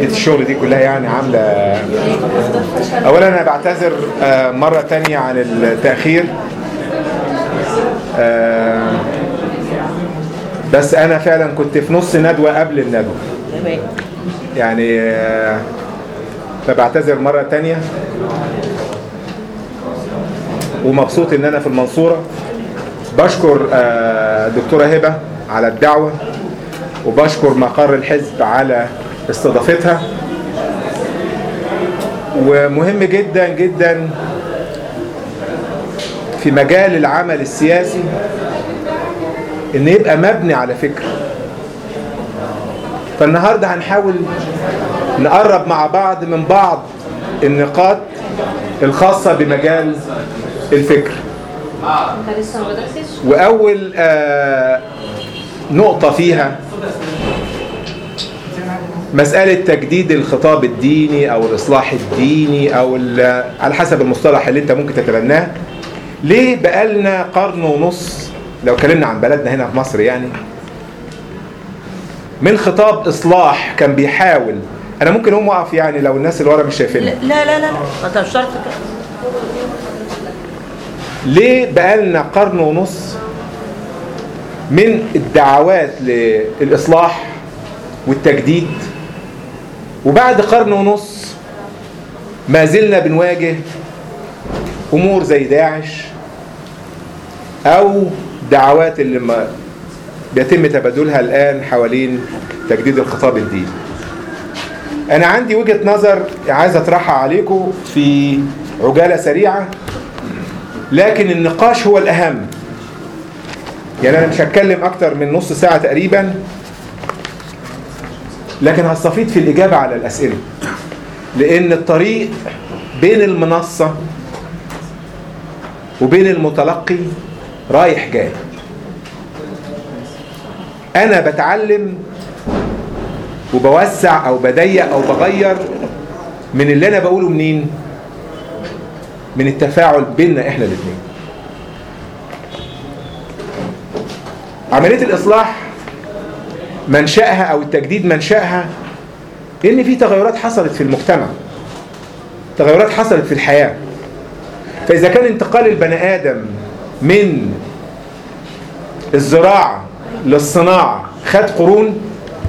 الشغل دي كلها يعني عامله اولا انا بعتذر آه، مره تانية عن التاخير آه، بس انا فعلا كنت في نص ندوه قبل الندوه يعني آه، فبعتذر مره تانية ومبسوط ان انا في المنصوره بشكر آه، دكتوره هبه على الدعوه وبشكر مقر الحزب على استضافتها ومهم جدا جدا في مجال العمل السياسي ان يبقى مبني على فكر فالنهارده هنحاول نقرب مع بعض من بعض النقاط الخاصة بمجال الفكر انت لسه ما بداتش وأول آه، نقطة فيها مسألة تجديد الخطاب الديني أو الإصلاح الديني أو ال- على حسب المصطلح اللي أنت ممكن تتبناه ليه بقالنا قرن ونص لو اتكلمنا عن بلدنا هنا في مصر يعني من خطاب إصلاح كان بيحاول أنا ممكن أقوم أقف يعني لو الناس اللي ورا مش شايفيني لا لا لا لا ما انت مش شرط كده ليه بقالنا قرن ونص من الدعوات للإصلاح والتجديد وبعد قرن ونص ما زلنا بنواجه أمور زي داعش أو دعوات اللي ما بيتم تبادلها الآن حوالين تجديد الخطاب الديني أنا عندي وجهة نظر عايز أطرحها عليكم في عجالة سريعة لكن النقاش هو الأهم يعني أنا مش هتكلم أكتر من نص ساعة تقريبا لكن هستفيد في الإجابة على الأسئلة لأن الطريق بين المنصة وبين المتلقي رايح جاي أنا بتعلم وبوسع أو بضيق أو بغير من اللي أنا بقوله منين؟ من التفاعل بيننا احنا الاثنين عملية الإصلاح منشأها أو التجديد منشأها إن في تغيرات حصلت في المجتمع تغيرات حصلت في الحياة فإذا كان انتقال البني آدم من الزراعة للصناعة خد قرون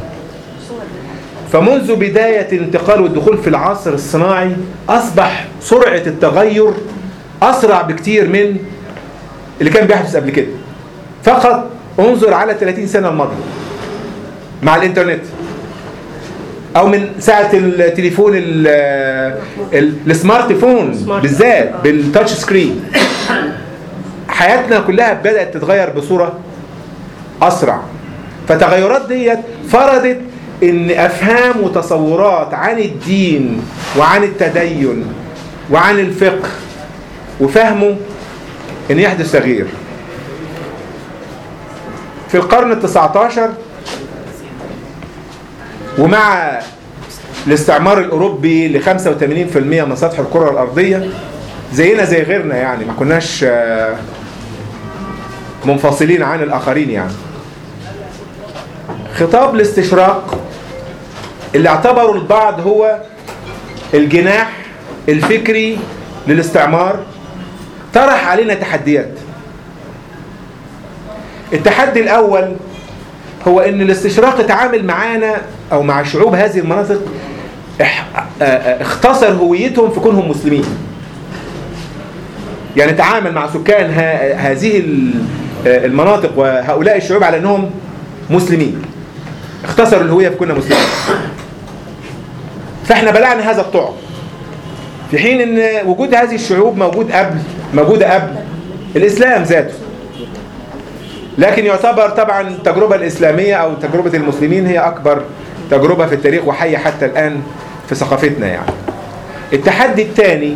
فمنذ بداية انتقال والدخول في العصر الصناعي أصبح سرعة التغير أسرع بكتير من اللي كان بيحدث قبل كده فقط انظر على 30 سنة الماضية مع الإنترنت أو من ساعة التليفون ال- ال- السمارت فون سمارت. بالذات بالتاتش سكرين حياتنا كلها بدأت تتغير بصورة أسرع فتغيرات ديت فرضت ان افهام وتصورات عن الدين وعن التدين وعن الفقه وفهمه ان يحدث تغيير في القرن التسعة عشر ومع الاستعمار الاوروبي ل 85% من سطح الكرة الارضية زينا زي غيرنا يعني ما كناش آه، منفصلين عن الاخرين يعني خطاب الاستشراق اللي اعتبره البعض هو الجناح الفكري للاستعمار طرح علينا تحديات التحدي الأول هو ان الاستشراق اتعامل معانا او مع شعوب هذه المناطق اح- اه- اه- اختصر هويتهم في كونهم مسلمين يعني تعامل مع سكان ه- هذه ال- اه المناطق وهؤلاء الشعوب على انهم مسلمين اختصروا الهوية في كنا مسلمين فاحنا بلعنا هذا الطعم في حين ان وجود هذه الشعوب موجود قبل موجودة قبل الاسلام ذاته لكن يعتبر طبعا التجربة الاسلامية او تجربة المسلمين هي اكبر تجربة في التاريخ وحية حتى الان في ثقافتنا يعني التحدي الثاني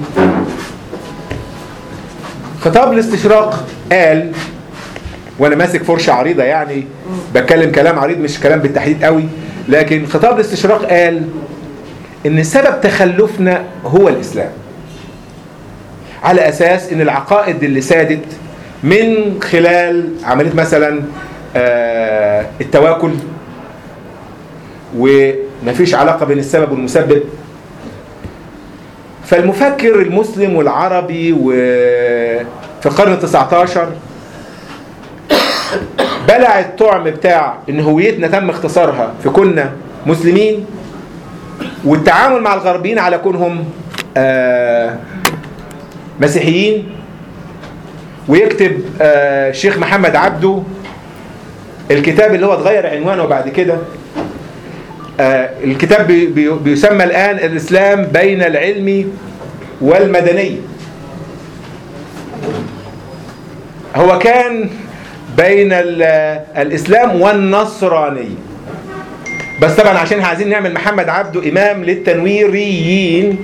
خطاب الاستشراق قال وانا ماسك فرشه عريضه يعني بتكلم كلام عريض مش كلام بالتحديد قوي لكن خطاب الاستشراق قال ان سبب تخلفنا هو الاسلام على اساس ان العقائد اللي سادت من خلال عمليه مثلا آه، التواكل مفيش علاقة بين السبب والمسبب فالمفكر المسلم والعربي وفي القرن التسعة عشر بلع الطعم بتاع ان هويتنا تم اختصارها في كنا مسلمين والتعامل مع الغربيين على كونهم آه مسيحيين ويكتب آه الشيخ محمد عبده الكتاب اللي هو اتغير عنوانه بعد كده آه الكتاب بي بي بيسمى الآن الإسلام بين العلم والمدني هو كان بين الإسلام والنصرانية بس طبعا عشان عايزين نعمل محمد عبده إمام للتنويريين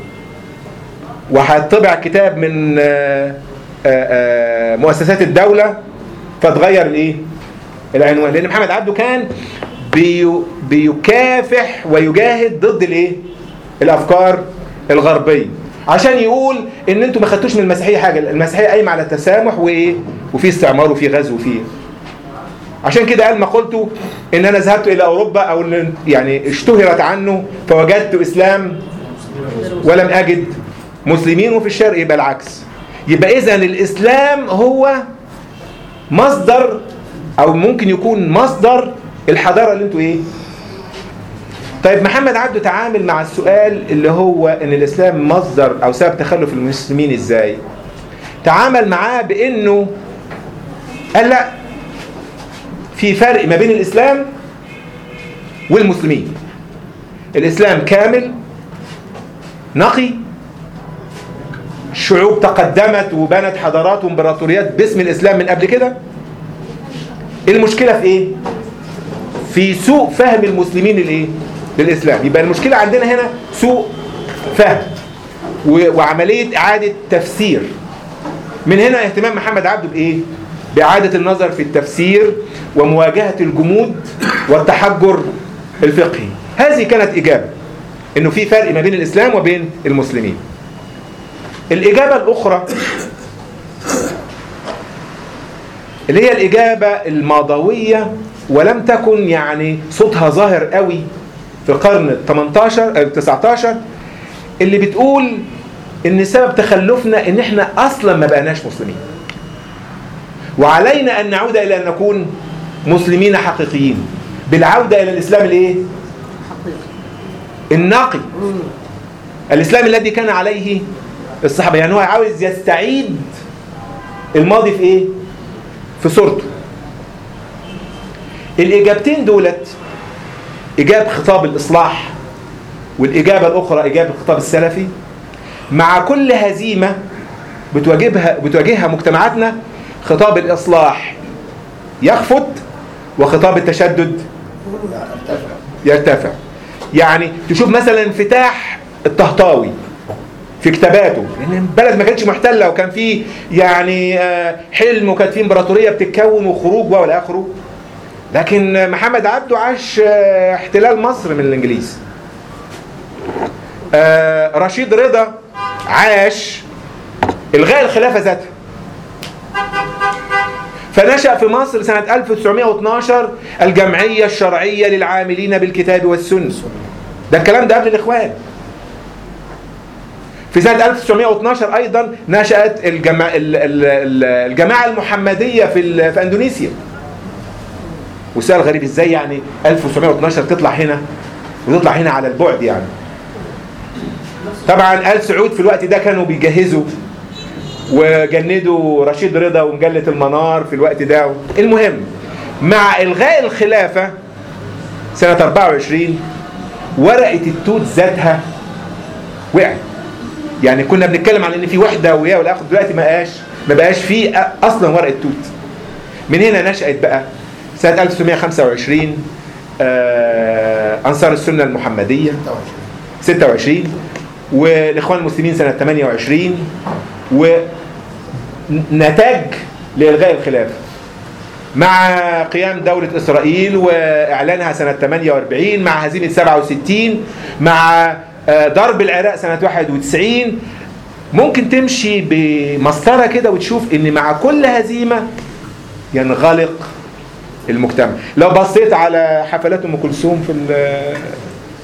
وهيطبع كتاب من آآ آآ مؤسسات الدولة فتغير الايه العنوان لان محمد عبده كان بيو بيكافح ويجاهد ضد الايه الافكار الغربيه عشان يقول ان انتوا ما خدتوش من المسيحيه حاجه المسيحيه قايمه على التسامح وايه وفي استعمار وفي غزو وفي عشان كده قال مقولته ان انا ذهبت الى اوروبا او إن يعني اشتهرت عنه فوجدت اسلام ولم اجد مسلمين وفي الشرق يبقى العكس يبقى اذا الاسلام هو مصدر او ممكن يكون مصدر الحضاره اللي انتوا ايه طيب محمد عبده تعامل مع السؤال اللي هو ان الاسلام مصدر او سبب تخلف المسلمين ازاي تعامل معاه بانه قال لا في فرق ما بين الاسلام والمسلمين الاسلام كامل نقي الشعوب تقدمت وبنت حضارات وامبراطوريات باسم الاسلام من قبل كده المشكله في ايه في سوء فهم المسلمين الايه للاسلام يبقى المشكله عندنا هنا سوء فهم وعمليه اعاده تفسير من هنا اهتمام محمد عبده بايه باعاده النظر في التفسير ومواجهه الجمود والتحجر الفقهي هذه كانت اجابه انه في فرق ما بين الاسلام وبين المسلمين الإجابة الأخرى اللي هي الإجابة الماضوية ولم تكن يعني صوتها ظاهر قوي في القرن ال 18 ال 19 اللي بتقول ان سبب تخلفنا ان احنا اصلا ما بقناش مسلمين وعلينا ان نعود الى ان نكون مسلمين حقيقيين بالعودة الى الاسلام الايه النقي الاسلام الذي كان عليه الصحابة يعني هو عاوز يستعيد الماضي في ايه في صورته الاجابتين دولت اجابة خطاب الاصلاح والاجابة الاخرى اجابة الخطاب السلفي مع كل هزيمة بتواجهها بتواجهها مجتمعاتنا خطاب الاصلاح يخفت وخطاب التشدد يرتفع يعني تشوف مثلا انفتاح الطهطاوي في كتاباته لان البلد ما كانتش محتله وكان في يعني حلم وكانت في امبراطوريه بتتكون وخروج والى اخره لكن محمد عبده عاش احتلال مصر من الانجليز رشيد رضا عاش الغاء الخلافه ذاتها فنشأ في مصر سنة 1912 الجمعية الشرعية للعاملين بالكتاب والسنة ده الكلام ده قبل الإخوان في سنة 1912 أيضا نشأت الجماعة, الجماعة المحمدية في, في أندونيسيا وسؤال غريب ازاي يعني 1912 تطلع هنا وتطلع هنا على البعد يعني طبعا آل سعود في الوقت ده كانوا بيجهزوا وجندوا رشيد رضا ومجلة المنار في الوقت ده المهم مع إلغاء الخلافة سنة 24 ورقة التوت ذاتها وقعت يعني كنا بنتكلم عن ان في وحده ويا والاخر دلوقتي ما بقاش ما بقاش في اصلا ورقه توت من هنا نشات بقى سنه 1925 آه انصار السنه المحمديه 26 والاخوان المسلمين سنه 28 ونتاج لالغاء الخلافه مع قيام دولة إسرائيل وإعلانها سنة 48 مع هزيمة 67 مع ضرب العراق سنة 91 ممكن تمشي بمسطرة كده وتشوف ان مع كل هزيمة ينغلق المجتمع لو بصيت على حفلات ام كلثوم في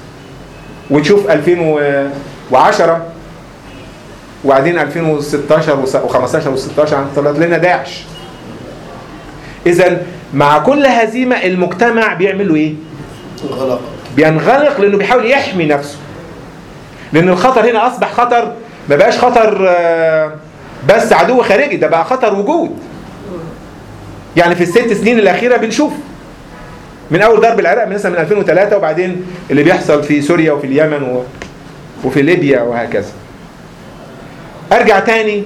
وتشوف 2010 وبعدين 2016 و15 و16 طلعت لنا داعش اذا مع كل هزيمه المجتمع بيعمل له ايه انغلق بينغلق لانه بيحاول يحمي نفسه لان الخطر هنا اصبح خطر ما بقاش خطر آه، بس عدو خارجي ده بقى خطر وجود يعني في الست سنين الاخيره بنشوف من اول ضرب العراق مثلا من 2003 وبعدين اللي بيحصل في سوريا وفي اليمن و... وفي ليبيا وهكذا ارجع تاني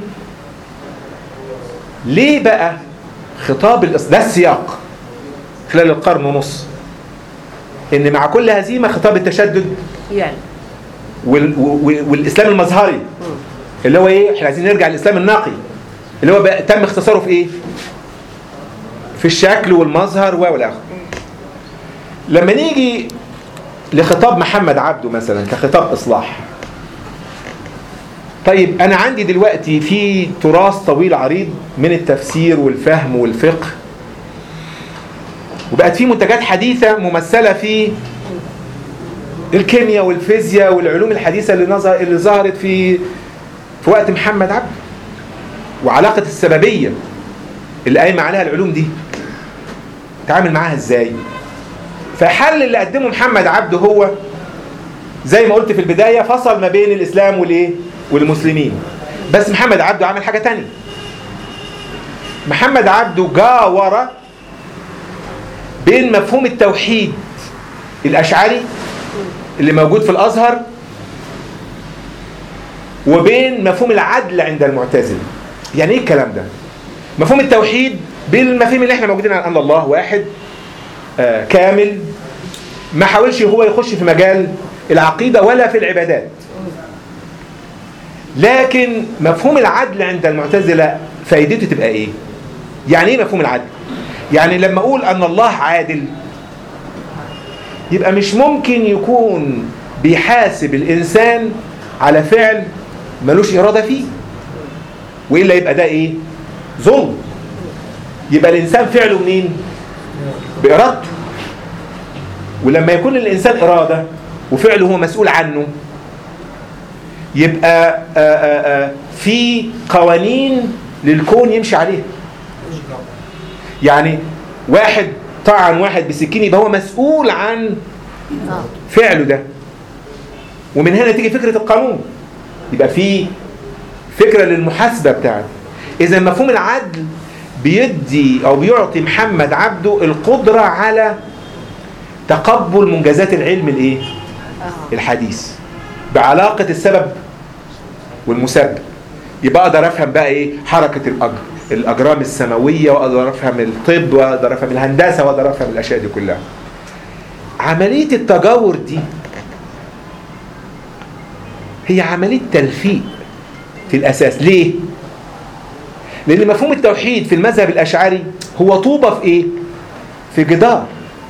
ليه بقى خطاب الإص... ده السياق خلال القرن ونص ان مع كل هزيمه خطاب التشدد يعني وال... وال... والاسلام المظهري اللي هو ايه احنا عايزين نرجع للاسلام النقي اللي هو بقى تم اختصاره في ايه في الشكل والمظهر و والى اخره لما نيجي لخطاب محمد عبده مثلا كخطاب اصلاح طيب انا عندي دلوقتي في تراث طويل عريض من التفسير والفهم والفقه وبقت في منتجات حديثه ممثله في الكيمياء والفيزياء والعلوم الحديثه اللي نظر اللي ظهرت في في وقت محمد عبده وعلاقه السببيه اللي قايمه عليها العلوم دي تعامل معاها ازاي فحل اللي قدمه محمد عبده هو زي ما قلت في البدايه فصل ما بين الاسلام والايه والمسلمين بس محمد عبده عمل حاجه تانية محمد عبده جاور بين مفهوم التوحيد الاشعري اللي موجود في الازهر وبين مفهوم العدل عند المعتزله يعني ايه الكلام ده مفهوم التوحيد بالمفاهيم اللي احنا موجودين على ان الله واحد آه كامل ما حاولش هو يخش في مجال العقيده ولا في العبادات لكن مفهوم العدل عند المعتزله فايدته تبقى ايه يعني ايه مفهوم العدل يعني لما اقول ان الله عادل يبقى مش ممكن يكون بيحاسب الانسان على فعل ملوش اراده فيه والا يبقى ده ايه ظلم يبقى الانسان فعله منين بارادته ولما يكون الانسان اراده وفعله هو مسؤول عنه يبقى آآ آآ في قوانين للكون يمشي عليها يعني واحد طعن واحد بسكين يبقى هو مسؤول عن اه فعله ده ومن هنا تيجي فكرة القانون يبقى في فكرة للمحاسبة بتاعته إذا مفهوم العدل بيدي أو بيعطي محمد عبده القدرة على تقبل منجزات العلم الإيه؟ اه الحديث بعلاقة السبب والمسبب يبقى أقدر أفهم بقى إيه حركة الأجر الأجرام السماوية وأقدر أفهم الطب وأقدر أفهم الهندسة وأقدر أفهم الأشياء دي كلها عملية التجاور دي هي عملية تلفيق في الأساس ليه؟ لأن مفهوم التوحيد في المذهب الأشعري هو طوبة في إيه؟ في جدار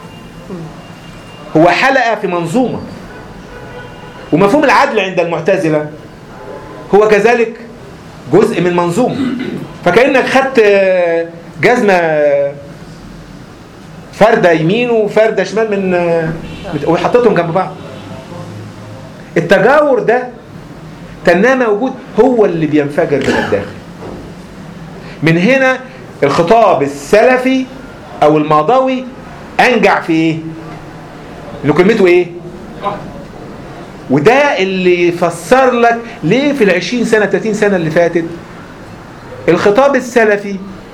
هو حلقة في منظومة ومفهوم العدل عند المعتزلة هو كذلك جزء من منظومة فكأنك خدت آه، جزمة آه، فردة يمين وفردة شمال من آه، من- وحطيتهم جنب بعض التجاور ده تناه موجود هو اللي بينفجر من الداخل من هنا الخطاب السلفي او الماضوي انجع في ايه انه كلمته ايه وده اللي يفسر لك ليه في العشرين سنة 30 سنة اللي فاتت الخطاب السلفي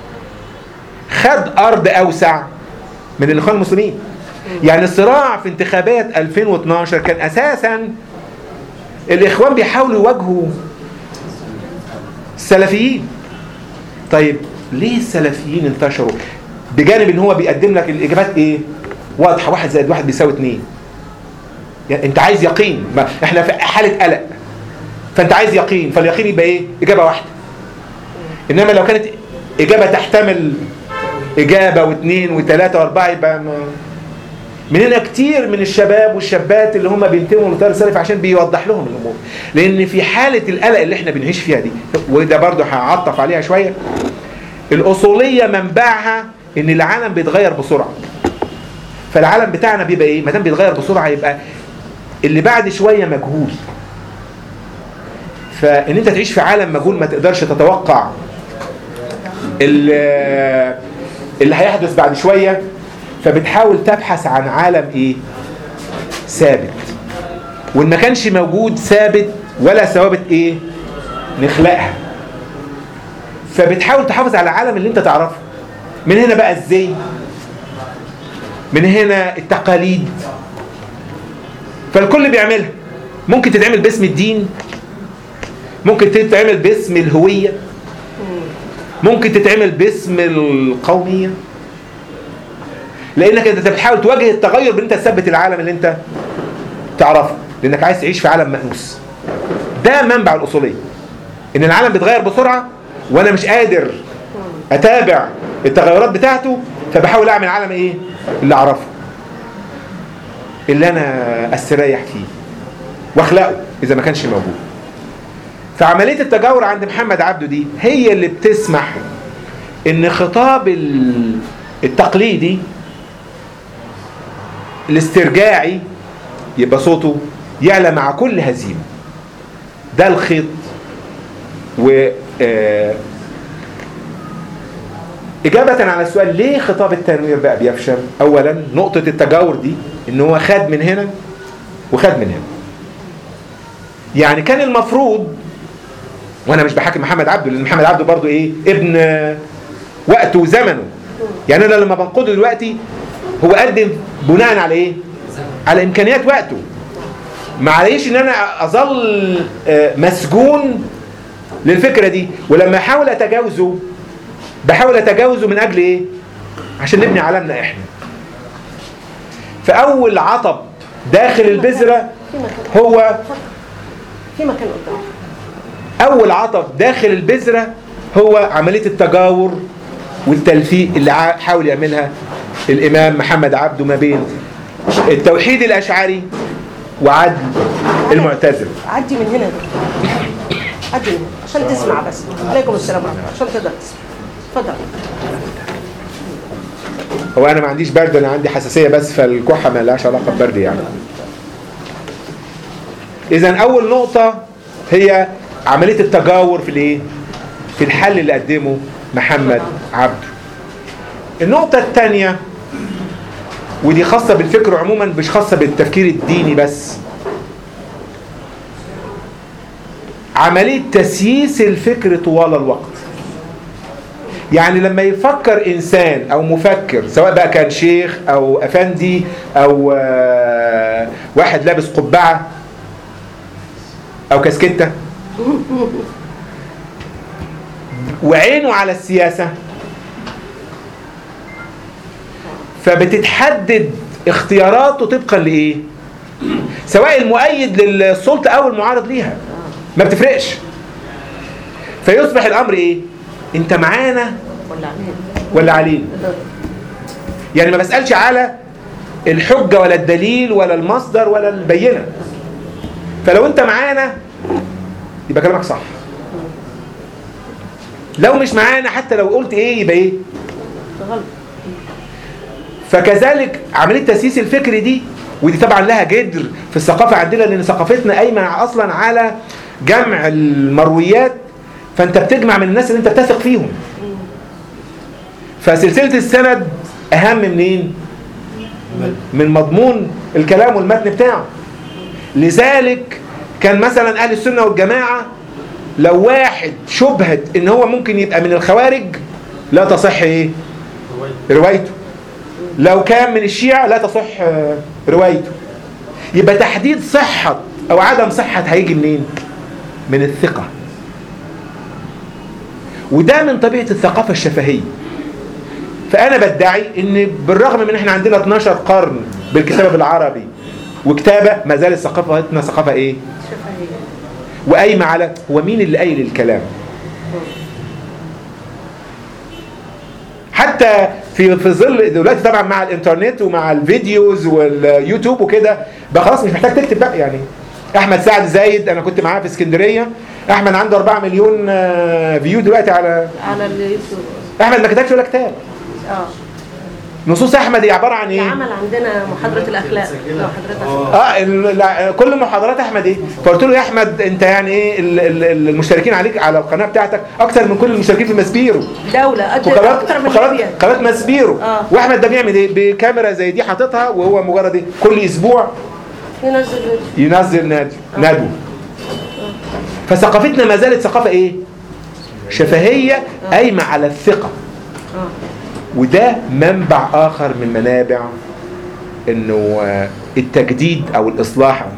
خد أرض أوسع من الإخوان المسلمين يعني الصراع في انتخابات 2012 كان أساسا الإخوان بيحاولوا يواجهوا السلفيين طيب ليه السلفيين انتشروا بجانب ان هو بيقدم لك الإجابات إيه واضحة واحد زائد واحد بيساوي اتنين يعني انت عايز يقين ما احنا في حالة قلق فانت عايز يقين فاليقين يبقى ايه اجابة واحدة انما لو كانت اجابة تحتمل اجابة واثنين وثلاثة واربعة يبقى ما من هنا كتير من الشباب والشابات اللي هم بينتموا للتيار السلفي عشان بيوضح لهم الامور لان في حالة القلق اللي احنا بنعيش فيها دي وده برضه هعطف عليها شوية الاصولية منبعها ان العالم بيتغير بسرعة فالعالم بتاعنا بيبقى ايه ما دام بيتغير بسرعة يبقى اللي بعد شويه مجهول فان انت تعيش في عالم مجهول ما تقدرش تتوقع ال- اللي هيحدث بعد شويه فبتحاول تبحث عن عالم ايه ثابت وان ما كانش موجود ثابت ولا ثوابت ايه نخلقها فبتحاول تحافظ على العالم اللي انت تعرفه من هنا بقى الزي من هنا التقاليد فالكل بيعملها ممكن تتعمل باسم الدين ممكن تتعمل باسم الهوية ممكن تتعمل باسم القومية لانك انت بتحاول تواجه التغير بان انت تثبت العالم اللي انت تعرفه لانك عايز تعيش في عالم مأنوس ده منبع الاصوليه ان العالم بيتغير بسرعه وانا مش قادر اتابع التغيرات بتاعته فبحاول اعمل عالم ايه اللي اعرفه اللي انا استريح فيه واخلقه اذا ما كانش موجود فعمليه التجاور عند محمد عبده دي هي اللي بتسمح ان خطاب ال- التقليدي الاسترجاعي يبقى صوته يعلى مع كل هزيمه ده الخيط و آه، إجابة على السؤال ليه خطاب التنوير بقى بيفشل؟ أولا نقطة التجاور دي إن هو خد من هنا وخد من هنا. يعني كان المفروض وأنا مش بحاكم محمد عبده لأن محمد عبده برضو إيه؟ ابن آه، وقته وزمنه. يعني أنا لما بنقده دلوقتي هو قدم بناء على إيه؟ على إمكانيات وقته. معليش إن أنا أظل آه، مسجون للفكرة دي ولما أحاول أتجاوزه بحاول اتجاوزه من اجل ايه عشان نبني عالمنا احنا فاول عطب داخل البذره في مكان هو في مكان قدام اول عطب داخل البذره هو عمليه التجاور والتلفيق اللي ع- حاول يعملها الامام محمد عبده ما بين التوحيد الاشعري وعدل المعتزله عدي من هنا دكتور. عدي من هنا عشان تسمع بس عليكم السلام ورحمه الله عشان تقدر تسمع اتفضل هو انا ما عنديش برد انا عندي حساسيه بس فالكحه ما لهاش علاقه ببرد يعني اذا اول نقطه هي عمليه التجاور في الايه في الحل اللي قدمه محمد عبده النقطه الثانيه ودي خاصه بالفكر عموما مش خاصه بالتفكير الديني بس عمليه تسييس الفكر طوال الوقت يعني لما يفكر انسان او مفكر سواء بقى كان شيخ او افندي او آه، واحد لابس قبعه او كاسكته وعينه على السياسه فبتتحدد اختياراته طبقا لايه سواء المؤيد للسلطه او المعارض ليها ما بتفرقش فيصبح الامر ايه انت معانا ولا علينا ولا علينا يعني ما بسألش على الحجة ولا الدليل ولا المصدر ولا البينة فلو انت معانا يبقى كلامك صح لو مش معانا حتى لو قلت ايه يبقى ايه غلط فكذلك عملية تسييس الفكر دي ودي طبعا لها جدر في الثقافة عندنا لأن ثقافتنا قايمة أصلا على جمع المرويات فأنت بتجمع من الناس اللي أنت بتثق فيهم فسلسلة السند أهم منين؟ من مضمون الكلام والمتن بتاعه لذلك كان مثلا أهل السنة والجماعة لو واحد شبهت إن هو ممكن يبقى من الخوارج لا تصح إيه؟ روايته لو كان من الشيعة لا تصح آه، روايته يبقى تحديد صحة أو عدم صحة هيجي منين؟ من الثقة وده من طبيعة الثقافة الشفهية فأنا بدعي إن بالرغم من إن إحنا عندنا 12 قرن بالكتابة بالعربي وكتابة ما زالت ثقافتنا ثقافة إيه؟ شفهية وقايمة على هو مين اللي قايل الكلام حتى في في ظل دلوقتي طبعا مع الانترنت ومع الفيديوز واليوتيوب وكده بقى خلاص مش محتاج تكتب بقى يعني احمد سعد زايد انا كنت معاه في اسكندريه احمد عنده 4 مليون آه، فيو دلوقتي على على اليوتيوب احمد ما كتبش ولا كتاب اه نصوص احمد هي عباره عن ايه العمل عندنا محاضرة الأخلاق لو حضرتك اه ال- لا، كل محاضرات احمد ايه فقلت له يا احمد انت يعني ايه ال- ال- المشتركين عليك على القناه بتاعتك اكتر من كل المشتركين في ماسبيرو دولة قد وقناه أكتر من قناه ليبيا قناه ماسبيرو آه. واحمد ده بيعمل ايه بكاميرا زي دي حاططها وهو مجرد ايه كل اسبوع ينزل ينزل نادي ندوه فثقافتنا ما زالت ثقافه ايه شفهيه قايمه على الثقه آه. وده منبع اخر من منابع انه آه، التجديد او الاصلاح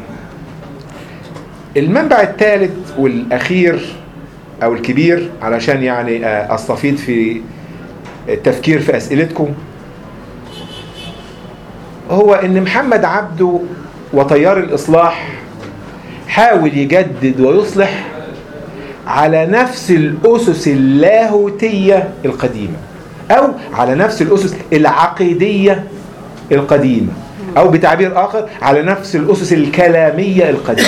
المنبع الثالث والاخير او الكبير علشان يعني آه، استفيض في التفكير في اسئلتكم هو ان محمد عبده وتيار الاصلاح حاول يجدد ويصلح على نفس الاسس اللاهوتيه القديمه او على نفس الاسس العقيديه القديمه او بتعبير اخر على نفس الاسس الكلاميه القديمه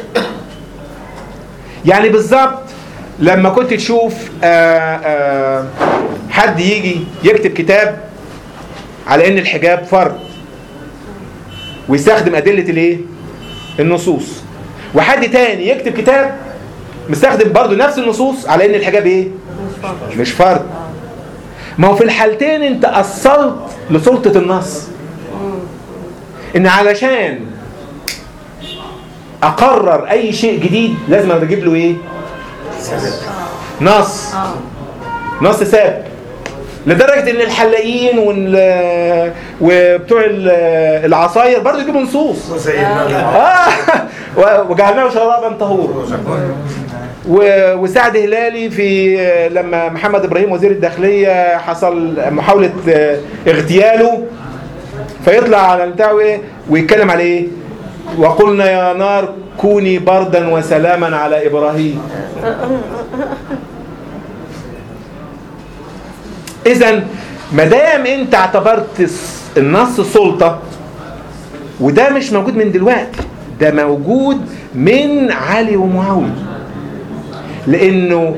يعني بالظبط لما كنت تشوف آآ آآ حد يجي يكتب كتاب على ان الحجاب فرض ويستخدم ادله الايه النصوص وحد تاني يكتب كتاب مستخدم برضه نفس النصوص على ان الحجاب ايه مش فاضي. مش فرض ما هو في الحالتين انت اصلت لسلطه النص ان علشان اقرر اي شيء جديد لازم اجيب له ايه نص اه نص ثابت لدرجه ان الحلاقين وال وبتوع ال- العصاير برضه يجيبوا نصوص اه وجعلناه شرابا طهورا و- وسعد هلالي في لما محمد ابراهيم وزير الداخليه حصل محاوله آه، اغتياله فيطلع على بتاعه ايه ويتكلم على ايه وقلنا يا نار كوني بردا وسلاما على ابراهيم اذا ما دام انت اعتبرت الس- النص سلطه وده مش موجود من دلوقتي ده موجود من علي ومعاويه لانه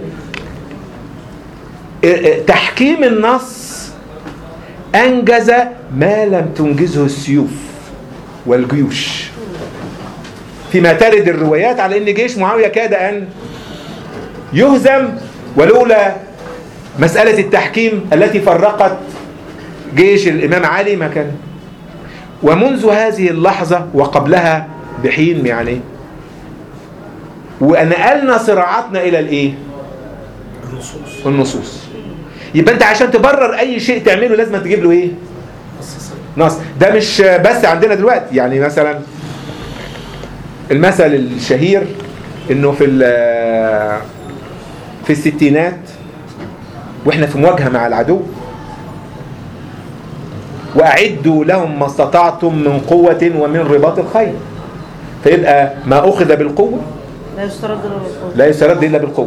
ا- ا- تحكيم النص انجز ما لم تنجزه السيوف والجيوش فيما ترد الروايات على ان جيش معاويه كاد ان يهزم ولولا مسألة التحكيم التي فرقت جيش الإمام علي ما كان ومنذ هذه اللحظة وقبلها بحين يعني ونقلنا صراعاتنا إلى الإيه؟ النصوص النصوص يبقى أنت عشان تبرر أي شيء تعمله لازم تجيب له إيه؟ نص ده مش بس عندنا دلوقتي يعني مثلا المثل الشهير انه في ال- في الستينات واحنا في مواجهه مع العدو واعدوا لهم ما استطعتم من قوه ومن رباط الخيل فيبقى ما اخذ بالقوه لا يسترد له الوقوف لا يسترد الا بالقوه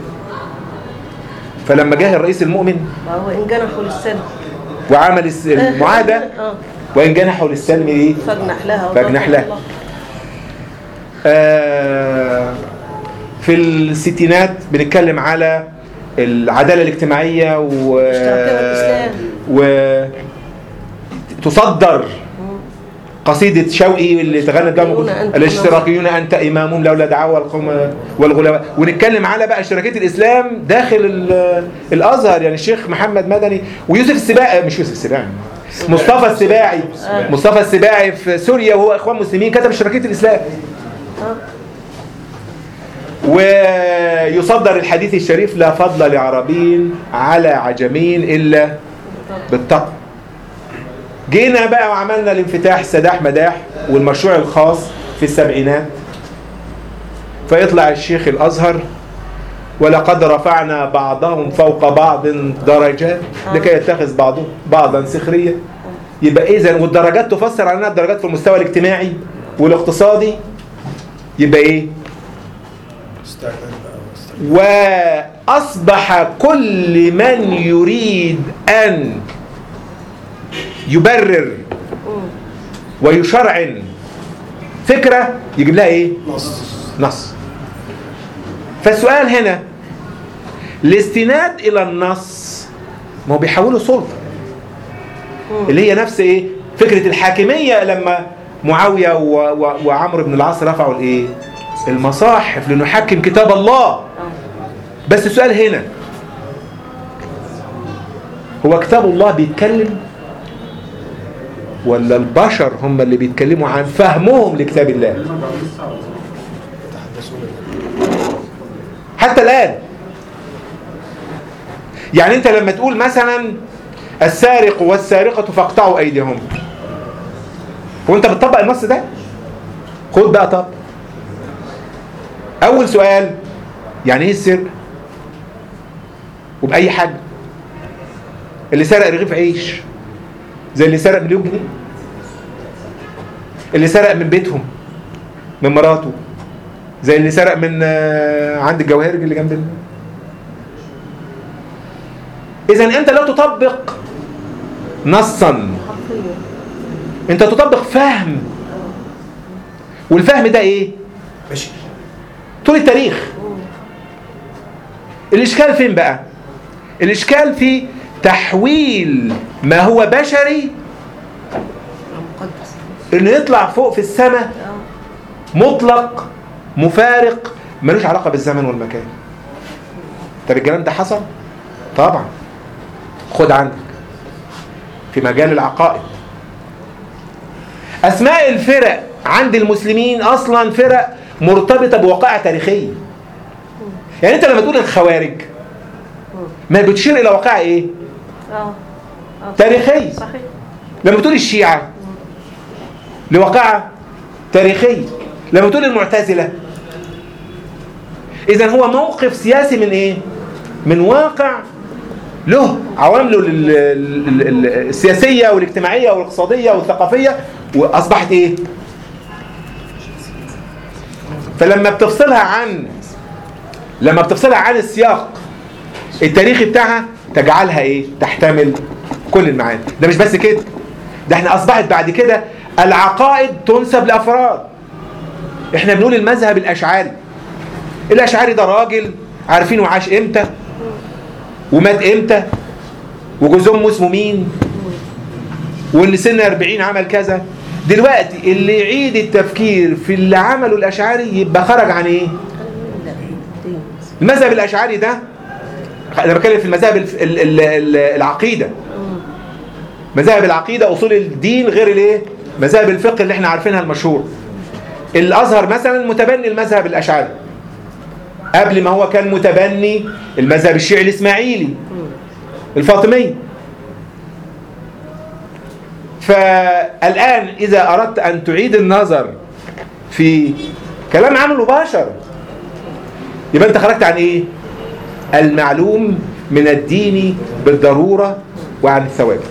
فلما جه الرئيس المؤمن وهو إن جنحوا للسلم وعمل الس- المعاهده اه وان جنحوا للسلم ايه فاجنح لها فاجنح وتوكل لها. على الله. آه، في الستينات بنتكلم على العدالة الاجتماعية و اشتراكية والإسلام. و تصدر قصيدة شوقي اللي تغنت الاشتراكيون بها أنت الاشتراكيون أنت إمامهم لولا دعاوى القوم والغلباء ونتكلم على بقى اشتراكية الإسلام داخل ال- الأزهر يعني الشيخ محمد مدني ويوسف السباعي مش يوسف السباعي مصطفى السباعي مصطفى السباعي في سوريا وهو إخوان مسلمين كتب اشتراكية الإسلام آه. ويصدر الحديث الشريف لا فضل لعربي على عجمي إلا بالتقوى جينا بقى وعملنا الانفتاح سداح مداح والمشروع الخاص في السبعينات فيطلع الشيخ الأزهر ولقد رفعنا بعضهم فوق بعض درجات لكي يتخذ بعضهم بعضا سخريا يبقى إذا والدرجات تفسر على انها الدرجات في المستوى الاجتماعي والاقتصادي يبقى إيه؟ استعداد بقى واستعداد. وأصبح كل من يريد أن يبرر ويشرعن فكرة يجيب لها إيه؟ نص نص فالسؤال هنا الاستناد إلى النص ما هو بيحوله سلطة اللي هي نفس ايه فكرة الحاكمية لما معاوية و... و... وعمرو بن العاص رفعوا الايه المصاحف لنحكم كتاب الله بس السؤال هنا هو كتاب الله بيتكلم ولا البشر هم اللي بيتكلموا عن فهمهم لكتاب الله يتحدثون حتى الآن يعني انت لما تقول مثلا السارق والسارقة فاقطعوا ايديهم هو انت بتطبق النص ده خد بقى طب اول سؤال يعني ايه السرقة وبأي حاجة اللي سرق رغيف عيش زي اللي سرق مليون جنيه اللي سرق من بيتهم من مراته زي اللي سرق من آه، عند الجواهرج اللي جنب ال- اذا انت لا تطبق نصا انت تطبق فهم والفهم ده ايه ماشي طول التاريخ الاشكال فين بقى الاشكال في تحويل ما هو بشري مقدس انه يطلع فوق في السماء مطلق مفارق ملوش علاقة بالزمن والمكان طب الكلام ده حصل طبعا خد عندك في مجال العقائد اسماء الفرق عند المسلمين اصلا فرق مرتبطة بوقائع تاريخية يعني انت لما تقول الخوارج ما بتشير الى وقائع ايه اه اه تاريخية صحيح لما تقول الشيعة لوقعة تاريخية لما تقول المعتزلة إذا هو موقف سياسي من إيه؟ من واقع له عوامله ال- ال- ال- السياسية والاجتماعية والاقتصادية والثقافية وأصبحت إيه؟ فلما بتفصلها عن لما بتفصلها عن السياق التاريخي بتاعها تجعلها ايه تحتمل كل المعاني ده مش بس كده ده احنا اصبحت بعد كده العقائد تنسب لافراد احنا بنقول المذهب الاشعري الاشعري ده راجل عارفين وعاش امتى ومات امتى وجوز امه اسمه مين واللي سن 40 عمل كذا دلوقتي اللي يعيد التفكير في اللي عمله الاشعري يبقى خرج عن ايه المذهب الاشعري ده انا بتكلم في المذاهب الف- ال- ال- ال- العقيده مذاهب العقيده اصول الدين غير الايه مذاهب الفقه اللي احنا عارفينها المشهور الازهر مثلا متبني المذهب الاشعري قبل ما هو كان متبني المذهب الشيعي الاسماعيلي الفاطمي فالان اذا اردت ان تعيد النظر في كلام عمله بشر يبقى انت خرجت عن ايه المعلوم من الدين بالضرورة وعن الثوابت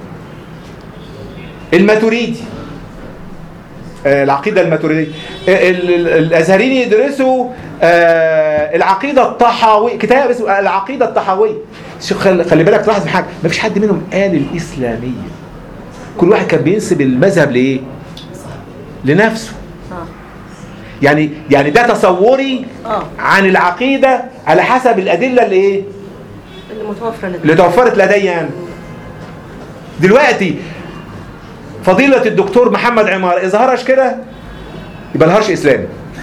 الماتوريدي آه، العقيدة الماتوريدية آه، ال- ال- الأزهريين يدرسوا آه، العقيدة الطحاوية كتاب اسمه العقيدة الطحاوية شوف خل- خلي بالك تلاحظ في حاجة مفيش حد منهم قال الإسلامية كل واحد كان بينسب المذهب لإيه لنفسه اه يعني يعني ده تصوري اه عن العقيدة على حسب الأدلة اللي إيه اللي متوفره لدينا اللي توفرت لدي أنا دلوقتي فضيلة الدكتور محمد عمار إذا هرش كده يبقى الهرش إسلامي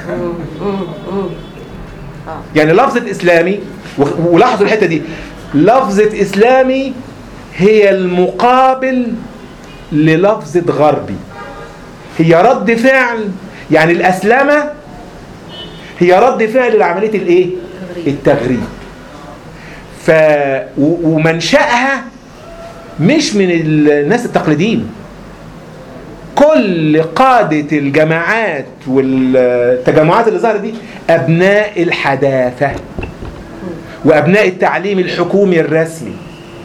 يعني لفظة إسلامي و- ولاحظوا الحتة دي لفظة إسلامي هي المقابل للفظة غربي هي رد فعل يعني الأسلمة هي رد فعل لعملية الإيه؟ التغريب ف و- ومنشأها مش من الناس التقليديين كل قادة الجماعات والتجمعات اللي ظهرت دي أبناء الحداثة وأبناء التعليم الحكومي الرسمي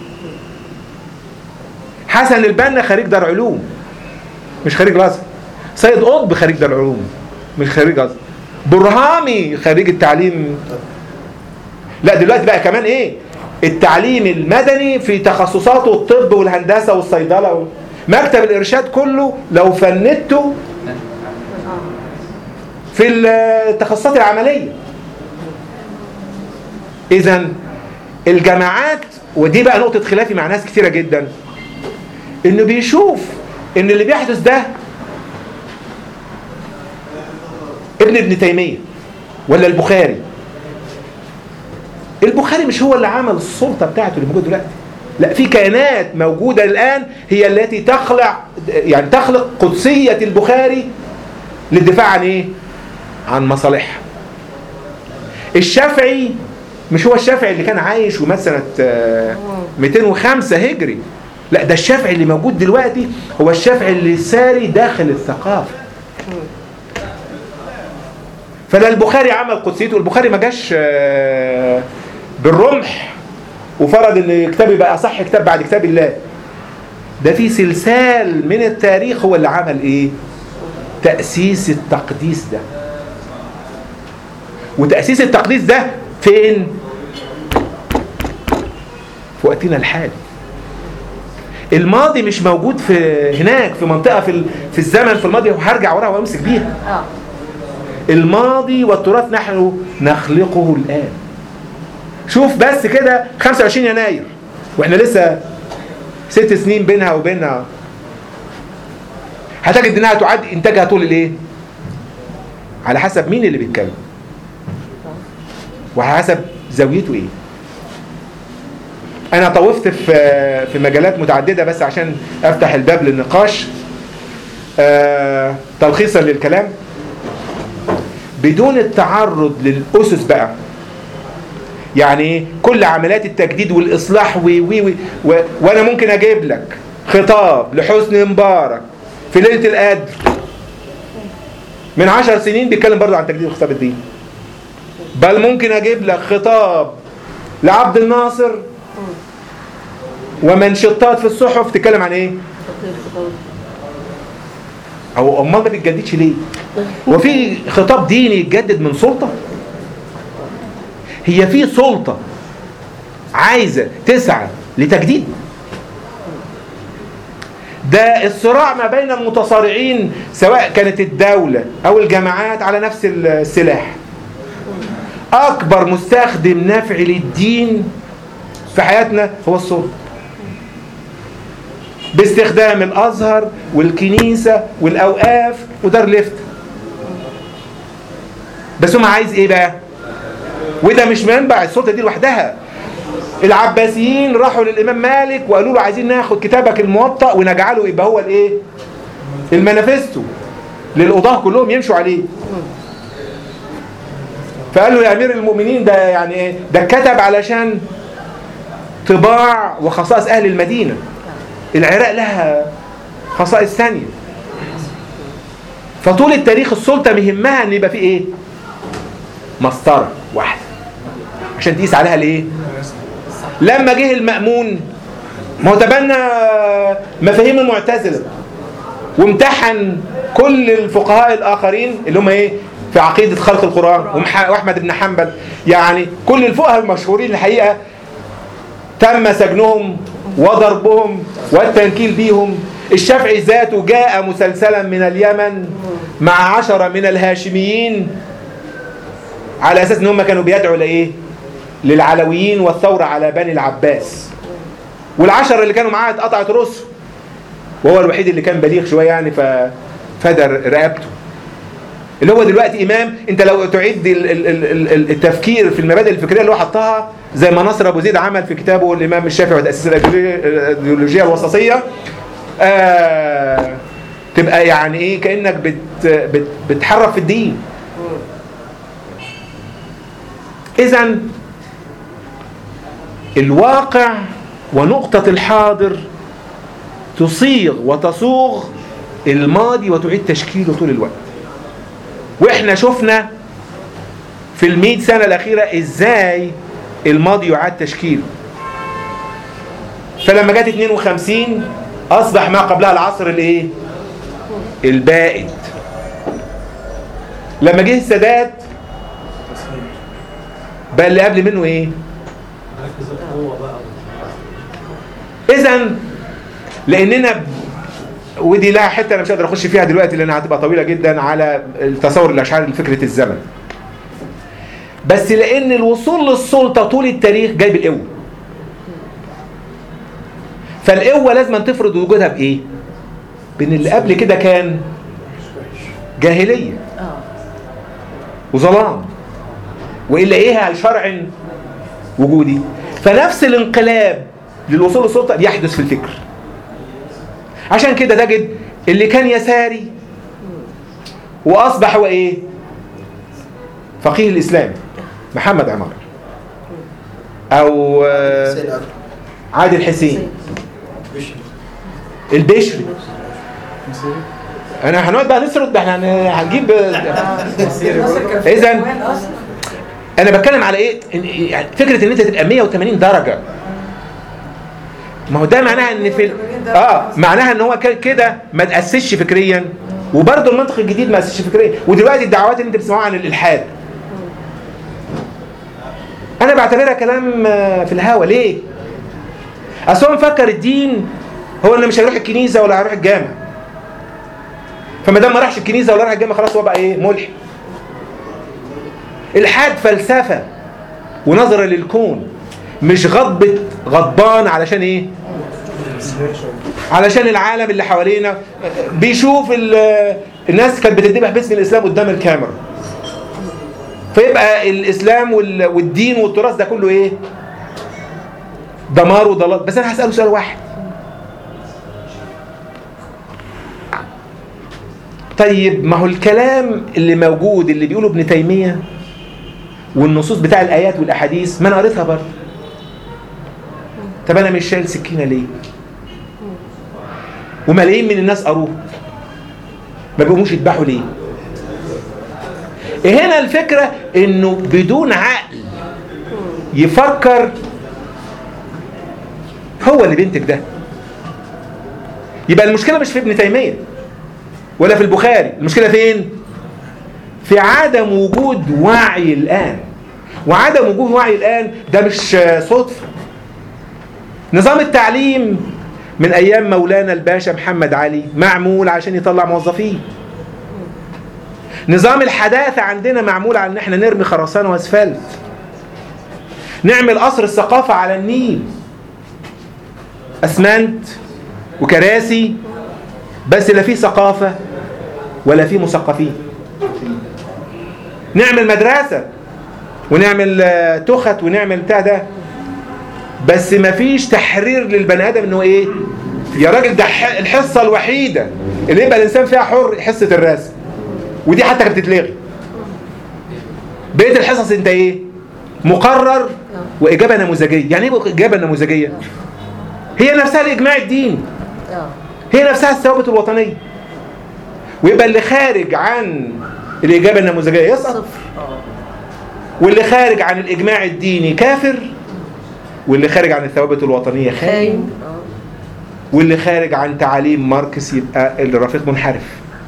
حسن البنا خريج دار علوم مش خريج الازهر سيد قطب خريج دار علوم مش خريج ازهر برهامي خريج التعليم لا دلوقتي بقى كمان ايه التعليم المدني في تخصصاته الطب والهندسه والصيدله و... مكتب الارشاد كله لو فندته في التخصصات العمليه اذا الجامعات ودي بقى نقطه خلافي مع ناس كثيره جدا انه بيشوف ان اللي بيحدث ده ابن ابن تيمية ولا البخاري البخاري مش هو اللي عمل السلطة بتاعته اللي موجودة دلوقتي لا في كائنات موجودة الآن هي التي تخلع يعني تخلق قدسية البخاري للدفاع عن ايه عن مصالحها الشافعي مش هو الشافعي اللي كان عايش ومات سنة آه، 205 هجري لا ده الشافعي اللي موجود دلوقتي هو الشافعي اللي ساري داخل الثقافة فلا البخاري عمل قدسيته البخاري ما جاش آه، بالرمح وفرض ان كتابي بقى اصح كتاب بعد كتاب الله ده في سلسال من التاريخ هو اللي عمل ايه تأسيس التقديس ده وتأسيس التقديس ده فين في وقتنا الحالي الماضي مش موجود في هناك في منطقة في, ال- في الزمن في الماضي وهرجع وراها وامسك بيها اه الماضي والتراث نحن نخلقه الآن شوف بس كده 25 يناير واحنا لسه ست سنين بينها وبينها هتجد انها تعد انتاجها طول الايه على حسب مين اللي بيتكلم وعلى حسب زاويته ايه انا طوفت في في مجالات متعدده بس عشان افتح الباب للنقاش آه تلخيصا للكلام بدون التعرض للأسس بقى يعني إيه؟ كل عمليات التجديد والإصلاح وي وي وي و وأنا ممكن أجيب لك خطاب لحسني مبارك في ليلة القدر من عشر سنين بيتكلم برضه عن تجديد الخطاب الديني بل ممكن أجيب لك خطاب لعبد الناصر ومنشطات في الصحف تتكلم عن ايه؟ او امال ما بيتجددش ليه؟ وفي خطاب ديني يتجدد من سلطه؟ هي في سلطه عايزه تسعى لتجديد ده الصراع ما بين المتصارعين سواء كانت الدولة أو الجماعات على نفس السلاح أكبر مستخدم نفعي للدين في حياتنا هو السلطة باستخدام الأزهر والكنيسة والأوقاف ودار لفت بس هم عايز إيه بقى وده مش منبع السلطة دي لوحدها العباسيين راحوا للإمام مالك وقالوا له عايزين ناخد كتابك الموطأ ونجعله يبقى هو الإيه المانيفستو للقضاة كلهم يمشوا عليه فقال له يا أمير المؤمنين ده يعني إيه ده كتب علشان طباع وخصائص أهل المدينة العراق لها خصائص ثانية فطول التاريخ السلطة مهمها ان يبقى في ايه مسطرة واحدة عشان تقيس عليها الايه لما جه المأمون ما هو تبنى مفاهيم المعتزلة وامتحن كل الفقهاء الآخرين اللي هم ايه في عقيدة خلق القرآن ومح- وأحمد بن حنبل يعني كل الفقهاء المشهورين الحقيقة تم سجنهم وضربهم والتنكيل بيهم الشافعي ذاته جاء مسلسلا من اليمن مع عشرة من الهاشميين على أساس ان هم كانوا بيدعوا لإيه للعلويين والثورة على بني العباس والعشرة اللي كانوا معاه اتقطعت رؤوسهم وهو الوحيد اللي كان بليغ شوية يعني ففدر رقبته اللي هو دلوقتي إمام أنت لو تعيد ال- ال- ال- ال- التفكير في المبادئ الفكرية اللي هو حطها زي ما نصر أبو زيد عمل في كتابه الإمام الشافعي وتأسيس الأيديولوجية- الأيديولوجية الوسطية آه تبقى يعني إيه كأنك بت بت بتحرف في الدين إذا الواقع ونقطة الحاضر تصيغ وتصوغ الماضي وتعيد تشكيله طول الوقت واحنا شفنا في المئة سنة الأخيرة ازاي الماضي يعاد تشكيله فلما جت 52 أصبح ما قبلها العصر الايه البائد لما جه السادات بقى اللي قبل منه ايه اذا لاننا ب- ودي لها حته انا مش قادر اخش فيها دلوقتي لانها هتبقى طويله جدا على التصور الاشعري لفكره الزمن بس لان الوصول للسلطه طول التاريخ جاي بالقوه فالقوة لازم تفرض وجودها بإيه؟ بإن اللي قبل كده كان جاهلية اه وظلام وإلا إيه على شرع وجودي فنفس الانقلاب للوصول للسلطة يحدث في الفكر عشان كده تجد اللي كان يساري وأصبح هو إيه فقيه الإسلام محمد عمار أو آه، حسين أكرم. عادل حسين بشر. البشري انا هنقعد بقى نسرد ده احنا هن- هنجيب اذا انا بتكلم على ايه إن- يعني فكره ان انت تبقى 180 درجه ما هو ده معناها ان في ال- اه معناها ان هو ك- كده ما تاسسش فكريا وبرضه المنطق الجديد ما اسسش فكريا ودلوقتي الدعوات اللي انت بتسمعوها عن الالحاد انا بعتبرها كلام آه، في الهوا ليه اصل هو مفكر الدين هو اللي مش هيروح الكنيسه ولا هيروح الجامع فما دام ما راحش الكنيسه ولا راح الجامع خلاص هو بقى ايه ملحد الحاد فلسفه ونظره للكون مش غضبة غضبان علشان ايه علشان العالم اللي حوالينا بيشوف ال- الناس كانت بتذبح باسم الاسلام قدام الكاميرا فيبقى الاسلام وال- والدين والتراث ده كله ايه دمار وضلال بس انا هساله سؤال واحد طيب ما هو الكلام اللي موجود اللي بيقوله ابن تيمية والنصوص بتاع الآيات والأحاديث ما أنا قريتها برضه طب أنا مش شايل سكينة ليه؟ وملايين من الناس قروه ما بيقوموش يذبحوا ليه؟ هنا الفكرة إنه بدون عقل يفكر هو اللي بينتج ده يبقى المشكلة مش في ابن تيمية ولا في البخاري المشكلة فين في عدم وجود وعي الآن وعدم وجود وعي الآن ده مش آه، صدفة نظام التعليم من أيام مولانا الباشا محمد علي معمول عشان يطلع موظفين نظام الحداثة عندنا معمول على ان احنا نرمي خرسانة واسفلت نعمل قصر الثقافة على النيل اسمنت وكراسي بس لا فيه ثقافة ولا فيه مثقفين نعمل مدرسة ونعمل آه، تخت ونعمل بتاع ده بس مفيش تحرير للبني ادم انه ايه يا راجل ده ح- الحصة الوحيدة اللي يبقى الانسان فيها حر حصة الرسم ودي حتى كانت بتتلغي بقية الحصص انت ايه مقرر واجابة نموذجية يعني ايه اجابة نموذجية هي نفسها الاجماع الديني اه هي نفسها الثوابت الوطنية ويبقى اللي خارج عن الإجابة النموذجية يسقط صفر اه واللي خارج عن الإجماع الديني كافر واللي خارج عن الثوابت الوطنية خاين خاين اه واللي خارج عن تعاليم ماركس يبقى الرفيق منحرف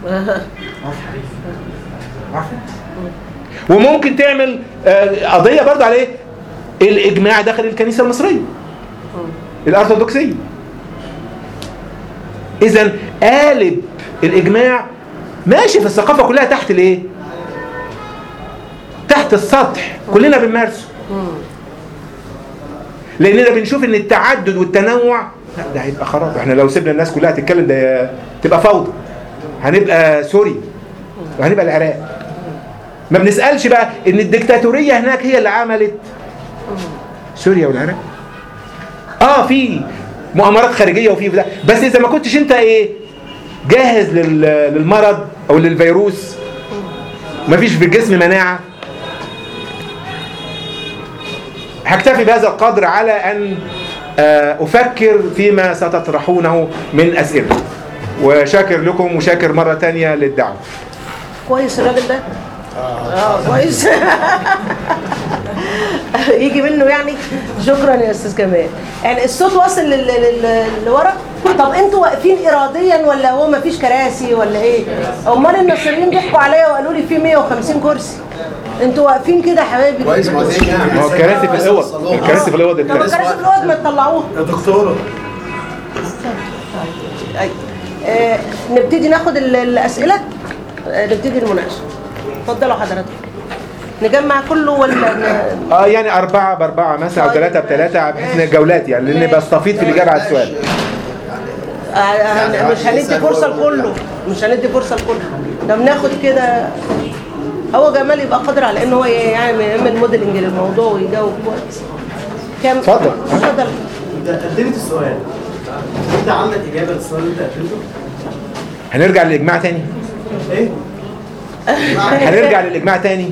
وممكن تعمل آه، قضية برضه على ايه؟ الإجماع داخل الكنيسة المصرية الأرثوذكسية إذا قالب الإجماع ماشي في الثقافة كلها تحت الإيه؟ تحت السطح كلنا بنمارسه لأننا بنشوف إن التعدد والتنوع لا ده هيبقى خراب احنا لو سيبنا الناس كلها تتكلم ده تبقى فوضى هنبقى سوري وهنبقى العراق ما بنسألش بقى إن الدكتاتورية هناك هي اللي عملت سوريا والعراق اه في مؤامرات خارجيه وفي ده بس اذا ما كنتش انت ايه جاهز لل- للمرض او للفيروس مفيش في الجسم مناعه هكتفي بهذا القدر على ان آه، افكر فيما ستطرحونه من اسئله وشاكر لكم وشاكر مره تانية للدعوه كويس الراجل ده اه كويس يجي منه يعني شكرا يا استاذ كمال يعني الصوت واصل لل- لل- لورا طب انتوا واقفين اراديا ولا هو ما فيش كراسي ولا ايه امال النصريين ضحكوا عليا وقالوا لي في 150 كرسي انتوا واقفين كده يا حبايبي كويس ما زي يعني ما هو الكراسي في الاوض الكراسي في الاوض طب اتلغت. الكراسي في الاوض ما تطلعوها يا دكتوره أيوة. آه نبتدي ناخد ال- الاسئله آه نبتدي المناقشه اتفضلوا حضراتكم نجمع كله ولا ن- اه يعني أربعة بأربعة مثلا أو ثلاثة بثلاثة بحيث إن الجولات يعني لأن بستفيد في الإجابة على السؤال آه، هن- يعني مش هندي يسأل فرصه هو يقول لكله مش هندي فرصه لكله ده بناخد كده هو جمال يبقى قادر على ان هو يعني يعمل موديلنج للموضوع ويجاوب كويس كام اتفضل. اتفضل انت قدمت السؤال انت عندك اجابه للسؤال اللي انت قدمته؟ هنرجع للاجماع تاني ايه؟ هنرجع للاجماع تاني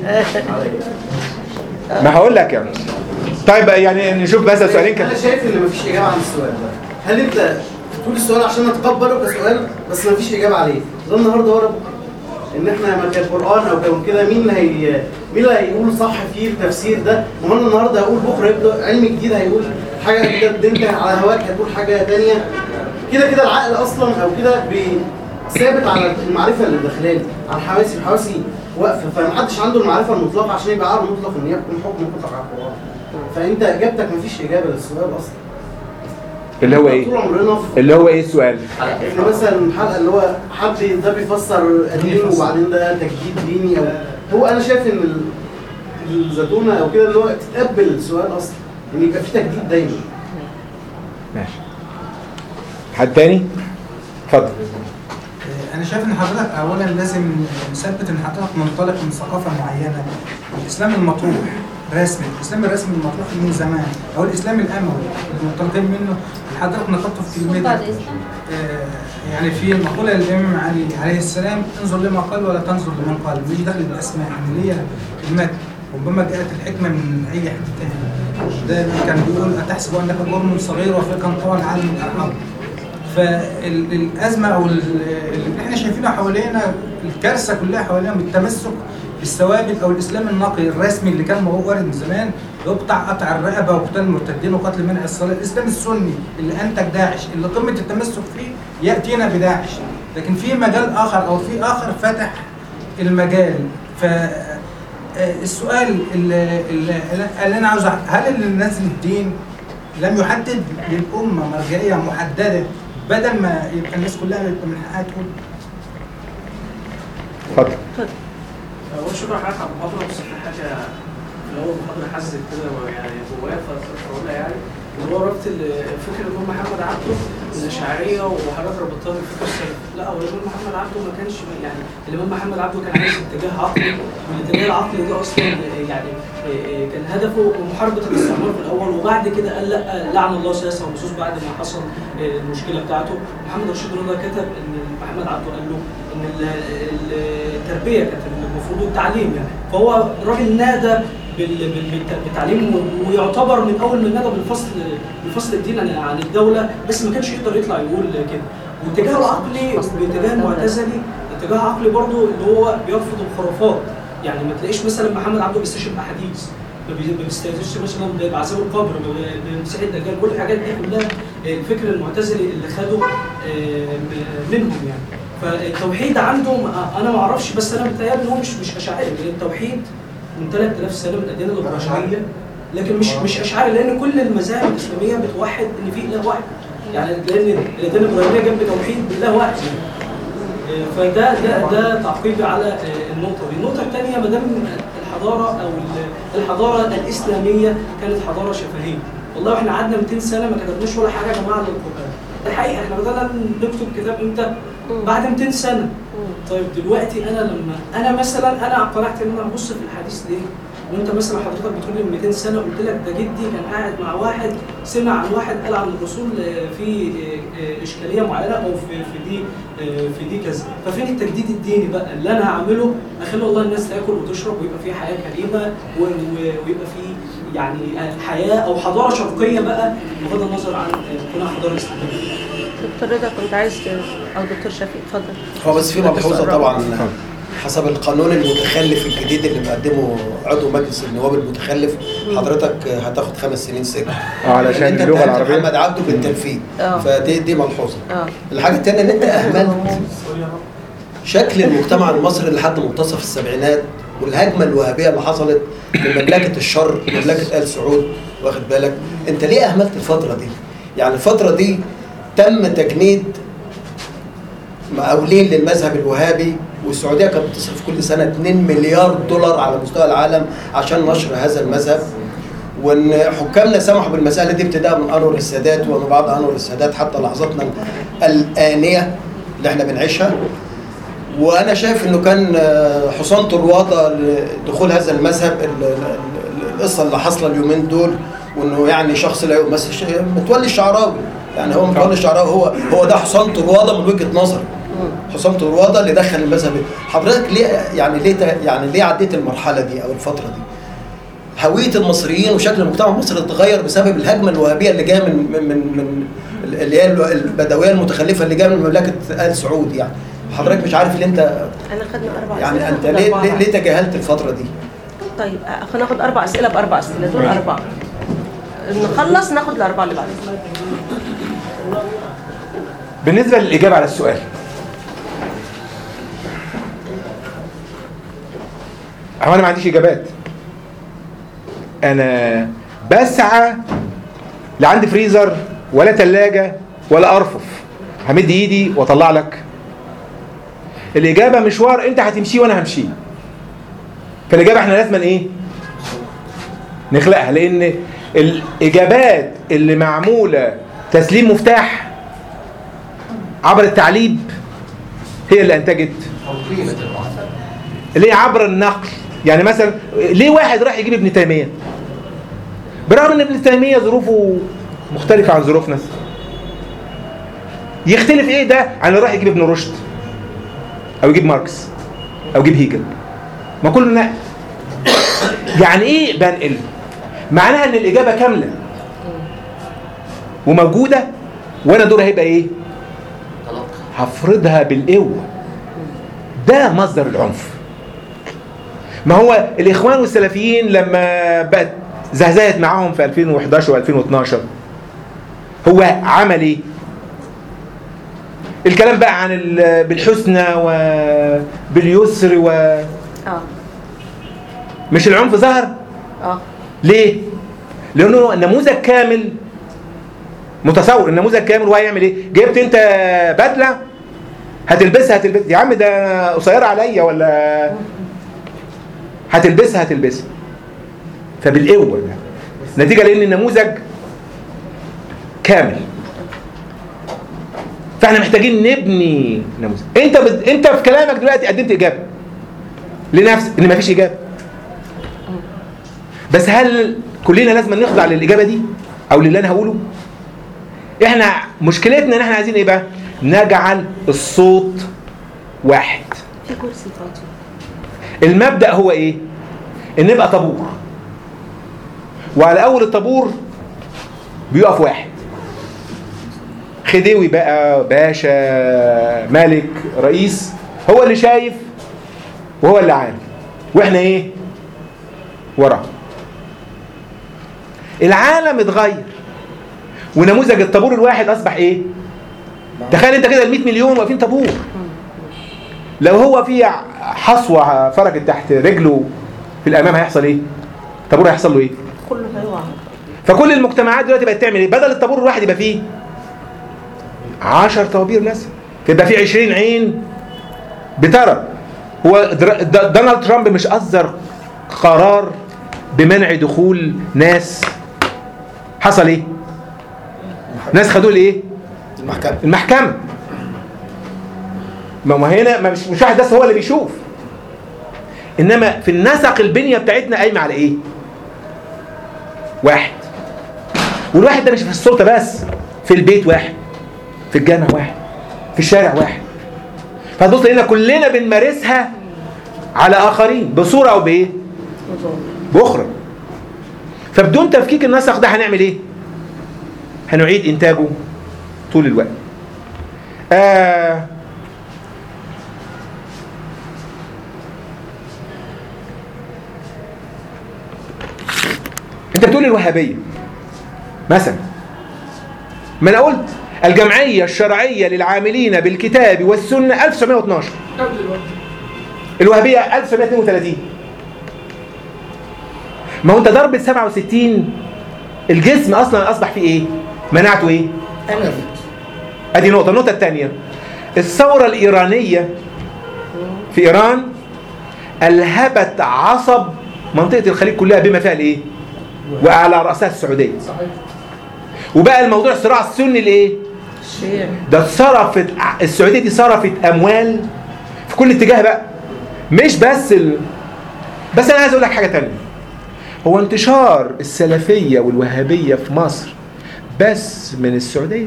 ما هقول لك يعني طيب يعني نشوف بس سؤالين كده انا شايف ان مفيش اجابه عن السؤال ده هل انت تقول السؤال عشان اتقبله كسؤال بس مفيش اجابه عليه ده النهارده ورا بكره ان احنا ما كان قران او كان كده مين اللي هي مين اللي هيقول صح فيه التفسير ده ما انا النهارده هقول بكره يبدا علم جديد هيقول حاجه كده انت على هواك هتقول حاجه تانية كده كده العقل اصلا او كده بي- ثابت على المعرفه اللي داخلالي على حواسي الحواسي واقفه فمحدش عنده المعرفه المطلقه عشان يبقى عارف مطلق ان يكون حكم مطلق على القران فانت اجابتك مفيش اجابه للسؤال اصلا اللي هو ايه طول عمرنا في اللي هو ايه السؤال ان مثلا الحلقه اللي هو حد ده بيفسر قديم وبعدين ده تجديد ديني او هو انا شايف ان ال- الزتونه او كده اللي هو تتقبل السؤال اصلا ان يبقى في تجديد دايما ماشي حد تاني اتفضل انا شايف ان حضرتك اولا لازم نثبت ان حضرتك منطلق من ثقافه معينه الاسلام المطروح رسمي الاسلام الرسمي المطروح من زمان او الاسلام الاموي اللي منطلقين منه اللي حضرتك نقطته في بعد كلمتك الإسلام آه، يعني في مقولة للإمام علي عليه السلام انظر لما قال ولا تنظر لمن قال مش داخل بالأسماء يعني ليا المتن ربما جاءت الحكمة من أي حد تاني ده كان بيقول أتحسب أنك جرم صغير وفيك طوى العالم الأرحم فالأزمة أو ال- اللي احنا شايفينه حوالينا الكارثة كلها حوالينا بالتمسك بالثوابت أو الإسلام النقي الرسمي اللي كان موجود وارد من زمان يقطع قطع الرقبة وقتال المرتدين وقتل منع الصلاة الإسلام السني اللي أنتج داعش اللي قمة التمسك فيه يأتينا بداعش لكن في مجال آخر أو في آخر فتح المجال ف آه، السؤال اللي, اللي, اللي انا عاوز أع- هل اللي نزل الدين لم يحدد للامه مرجعيه محدده بدل ما يبقى الناس كلها يبقى من حقها تقول اتفضل هو شكرا حضرتك على المحاضرة بس في حاجة في الأول المحاضرة حزت كده يعني جوايا فأقولها يعني اللي هو ربط ال- فكرة الإمام محمد عبده الأشعرية وحضرتك ربطتها بالفكر السلفي، لا هو الإمام محمد عبده ما كانش يعني الإمام محمد عبده كان عايز اتجاه عقلي والاتجاه العقلي ده أصلا يعني كان هدفه محاربة الاستعمار في الأول وبعد كده قال لا لعن الله سياسة ونصوص بعد ما حصل المشكلة بتاعته محمد رشيد رضا كتب إن محمد عبده قال له إن ال- ال- التربية كانت المفروض التعليم يعني فهو الراجل نادى بال- بال- بالت- بالتعليم و- ويعتبر من اول من نادى بالفصل بالفصل الدين عن عن الدوله بس ما كانش يقدر يطلع يقول كده واتجاهه العقلي باتجاه المعتزلي اتجاه عقلي برضه اللي هو بيرفض الخرافات يعني ما تلاقيش مثلا محمد عبده بيستشهد احاديث ما بي- ما بيستهزئش مثلا بعذاب القبر ب- بمسيح الدجال كل الحاجات دي كلها الفكر المعتزلي اللي خده آه، م- منهم يعني فالتوحيد عندهم آه، انا ما اعرفش بس انا متهيألي ان هو مش مش اشاعري لان التوحيد من 3000 سنه من الاديان الابراهيميه لكن مش مش اشعري لان كل المذاهب الاسلاميه بتوحد ان في اله واحد يعني لان الاديان الابراهيميه جنب توحيد بالله واحد آه، فده ده ده تعقيبي على آه، النقطه دي، النقطه الثانيه ما دام الحضاره او ال- الحضاره الاسلاميه كانت حضاره شفهيه، والله احنا قعدنا 200 سنه ما كتبناش ولا حاجه يا جماعه للقران. الحقيقه احنا بدانا نكتب كتاب امتى؟ بعد 200 سنه. طيب دلوقتي انا لما انا مثلا انا اقتنعت ان انا ابص في الحديث ليه؟ وانت مثلا حضرتك بتقول لي من 200 سنه قلت لك ده جدي كان قاعد مع واحد سمع عن واحد قال عن الرسول آه، في آه، آه، اشكاليه معينه او في في دي آه، في دي كذا ففين التجديد الديني بقى اللي انا هعمله اخلي والله الناس تاكل وتشرب ويبقى في حياه كريمه و- و- ويبقى في يعني آه، حياه او حضاره شرقيه بقى بغض النظر عن آه، كونها حضاره اسلاميه دكتور رضا كنت عايز ت- او دكتور شفيق اتفضل هو بس في ملحوظه طبعا حسب القانون المتخلف الجديد اللي مقدمه عضو مجلس النواب المتخلف حضرتك هتاخد خمس سنين سجن اه علشان لأن انت اللغه اتهمت العربيه محمد عبده بالتنفيذ اه. فدي دي ملحوظه اه الحاجه الثانيه ان انت اهملت شكل المجتمع المصري لحد منتصف السبعينات والهجمه الوهابيه اللي حصلت من مملكه الشر مملكه ال سعود واخد بالك انت ليه اهملت الفتره دي يعني الفتره دي تم تجنيد مقاولين للمذهب الوهابي والسعوديه كانت بتصرف كل سنه 2 مليار دولار على مستوى العالم عشان نشر هذا المذهب وان حكامنا سمحوا بالمساله دي ابتداء من انور السادات ومن بعد انور السادات حتى لحظتنا الانيه اللي احنا بنعيشها وانا شايف انه كان آه، حصان طروادة لدخول هذا المذهب ال- ال- ال- القصه اللي حاصله اليومين دول وانه يعني شخص لا يؤمس ش- متولي الشعراوي يعني هو متولي الشعراوي هو هو ده حصان طروادة من وجهه نظري حصان طروادة اللي دخل المذهب حضرتك ليه يعني ليه ت- يعني ليه عديت المرحله دي او الفتره دي؟ هويه المصريين وشكل المجتمع المصري اتغير بسبب الهجمه الوهابيه اللي جايه من من من, من اللي هي البدويه المتخلفه اللي جايه من مملكه ال سعود يعني حضرتك مش عارف اللي انت انا خدنا اربع يعني أسئلة، انت ناخد ليه أربعة. ليه, ليه تجاهلت الفتره دي؟ طيب آه، هناخد اربع اسئله باربع اسئله دول اربعه نخلص ناخد الاربعه اللي بعدين بالنسبة للإجابة على السؤال هو أنا ما عنديش إجابات أنا بسعى لا عندي فريزر ولا تلاجة ولا أرفف همد إيدي وأطلع لك الإجابة مشوار أنت هتمشيه وأنا همشيه فالإجابة إحنا لازم إيه؟ نخلقها لأن الإجابات اللي معمولة تسليم مفتاح عبر التعليب هي اللي انتجت اللي هي عبر النقل يعني مثلا ليه واحد راح يجيب ابن تيميه برغم ان ابن تيميه ظروفه مختلفه عن ظروفنا يختلف ايه ده عن اللي راح يجيب ابن رشد او يجيب ماركس او يجيب هيجل ما كله نقل يعني ايه بنقل معناها ان الاجابه كامله وموجوده وانا دوري هيبقى ايه هفرضها بالقوة ده مصدر العنف ما هو الإخوان والسلفيين لما بقت زهزهت معاهم في 2011 و2012 هو عمل ايه الكلام بقى عن ال- بالحسنى وباليسر و اه مش العنف ظهر اه ليه لانه نموذج كامل متصور النموذج كامل وهو هيعمل ايه جبت انت بدله هتلبسها هتلبس يا عم ده قصيره عليا ولا هتلبسها هتلبسها فبالقوه ده نتيجه لان النموذج كامل فاحنا محتاجين نبني نموذج انت بد... انت في كلامك دلوقتي قدمت اجابه لنفسك ان مفيش اجابه بس هل كلنا لازم نخضع للاجابه دي او للي انا هقوله احنا مشكلتنا ان احنا عايزين ايه بقى نجعل الصوت واحد في كرسي فاضي المبدأ هو ايه ان نبقى طابور وعلى اول الطابور بيقف واحد خديوي بقى باشا ملك رئيس هو اللي شايف وهو اللي عامل واحنا ايه وراه العالم اتغير ونموذج الطابور الواحد اصبح ايه تخيل انت كده ال 100 مليون واقفين طابور لو هو في حصوه فرجت تحت رجله في الامام هيحصل ايه الطابور هيحصل له ايه كله هيقع فكل المجتمعات دلوقتي بقت تعمل ايه بدل الطابور الواحد يبقى فيه 10 طوابير مثلا فيبقى فيه 20 عين بترى هو در- د- دونالد ترامب مش اصدر قرار بمنع دخول ناس حصل ايه ناس خدوه لايه المحكمه المحكمة ما ما هنا ما مش مش واحد بس هو اللي بيشوف انما في النسق البنية بتاعتنا قايمة على ايه واحد والواحد ده مش في السلطة بس في البيت واحد في الجامع واحد في الشارع واحد فتبص هنا كلنا بنمارسها على اخرين بصورة او بايه باخرى فبدون تفكيك النسق ده هنعمل ايه هنعيد انتاجه طول الوقت آه انت بتقول الوهابيه مثلا ما انا قلت الجمعيه الشرعيه للعاملين بالكتاب والسنه 1912 الوهابيه 1932 ما هو انت ضربة 67 الجسم اصلا اصبح فيه ايه مناعته ايه ادي نقطة النقطة الثانية الثورة الإيرانية في إيران ألهبت عصب منطقة الخليج كلها بما فيها الإيه؟ وعلى راسها السعوديه وبقى الموضوع صراع السني لايه الشيعي ده صرفت السعوديه دي صرفت اموال في كل اتجاه بقى مش بس ال... بس انا عايز اقول لك حاجه تانية هو انتشار السلفيه والوهابيه في مصر بس من السعوديه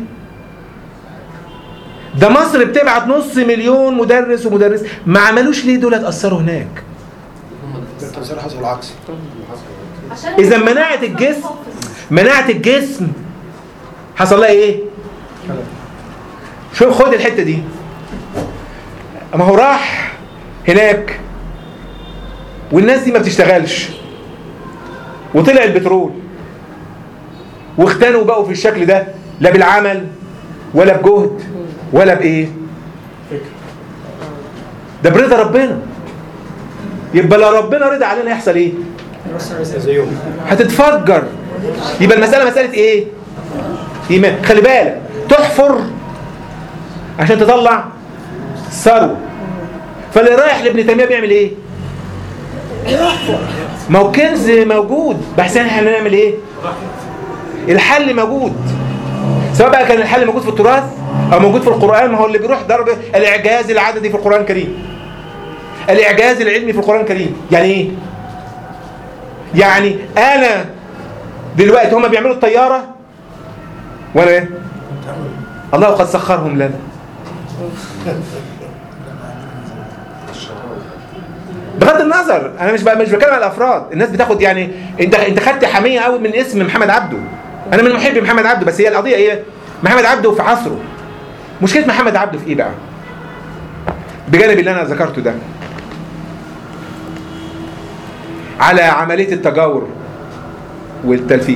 ده مصر بتبعت نص مليون مدرس ومدرس ما عملوش ليه دول اتاثروا هناك التفسير حصل العكس اذا مناعه الجسم مناعه الجسم حصل لها ايه شوف خد الحته دي ما هو راح هناك والناس دي ما بتشتغلش وطلع البترول واختنوا بقوا في الشكل ده لا بالعمل ولا بجهد ولا بايه ده برضا ربنا يبقى لو ربنا رضى علينا يحصل ايه زيهم هتتفجر يبقى المسألة مسألة ايه ايمان خلي بالك تحفر عشان تطلع ثروة فاللي رايح لابن تيمية بيعمل ايه ما هو كنز موجود بس احنا هنعمل ايه الحل موجود سواء بقى كان الحل موجود في التراث او موجود في القرآن ما هو اللي بيروح ضرب الاعجاز العددي في القرآن الكريم الاعجاز العلمي في القرآن الكريم يعني ايه يعني انا دلوقتي هما بيعملوا الطياره وانا ايه الله قد سخرهم لنا بغض النظر انا مش بقى مش بتكلم على الافراد الناس بتاخد يعني انت انت خدت حميه قوي من اسم محمد عبده انا من محبي محمد عبده بس هي القضيه ايه محمد عبده في عصره مشكله محمد عبده في ايه بقى بجانب اللي انا ذكرته ده على عملية التجاور والتلفيق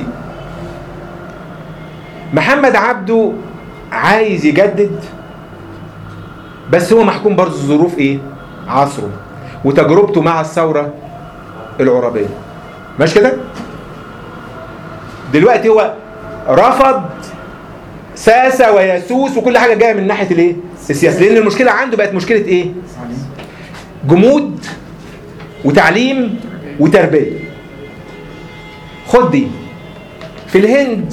محمد عبده عايز يجدد بس هو محكوم برضه ظروف ايه عصره وتجربته مع الثورة العربية مش كده دلوقتي هو رفض ساسة ويسوس وكل حاجة جاية من ناحية الايه السياسة لان المشكلة عنده بقت مشكلة ايه جمود وتعليم وتربية خد دي في الهند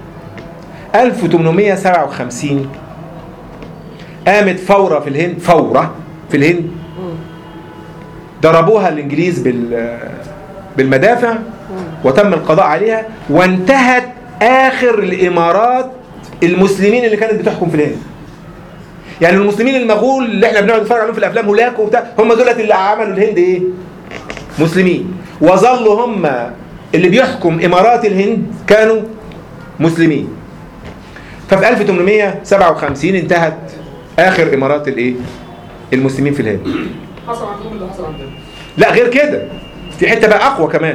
1857 قامت فورة في الهند فورة في الهند ضربوها الانجليز بال بالمدافع وتم القضاء عليها وانتهت اخر الامارات المسلمين اللي كانت بتحكم في الهند يعني المسلمين المغول اللي احنا بنقعد نتفرج عليهم في الافلام هناك وبتاع هم دولت اللي عملوا الهند ايه مسلمين وظلوا هم اللي بيحكم امارات الهند كانوا مسلمين ففي 1857 انتهت اخر امارات الايه المسلمين في الهند حصل عندهم اللي حصل عندنا لا غير كده في حته بقى اقوى كمان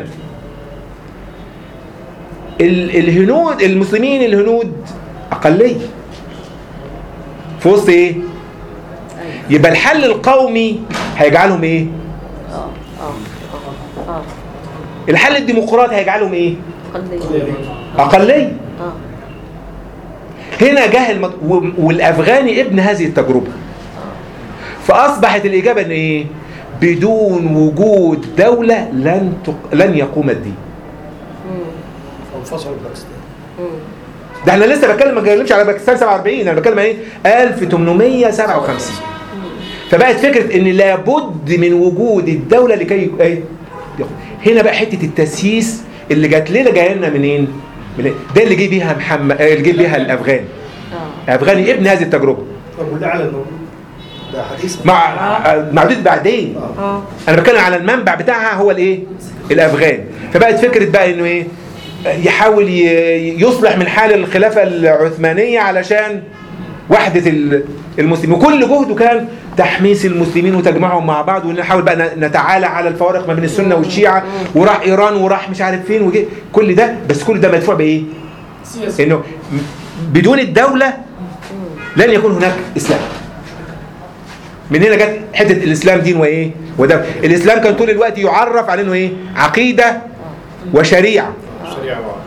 ال- الهنود المسلمين الهنود اقليه في وسط ايه يبقى الحل القومي هيجعلهم ايه اه اه اه الحل الديمقراطي هيجعلهم ايه قليل اقليه اه هنا جه المط... و- والافغاني ابن هذه التجربه فاصبحت الاجابه ان ايه بدون وجود دوله لن تق... لن يقوم الدين انفصلوا باكستان ده احنا لسه بتكلم ما بتكلمش على باكستان 47 انا بتكلم عن ايه 1857 فبقت فكره ان لابد من وجود الدوله لكي ايه هنا بقى حته التسييس اللي جات لنا جايه لنا منين من ده اللي جه بيها محمد اللي جه بيها الافغان اه افغاني ابن هذه التجربه طب وده على الموضوع ده حديث مع معدود بعدين اه انا بتكلم على المنبع بتاعها هو الايه الافغان فبقت فكره بقى انه ايه يحاول ي- يصلح من حال الخلافه العثمانيه علشان وحده ال- المسلمين وكل جهده كان تحميس المسلمين وتجمعهم مع بعض ونحاول بقى ن- نتعالى على الفوارق ما بين السنه والشيعه وراح ايران وراح مش عارف فين وجه كل ده بس كل ده مدفوع بايه؟ سياسي انه م- بدون الدوله لن يكون هناك اسلام من هنا جت حته الاسلام دين وايه وده الاسلام كان طول الوقت يعرف على انه ايه عقيده وشريعه شريعه بعض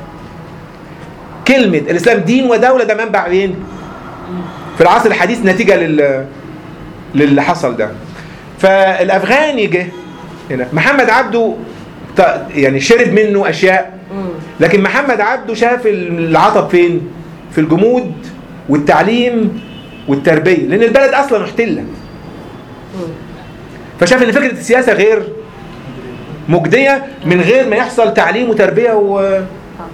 كلمه الاسلام دين ودوله ده منبع فين في العصر الحديث نتيجه لل للي حصل ده فالافغاني جه هنا محمد عبده ط- يعني شرب منه اشياء لكن محمد عبده شاف العطب فين في الجمود والتعليم والتربيه لان البلد اصلا محتله فشاف ان فكره السياسه غير مجديه من غير ما يحصل تعليم وتربيه و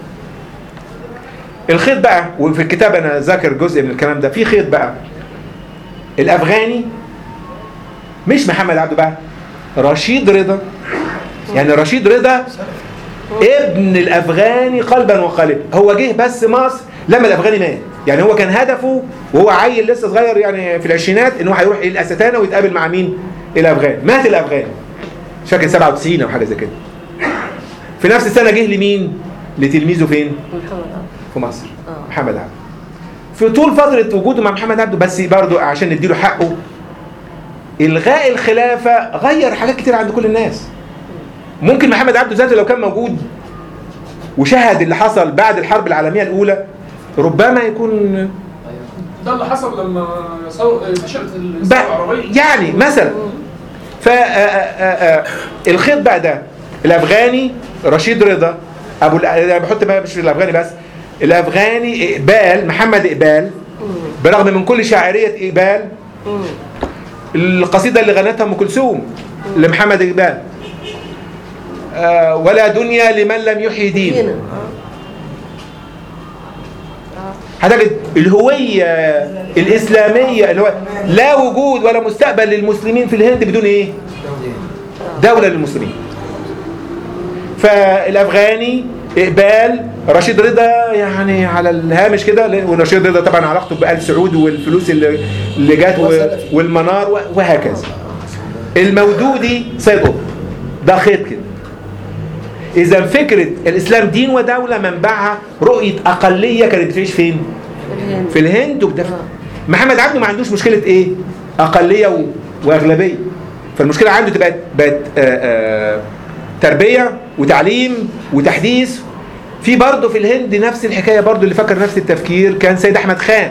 الخيط بقى وفي الكتاب انا ذاكر جزء من الكلام ده في خيط بقى الافغاني مش محمد عبده بقى رشيد رضا يعني رشيد رضا ابن الافغاني قلبا وقالبا هو جه بس مصر لما الافغاني مات يعني هو كان هدفه وهو عيل لسه صغير يعني في العشرينات ان هو هيروح الاستانه ويتقابل مع مين الافغان مات الافغاني مش فاكر 97 او حاجه زي كده في نفس السنه جه لمين لتلميذه فين محمد في مصر محمد عبده في طول فترة وجوده مع محمد عبده بس برضو عشان نديله حقه إلغاء الخلافة غير حاجات كتير عند كل الناس ممكن محمد عبده ذاته لو كان موجود وشاهد اللي حصل بعد الحرب العالمية الأولى ربما يكون ده اللي حصل لما صار- فشلت بقى الثوره العربيه يعني مثلا ف الخيط بقى ده الافغاني رشيد رضا ابو الأ- انا بحط بقى مش الافغاني بس الافغاني اقبال محمد اقبال برغم من كل شاعريه اقبال القصيده اللي غنتها ام كلثوم لمحمد اقبال آه، ولا دنيا لمن لم يحيي دين هنا هتجد الهوية الإسلامية اللي هو لا وجود ولا مستقبل للمسلمين في الهند بدون إيه؟ دولة للمسلمين فالأفغاني إقبال رشيد رضا يعني على الهامش كده لأن- ورشيد رضا طبعا علاقته بآل سعود والفلوس اللي اللي جات و- والمنار و- وهكذا المودودي سيد قطب ده خيط كده إذا فكرة الإسلام دين ودولة منبعها رؤية أقلية كانت بتعيش فين؟ الهند. في الهند وبدفع محمد عبده ما عندوش مشكلة إيه؟ أقلية و... وأغلبية فالمشكلة عنده تبقى بقت آه، آه، تربية وتعليم وتحديث في برضه في الهند نفس الحكاية برضه اللي فكر نفس التفكير كان سيد أحمد خان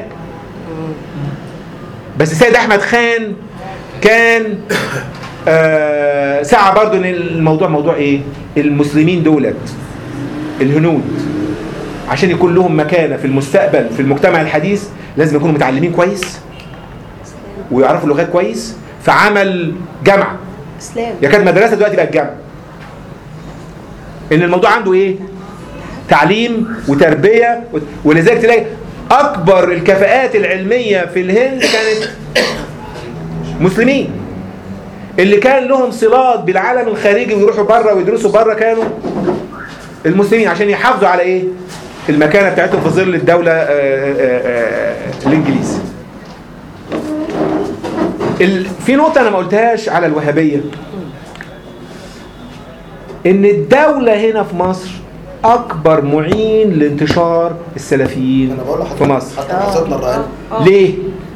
بس سيد أحمد خان كان آه سعى برضه ان الموضوع موضوع ايه المسلمين دولت الهنود عشان يكون لهم مكانه في المستقبل في المجتمع الحديث لازم يكونوا متعلمين كويس ويعرفوا اللغات كويس فعمل جامعه اسلام يا كانت مدرسه دلوقتي بقت جامعه ان الموضوع عنده ايه تعليم وتربيه و- ولذلك تلاقي اكبر الكفاءات العلميه في الهند كانت مسلمين اللي كان لهم صلات بالعالم الخارجي ويروحوا بره ويدرسوا بره كانوا المسلمين عشان يحافظوا على ايه المكانه بتاعتهم في ظل الدوله آه، آه، آه، الانجليزي ال- في نقطه انا ما قلتهاش على الوهابيه ان الدوله هنا في مصر اكبر معين لانتشار السلفيين انا بقول في لحضرتك مصر حتى حصتنا الرهان ليه؟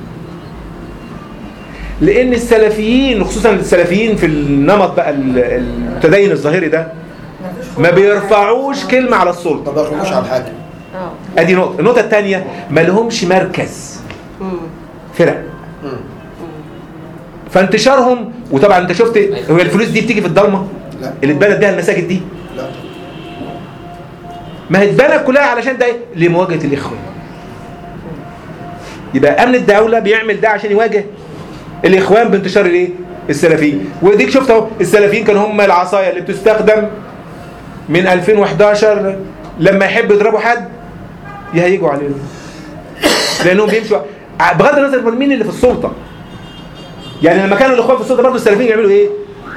لأن السلفيين خصوصا السلفيين في النمط بقى ال- التدين الظاهري ده ما بيرفعوش كلمة على السلطة ما بيخرجوش على الحاكم اه ادي نقطة النقطة الثانية ما لهمش مركز مم. فرق فانتشارهم وطبعا انت شفت هو الفلوس دي بتيجي في الضلمة لا اللي اتبنت بيها المساجد دي لا ما هي اتبنت كلها علشان ده إيه؟ لمواجهة الإخوة يبقى أمن الدولة بيعمل ده عشان يواجه الإخوان بانتشار الإيه؟ السلفيين وديك شفت اهو السلفيين كانوا هم العصاية اللي بتستخدم من 2011 لما يحبوا يضربوا حد يهيجوا عليهم لأنهم بيمشوا ع- بغض النظر من مين اللي في السلطة يعني لما كانوا الإخوان في السلطة برضه السلفيين يعملوا إيه؟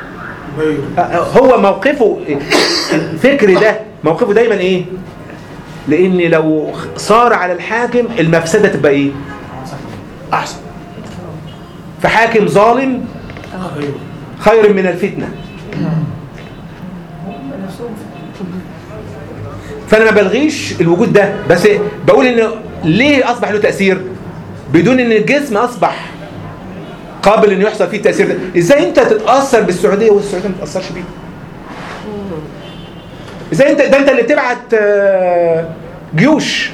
هو موقفه الفكر ده موقفه دايما ايه لان لو صار على الحاكم المفسده تبقى ايه احسن فحاكم ظالم خير من الفتنه فانا ما بلغيش الوجود ده بس بقول ان ليه اصبح له تاثير بدون ان الجسم اصبح قابل ان يحصل فيه التاثير ده ازاي انت تتاثر بالسعوديه والسعوديه ما تتاثرش بيك ازاي انت ده انت اللي بتبعت آه، جيوش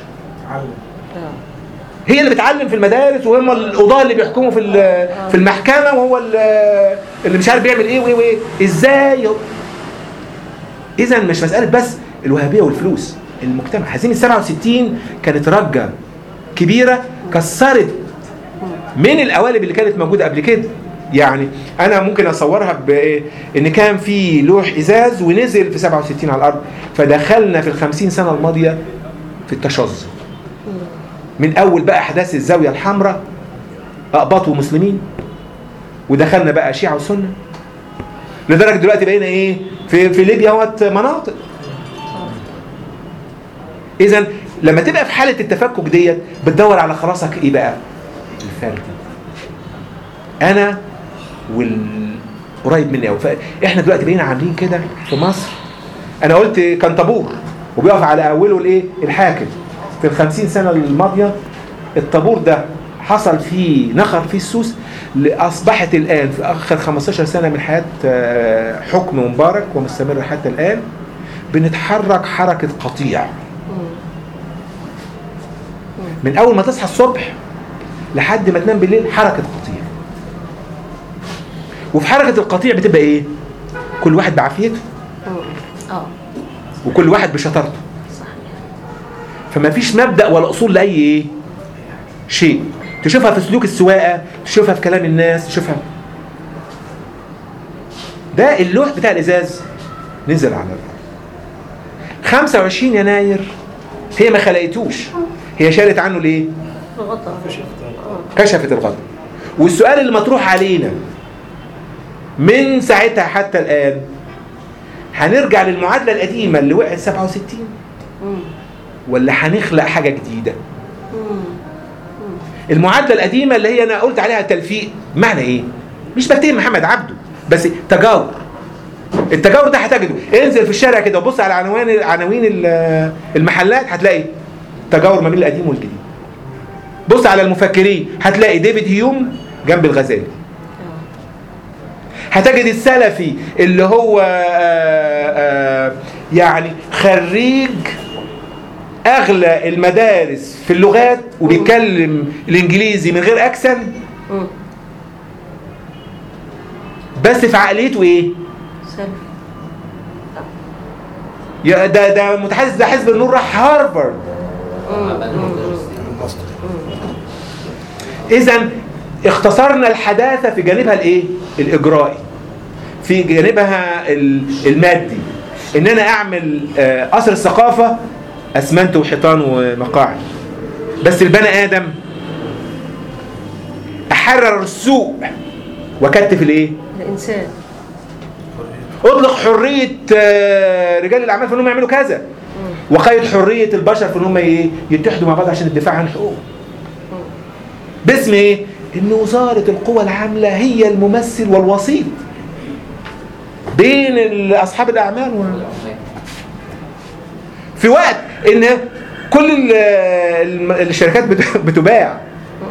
هي اللي بتعلم في المدارس وهم القضاه اللي بيحكموا في ال- في المحكمه وهو ال- اللي مش عارف بيعمل ايه وايه وايه ازاي اذا مش مساله بس الوهابيه والفلوس المجتمع هزيمه 67 كانت رجه كبيره كسرت من القوالب اللي كانت موجوده قبل كده يعني انا ممكن اصورها بايه ان كان في لوح ازاز ونزل في 67 على الارض فدخلنا في ال 50 سنه الماضيه في التشظي من اول بقى احداث الزاويه الحمراء اقباط ومسلمين ودخلنا بقى شيعه وسنه لدرجه دلوقتي بقينا ايه في في ليبيا اهوت مناطق اذا لما تبقى في حاله التفكك ديت بتدور على خلاصك ايه بقى الفردي انا والقريب مني قوي فاحنا دلوقتي بقينا عاملين كده في مصر انا قلت كان طابور وبيقف على اوله الايه الحاكم في ال 50 سنه الماضيه الطابور ده حصل فيه نخر فيه السوس اصبحت الان في اخر 15 سنه من حياه آه، حكم مبارك ومستمر حتى الان بنتحرك حركه قطيع من اول ما تصحى الصبح لحد ما تنام بالليل حركه قطيع وفي حركه القطيع بتبقى ايه كل واحد بعافيته اه وكل واحد بشطارته فما فيش مبدا ولا اصول لاي ايه شيء تشوفها في سلوك السواقه تشوفها في كلام الناس تشوفها ده اللوح بتاع الازاز نزل على الارض 25 يناير هي ما خلقتوش هي شالت عنه ليه غطى كشفت الغضب والسؤال اللي مطروح علينا من ساعتها حتى الآن هنرجع للمعادلة القديمة اللي وقعت 67 ولا هنخلق حاجة جديدة المعادلة القديمة اللي هي أنا قلت عليها تلفيق معنى إيه؟ مش بتهم محمد عبده بس تجاور التجاور ده هتجده انزل في الشارع كده وبص على عنوان عناوين ال- المحلات هتلاقي تجاور ما بين القديم والجديد بص على المفكرين هتلاقي ديفيد هيوم جنب الغزالي هتجد السلفي اللي هو آه، آه، يعني خريج اغلى المدارس في اللغات وبيتكلم الانجليزي من غير اكسن بس في عقليته ايه سلف يا ده ده متحدث ده حزب النور راح هارفارد اذا اختصرنا الحداثه في جانبها الايه الاجرائي في جانبها ال- المادي ان انا اعمل آه، قصر الثقافه اسمنت وحيطان ومقاعد بس البني ادم احرر السوق وكتف الايه الانسان اطلق حريه آه، رجال الاعمال في انهم يعملوا كذا وقيد حريه البشر في انهم ي- يتحدوا مع بعض عشان الدفاع عن حقوقهم باسم ايه ان وزاره القوى العامله هي الممثل والوسيط بين ال- اصحاب الاعمال و... في وقت ان كل ال- الم- الشركات بت- بتباع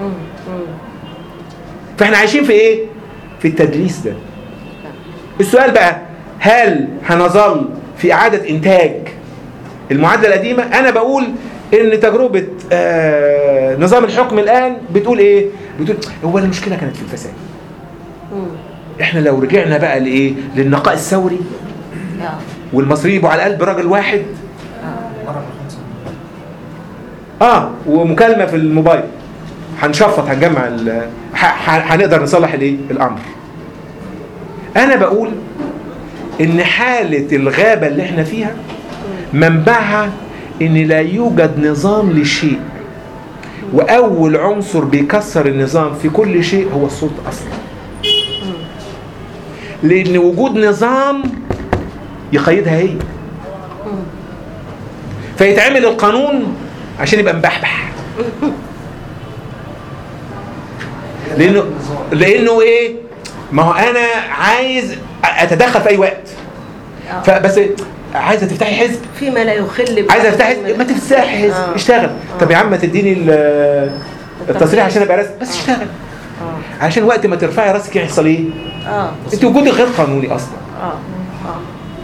فاحنا عايشين في ايه في التدريس ده السؤال بقى هل هنظل في اعاده انتاج المعادله القديمه انا بقول ان تجربه آه نظام الحكم الان بتقول ايه بتقول هو المشكله كانت في الفساد احنا لو رجعنا بقى لايه للنقاء الثوري اه والمصريين يبقوا على قلب راجل واحد مرة خمسة اه ومكالمه في الموبايل هنشفط هنجمع ال- ح- ح- هنقدر نصلح الايه الامر انا بقول ان حاله الغابه اللي احنا فيها منبعها ان لا يوجد نظام لشيء واول عنصر بيكسر النظام في كل شيء هو السلطه اصلا لان وجود نظام يقيدها هي فيتعمل القانون عشان يبقى مبحبح لانه لانه ايه ما هو انا عايز اتدخل في اي وقت آه. فبس عايزه تفتحي حزب فيما لا يخل ب- عايزه افتحي حزب ما تفتحي حزب آه. اشتغل طب يا عم ما تديني ال- التصريح عشان ابقى رسمي بس اشتغل اه عشان وقت ما ترفعي راسك يحصل ايه اه انت وجودك غير قانوني اصلا اه اه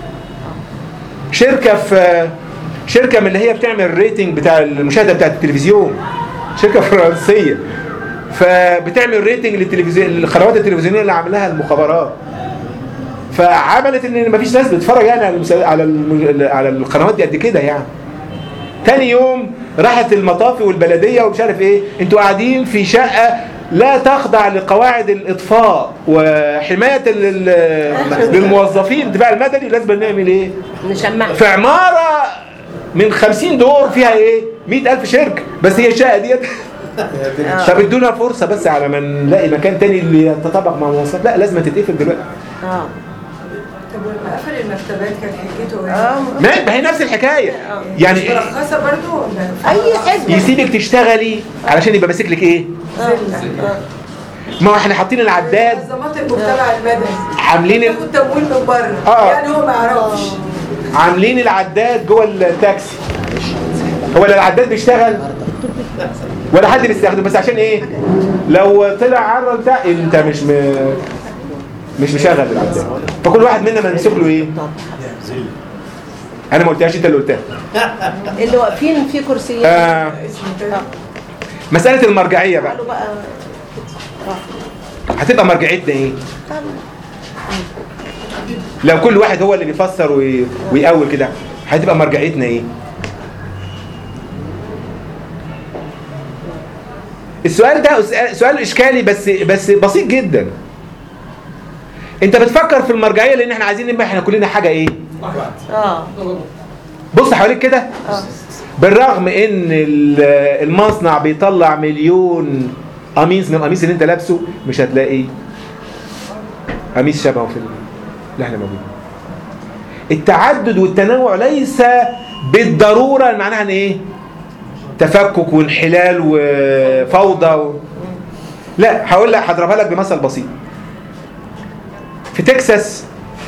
شركه في شركه من اللي هي بتعمل الريتنج بتاع المشاهده بتاعت التلفزيون شركه فرنسيه فبتعمل ريتنج للتلفزيون القنوات التلفزيونيه اللي عاملاها المخابرات فعملت ان مفيش ناس بتتفرج يعني على المسا- على الم- على القنوات دي قد كده يعني تاني يوم راحت المطافي والبلديه ومش عارف ايه انتوا قاعدين في شقه لا تخضع لقواعد الاطفاء وحمايه ال- ال- للموظفين الدفاع المدني لازم نعمل ايه نشمعها في عماره من 50 دور فيها ايه 100000 شركه بس هي الشقه ديت طب ادونا فرصه بس على ما نلاقي مكان تاني اللي يتطابق مع المواصفات لا لازم تتقفل دلوقتي اه طب ولما قفل المكتبات كان حجته ايه؟ اه ما ما هي نفس الحكايه يعني مش مرخصه برضه ولا اي حاجه يسيبك تشتغلي علشان يبقى ماسك لك ايه زلة؟ ما هو احنا حاطين العداد منظمات المجتمع المدني عاملين ال- بياخد تمويل من بره آه. يعني هو ما يعرفش عاملين العداد جوه التاكسي هو لا العداد بيشتغل ولا حد بيستخدمه بس عشان ايه لو طلع عره بتاع انت مش م... مش مشغل العداد فكل واحد منا ممسك له ايه انا ما قلتهاش انت اللي قلتها اللي واقفين في كرسيين آه مساله المرجعيه بقى قالوا بقى هتبقى مرجعيتنا ايه لو كل واحد هو اللي بيفسر وي... ويقول كده هتبقى مرجعيتنا ايه السؤال ده سؤال- سؤال اشكالي بس بس بسيط جدا انت بتفكر في المرجعيه لان احنا عايزين نبقى احنا كلنا حاجه ايه اه بص حواليك كده بالرغم ان ال- المصنع بيطلع مليون قميص من القميص اللي انت لابسه مش هتلاقي قميص شبهه في اللي احنا موجودين التعدد والتنوع ليس بالضروره معناها ان ايه تفكك وانحلال وفوضى و... لا هقول لك هضربها لك بمثل بسيط في تكساس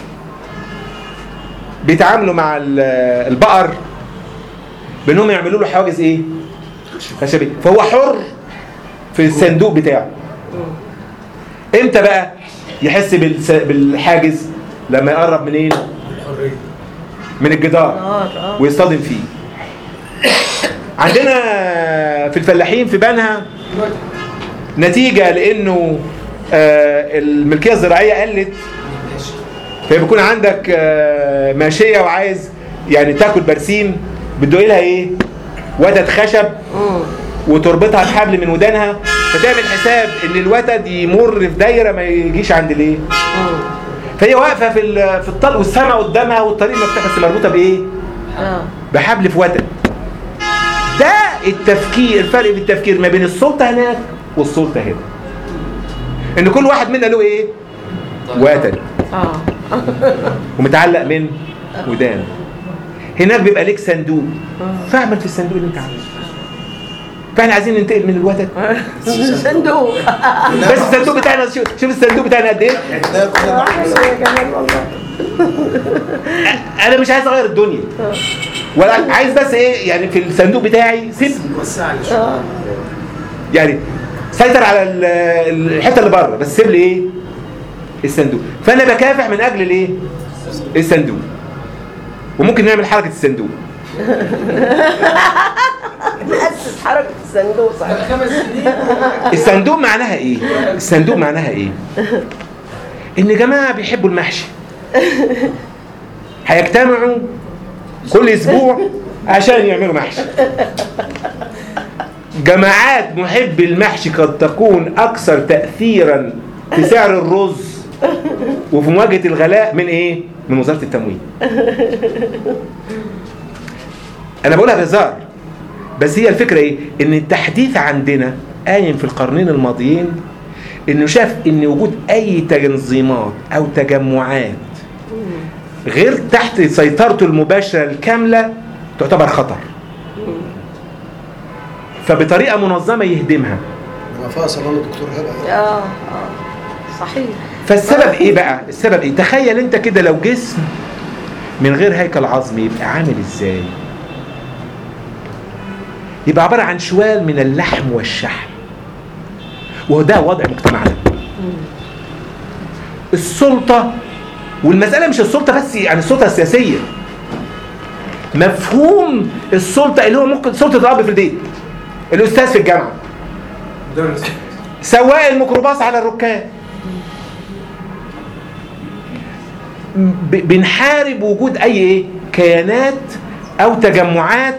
بيتعاملوا مع ال- البقر بانهم يعملوا له حواجز ايه خشبيه فهو حر في الصندوق بتاعه امتى بقى يحس بالس- بالحاجز لما يقرب منين من الجدار نار اه ويصطدم فيه عندنا في الفلاحين في بنها نتيجة لأنه آه، الملكية الزراعية قلت فبيكون عندك آه، ماشية وعايز يعني تاكل برسيم بتدوق لها ايه؟ وتد خشب وتربطها بحبل من ودانها فتعمل حساب ان الوتد يمر في دايره ما يجيش عند الايه؟ فهي واقفه في ال- في الطريق والسماء قدامها والطريق مفتوح بس مربوطه بايه؟ اه بحبل في وتد ده التفكير الفرق في التفكير ما بين السلطه هناك والسلطه هنا ان كل واحد منا له ايه؟ وتد اه ومتعلق من ودان هناك بيبقى ليك صندوق فاعمل في الصندوق اللي انت عايزه فاحنا عايزين ننتقل من الوتد صندوق بس الصندوق بتاعنا شوف شوف الصندوق بتاعنا قد ايه ده كنا يا جمال والله انا مش عايز اغير الدنيا ولا عايز بس ايه يعني في الصندوق بتاعي سيب اه يعني سيطر على ال- الحته اللي بره بس سيب لي ايه الصندوق فانا بكافح من اجل الايه الصندوق وممكن نعمل حركه الصندوق نأسس حركة الصندوق صحيح خمس سنين الصندوق معناها ايه الصندوق معناها ايه ان جماعه بيحبوا المحشي هيجتمعوا كل اسبوع عشان يعملوا محشي جماعات محب المحشي قد تكون اكثر تاثيرا في سعر الرز وفي مواجهه الغلاء من ايه من وزاره التموين انا بقولها بهزار بس هي الفكره ايه ان التحديث عندنا قايم في القرنين الماضيين انه شاف ان وجود اي تنظيمات او تجمعات غير تحت سيطرته المباشره الكامله تعتبر خطر فبطريقه منظمه يهدمها لما فيها صالون الدكتور هبه اه اه صحيح فالسبب ايه بقى السبب ايه تخيل انت كده لو جسم من غير هيكل عظمي يبقى عامل ازاي يبقى عباره عن شوال من اللحم والشحم وده وضع مجتمعنا السلطه والمساله مش السلطه بس يعني السلطه السياسيه مفهوم السلطه اللي هو ممكن سلطه الاب في البيت الاستاذ في الجامعه سواق الميكروباص على الركاب ب- بنحارب وجود اي ايه كيانات او تجمعات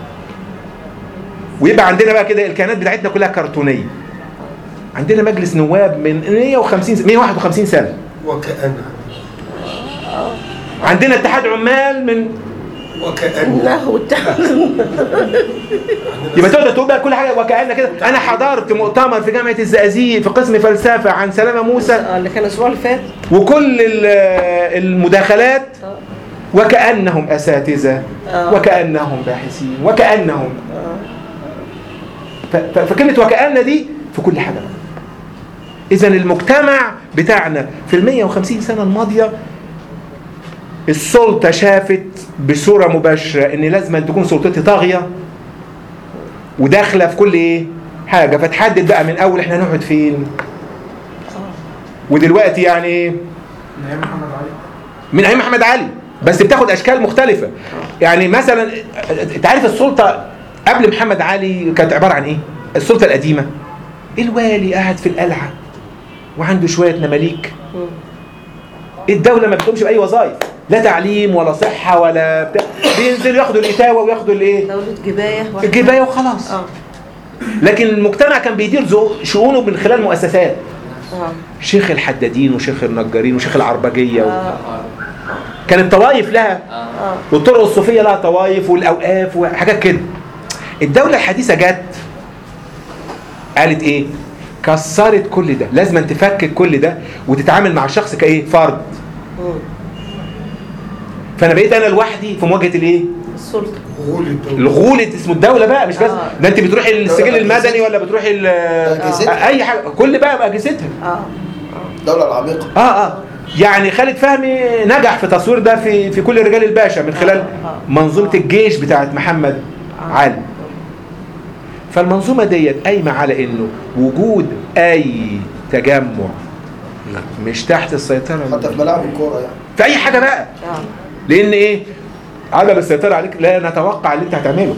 ويبقى عندنا بقى كده الكيانات بتاعتنا كلها كرتونيه عندنا مجلس نواب من 150 س- 151 سنه وكأن عندنا اتحاد عمال من وكأن لا والتعليم يبقى تقدر تقول بقى كل حاجه وكأن كده انا حضرت مؤتمر في جامعه الزقازيق في قسم فلسفه عن سلامه موسى آه، اللي كان الاسبوع اللي فات وكل ال- المداخلات وكأنهم أساتذة آه. وكأنهم باحثين وكأنهم ف- ف- فكلمة وكأن دي في كل حاجة إذا المجتمع بتاعنا في المية وخمسين سنة الماضية السلطة شافت بصورة مباشرة إن لازم أن تكون سلطتي طاغية وداخلة في كل إيه حاجة فتحدد بقى من أول إحنا هنقعد فين ودلوقتي يعني إيه من ايام محمد علي من ايام محمد علي بس بتاخد اشكال مختلفه يعني مثلا انت عارف السلطه قبل محمد علي كانت عباره عن ايه السلطه القديمه الوالي قاعد في القلعه وعنده شويه نماليك الدوله ما بتقومش باي وظائف لا تعليم ولا صحه ولا بتاع بينزلوا ياخدوا الاتاوه وياخدوا الايه دولة جباية واحد. الجبايه وخلاص اه لكن المجتمع كان بيدير زو- شؤونه من خلال مؤسسات اه شيخ الحدادين وشيخ النجارين وشيخ العربجيه و... اه كانت طوائف لها اه والطرق الصوفيه لها طوائف والاوقاف وحاجات كده الدوله الحديثه جت قالت ايه كسرت كل ده لازم أن تفكك كل ده وتتعامل مع الشخص كايه فرد مم. فانا بقيت انا لوحدي في مواجهه الايه السلطة غول الدولة الغول اسمه الدوله بقى مش بس آه. ده انت بتروحي السجل المدني ولا بتروحي ال- أجهزتها. اي حاجه كل بقى باجهزتها اه الدولة العميقة اه اه يعني خالد فهمي نجح في تصوير ده في في كل رجال الباشا من خلال آه. منظومه الجيش بتاعت محمد علي فالمنظومه ديت قايمه على انه وجود اي تجمع مش تحت السيطره حتى في ملاعب الكورة يعني في اي حاجه بقى اه لان ايه عدم السيطره عليك لا نتوقع اللي انت هتعمله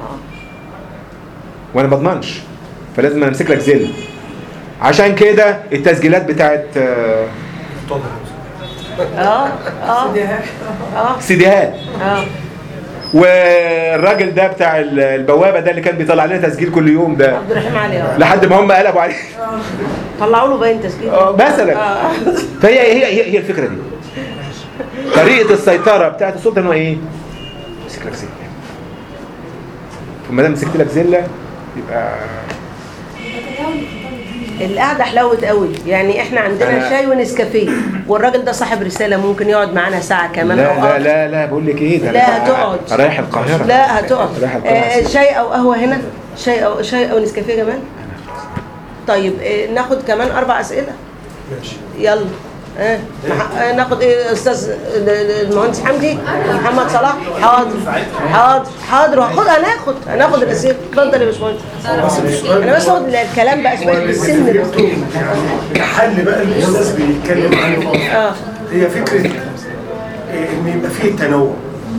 وانا ما اضمنش فلازم امسك لك زل عشان كده التسجيلات بتاعت آه، اه اه اه سيديهات اه والراجل ده بتاع ال- البوابه ده اللي كان بيطلع لنا تسجيل كل يوم ده عبد الرحيم علي اه لحد ما هم قلبوا عليه طلعوا له باين تسجيل آه، مثلا اه فهي هي هي, هي الفكره دي طريقه السيطره بتاعت السلطه ان هو ايه؟ مسك لك زله وما دام مسكت لك زله يبقى القعده حلوت قوي يعني احنا عندنا أنا- شاي ونسكافيه والراجل ده صاحب رساله ممكن يقعد معانا ساعه كمان لا أو لا أكتر. لا لا بقول لك ايه ده لا أنا هتقعد. رايح القاهره لا هتقعد رايح القاهره آه شاي او قهوه هنا شاي او شاي او نسكافيه كمان طيب آه ناخد كمان اربع اسئله ماشي يلا آه. مح- آه ناخد ايه استاذ ال- ال- المهندس حمدي محمد صلاح حاضر حاضر حاضر وهاخدها هناخد هناخد الاسئله اتفضل يا باشمهندس انا بس واخد الكلام بقى شويه بالسن بس الحل بقى اللي الاستاذ بيتكلم عنه اه هي فكره إيه، ان يبقى فيه تنوع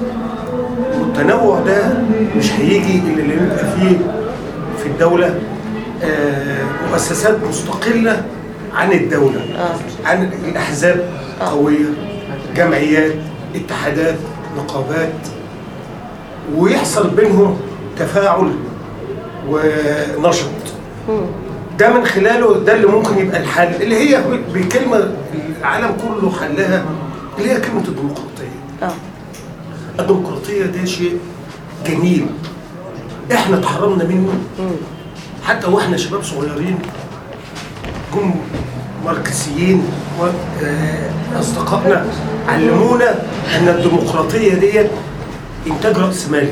والتنوع ده مش هيجي الا لما يبقى فيه في الدوله آه، مؤسسات مستقله عن الدوله اه عن الاحزاب قويه جمعيات اتحادات نقابات ويحصل بينهم تفاعل ونشط مم. ده من خلاله ده اللي ممكن يبقى الحل اللي هي بكلمه العالم كله حلها اللي هي كلمه الديمقراطيه اه الديمقراطيه ده شيء جميل احنا اتحرمنا منه مم. حتى واحنا شباب صغيرين جم ماركسيين واصدقائنا علمونا ان الديمقراطيه ديت انتاج راسمالي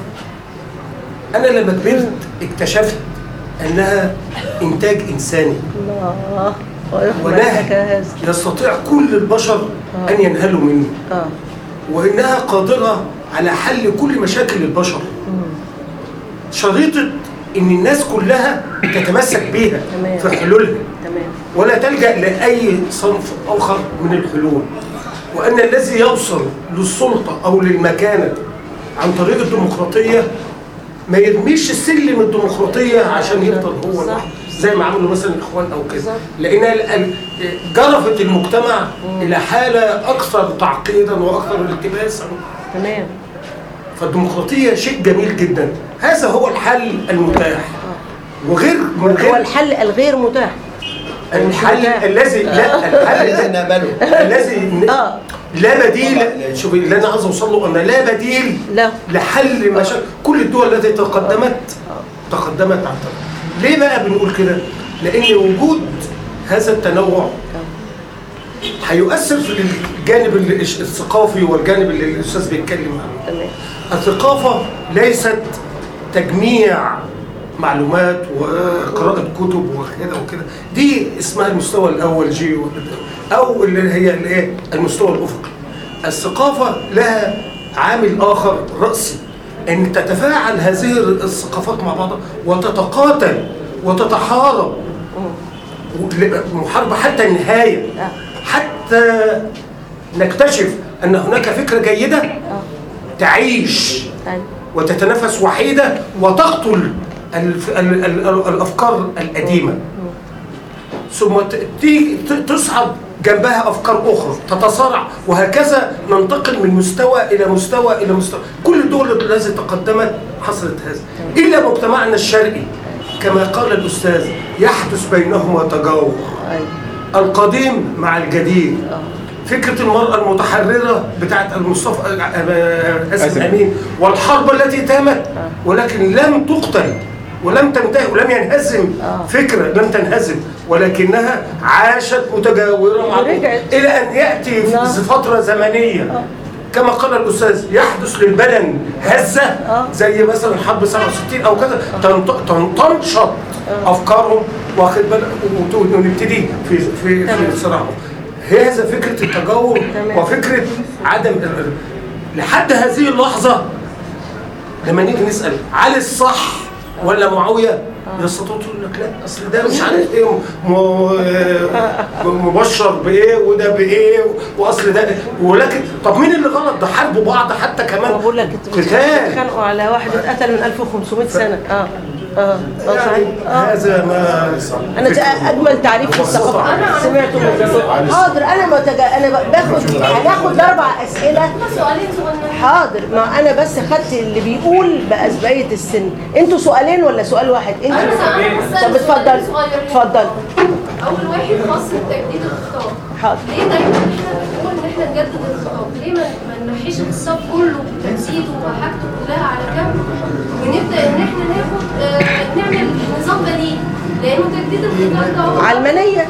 انا لما كبرت اكتشفت انها انتاج انساني الله ويحمد لك ونهج هذا يستطيع كل البشر ان ينهلوا منه اه وانها قادره على حل كل مشاكل البشر شريطه ان الناس كلها تتمسك بيها تمام. في حلولها تمام ولا تلجا لاي صنف اخر من الحلول وان الذي يوصل للسلطه او للمكانه عن طريق الديمقراطيه ما يرميش السلم الديمقراطيه عشان يفضل هو صح لوحده زي ما عملوا مثلا الاخوان او كده لان ال- ال- جرفت المجتمع الى حاله اكثر تعقيدا واكثر التباسا تمام فالديمقراطيه شيء جميل جدا هذا هو الحل المتاح وغير من هو غير الحل الغير متاح الحل الذي لا الحل الذي نقبله الذي ن- اه لا بديل شوف اللي انا عايز اوصل له ان لا بديل لا لحل مشاكل كل الدول التي تقدمت تقدمت عن طريق ليه بقى بنقول كده؟ لان وجود هذا التنوع هيؤثر في الجانب ال- الثقافي والجانب اللي الاستاذ بيتكلم عنه تمام الثقافة ليست تجميع معلومات وقراءة كتب وكده وكده دي اسمها المستوى الأول جي أو اللي هي الايه المستوى الأفقي الثقافة لها عامل آخر رأسي أن تتفاعل هذه الثقافات مع بعضها وتتقاتل وتتحارب محاربة حتى النهاية حتى نكتشف أن هناك فكرة جيدة تعيش أيوة. وتتنفس وحيدة وتقتل الف... ال... ال... ال... الأفكار القديمة ثم ت- تيجي ت- تصعد جنبها أفكار أخرى تتصارع وهكذا ننتقل من مستوى إلى مستوى إلى مستوى كل الدول التي تقدمت حصلت هذا إلا مجتمعنا الشرقي كما قال الأستاذ يحدث بينهما تجاور القديم مع الجديد فكرة المرأة المتحررة بتاعت المصطفى آه، آه، أسم أسم. أمين والحرب التي تمت ولكن لم تقتل ولم تنتهي ولم ينهزم فكرة لم تنهزم ولكنها عاشت متجاورة مع ورجعت. إلى أن يأتي في نعم. فترة زمنية كما قال الأستاذ يحدث للبدن هزة زي مثلا حرب 67 أو كذا تنط- تن- تنشط أفكارهم واخد بالك وت- ونبتدي في في في صراعهم هذا فكرة التجاور تمام. وفكرة عدم ال- لحد هذه اللحظة لما نيجي نسأل علي الصح ولا معاوية يستطيعوا تقول لك لا اصل ده مش عارف ايه م- مبشر بايه وده بايه واصل ده ولكن طب مين اللي غلط ده حاربوا بعض حتى كمان بقول لك قتال اتخانقوا على واحد اتقتل من 1500 سنه اه اه اه يعني صحيح اه هذا ما انا ت- اجمل تعريف للثقافه سمعته من حاضر انا متجا... انا ب- باخد هناخد الاربع اسئله سؤالين صغننين حاضر ما انا بس خدت اللي بيقول بأسبقية السن انتوا سؤالين ولا سؤال واحد انت أنا سؤالين. طب اتفضل صغيرين. اتفضل اول واحد خاص بتجديد الخطاب حاضر ليه دايما احنا بنقول ان احنا نجدد الخطاب ليه ما ما نمحيش الخطاب كله بتجديده وحاجته كلها على جنب ونبدا ان احنا ناخد آه، نعمل نظام بديل لانه تجديد الخطاب ده هو علمانيه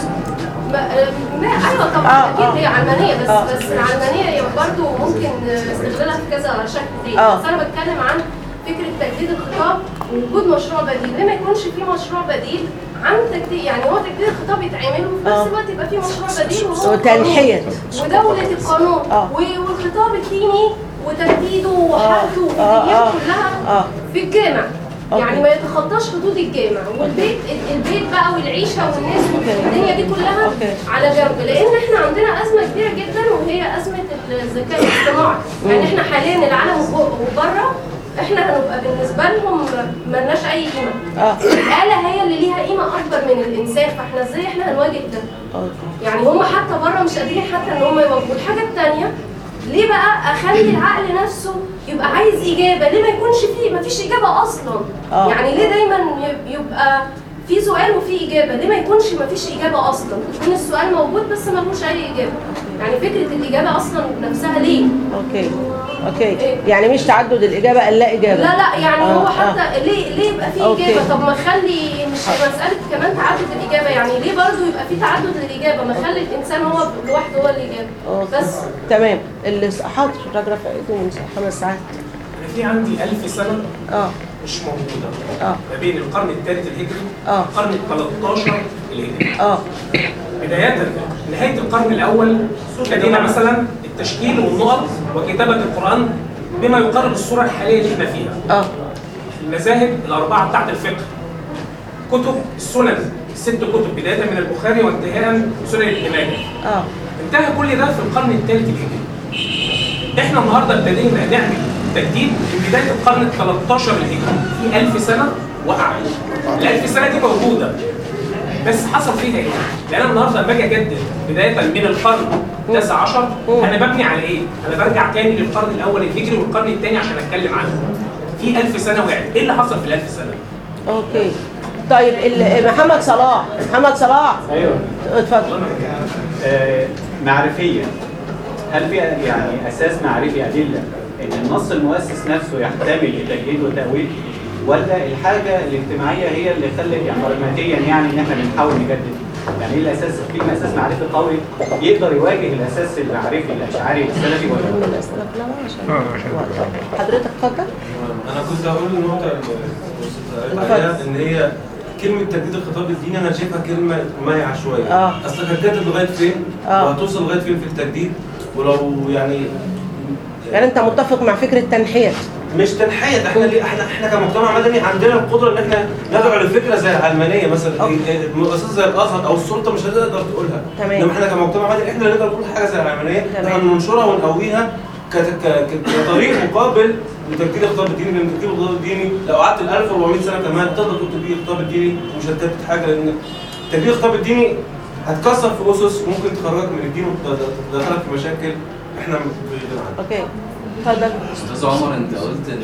ما آه، ما ايوه طبعا آه، اكيد آه. هي علمانيه بس آه. بس العلمانيه برضه ممكن استغلالها في كذا شكل تاني آه. بس انا بتكلم عن فكره تجديد الخطاب ووجود مشروع بديل ليه ما يكونش في مشروع بديل عن تجديد يعني هو تجديد الخطاب يتعمل وفي نفس آه. الوقت يبقى في مشروع بديل وهو وتنحية. القانون. ودوله القانون آه. و- والخطاب الديني وتجديده وحالته آه، آه. والدنيا كلها آه. في الجامع أوكي. يعني ما يتخطاش حدود الجامع والبيت البيت بقى والعيشه والناس والدنيا دي كلها أوكي. على جنب لان احنا عندنا ازمه كبيره جدا وهي ازمه الذكاء الاصطناعي يعني احنا حاليا العالم وبره احنا هنبقى بالنسبه لهم ملناش اي قيمه اه الاله هي اللي ليها قيمه اكبر من الانسان فاحنا ازاي احنا هنواجه ده آه. يعني هم حتى بره مش قادرين حتى ان هم يواجهوا الحاجه الثانيه ليه بقى اخلي العقل نفسه يبقى عايز اجابه ليه ما يكونش فيه ما فيش اجابه اصلا آه. يعني ليه دايما يب- يبقى في سؤال وفي اجابه ليه ما يكونش ما فيش اجابه اصلا يكون السؤال موجود بس ملوش اي اجابه يعني فكره الاجابه اصلا نفسها ليه اوكي اوكي يعني مش تعدد الاجابه الا لا اجابه لا يعني آه، هو آه. حتى ليه ليه يبقى في أوكي. اجابه طب ما خلي مش مساله كمان تعدد الاجابه يعني ليه برضه يبقى في تعدد الاجابه ما خلي الانسان هو لوحده هو الاجابه أوكي. بس تمام اللي حاضر الراجل رفع ايده من خمس ساعات أنا في عندي ألف سنة اه مش موجودة اه ما بين القرن الثالث الهجري آه. والقرن ال 13 الهجري اه بداية نهاية القرن الأول لدينا مثلا التشكيل والنقط وكتابة القرآن بما يقرب الصورة الحالية اللي احنا فيها اه المذاهب الأربعة بتاعت الفقه كتب السنن ست كتب بداية من البخاري وانتهاء بسنن ابن ماجه اه انتهى كل ده في القرن الثالث الهجري احنا النهارده ابتدينا نعمل تجديد من بدايه القرن ال 13 الهجري في 1000 سنه وقعوا ال 1000 سنه دي موجوده بس حصل فيها ايه؟ لان انا النهارده لما اجي اجدد بدايه من القرن التاسع عشر انا ببني على ايه؟ انا برجع تاني للقرن الاول الهجري والقرن الثاني عشان اتكلم عنه. في 1000 سنه وقعت، ايه اللي حصل في ال 1000 سنه؟ اوكي طيب ال- محمد صلاح محمد صلاح ايوه اتفضل آه، معرفيا هل في يعني اساس معرفي ادله ان النص المؤسس نفسه يحتمل التجديد والتاويل ولا الحاجه الاجتماعيه هي اللي خلت يعني براغماتيا يعني ان احنا بنحاول نجدد يعني ايه الاساس في اساس معرفي قوي يقدر يواجه الاساس المعرفي الاشعري والسلفي ولا لا؟ حضرتك اتفضل انا كنت هقول النقطه اللي قلت عليها ان هي كلمه تجديد الخطاب الديني انا شايفها كلمه مايعه شويه آه. اصل هتجدد لغايه فين آه. وهتوصل لغايه فين في التجديد ولو يعني يعني انت متفق مع فكره تنحيه مش تنحية احنا ليه احنا احنا كمجتمع مدني عندنا القدره ان احنا ندعو لفكره زي العلمانيه مثلا مؤسسه زي الازهر او السلطه مش هتقدر تقولها تمام. انما احنا كمجتمع مدني احنا اللي نقدر نقول حاجه زي العلمانيه تمام. احنا ننشرها ونقويها ك- ك- ك- كطريق مقابل لتجديد الخطاب الديني لان تجديد الخطاب الديني لو قعدت ال 1400 سنه كمان تقدر تقول تجديد الخطاب الديني ومش هتجدد حاجه لان تجديد الخطاب الديني هتكسر في اسس ممكن تخرجك من الدين وتدخلك في مشاكل احنا مش عنها اوكي اتفضل استاذ عمر انت قلت ان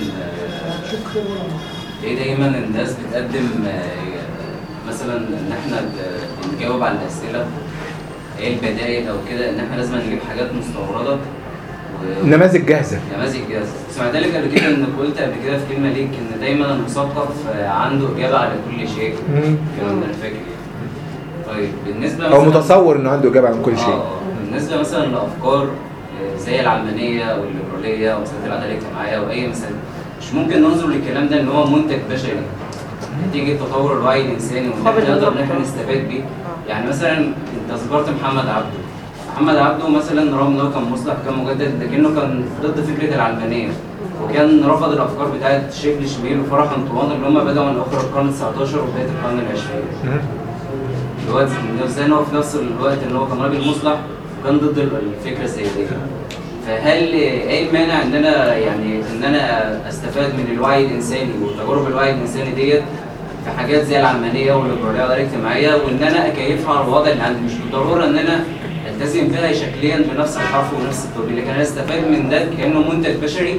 ليه دايما الناس بتقدم آه، مثلا ان احنا ب- نجاوب على الاسئله ايه البدائل او كده ان احنا لازم نجيب حاجات مستورده و- نماذج جاهزه نماذج جاهزه سمعت لك قبل كده انك قلت قبل كده في كلمه ليك ان دايما المثقف آه، عنده اجابه على كل شيء مم. الكلام ده انا فاكر يعني. طيب بالنسبه او مثلا متصور انه عنده اجابه عن كل شيء آه، بالنسبه مثلا لافكار آه، زي العلمانيه والليبراليه ومساله العداله الاجتماعيه واي مساله مش ممكن ننظر للكلام ده ان هو منتج بشري نتيجه تطور الوعي الانساني وان قابل احنا نقدر ان احنا للنقد. نستفاد بيه يعني مثلا انت ذكرت محمد عبده محمد عبده مثلا رغم ان هو كان مصلح كان مجدد لكنه كان ضد فكره العلمانيه وكان رفض الافكار بتاعت شبل شميل وفرح انطوان اللي هم بداوا من اخر القرن 19 وبدايه القرن العشرين الوقت نفس ان هو في نفس الوقت ان هو كان راجل مصلح وكان ضد الفكره زي دي فهل ايه المانع ان انا يعني ان انا استفاد من الوعي الانساني وتجارب الوعي الانساني ديت في حاجات زي العلمانيه والليبراليه والعداله الاجتماعيه وان انا اكيفها على الوضع اللي عندي مش بالضروره ان انا التزم بها شكليا بنفس الحرف ونفس التوجيه لكن انا استفاد من ده كانه منتج بشري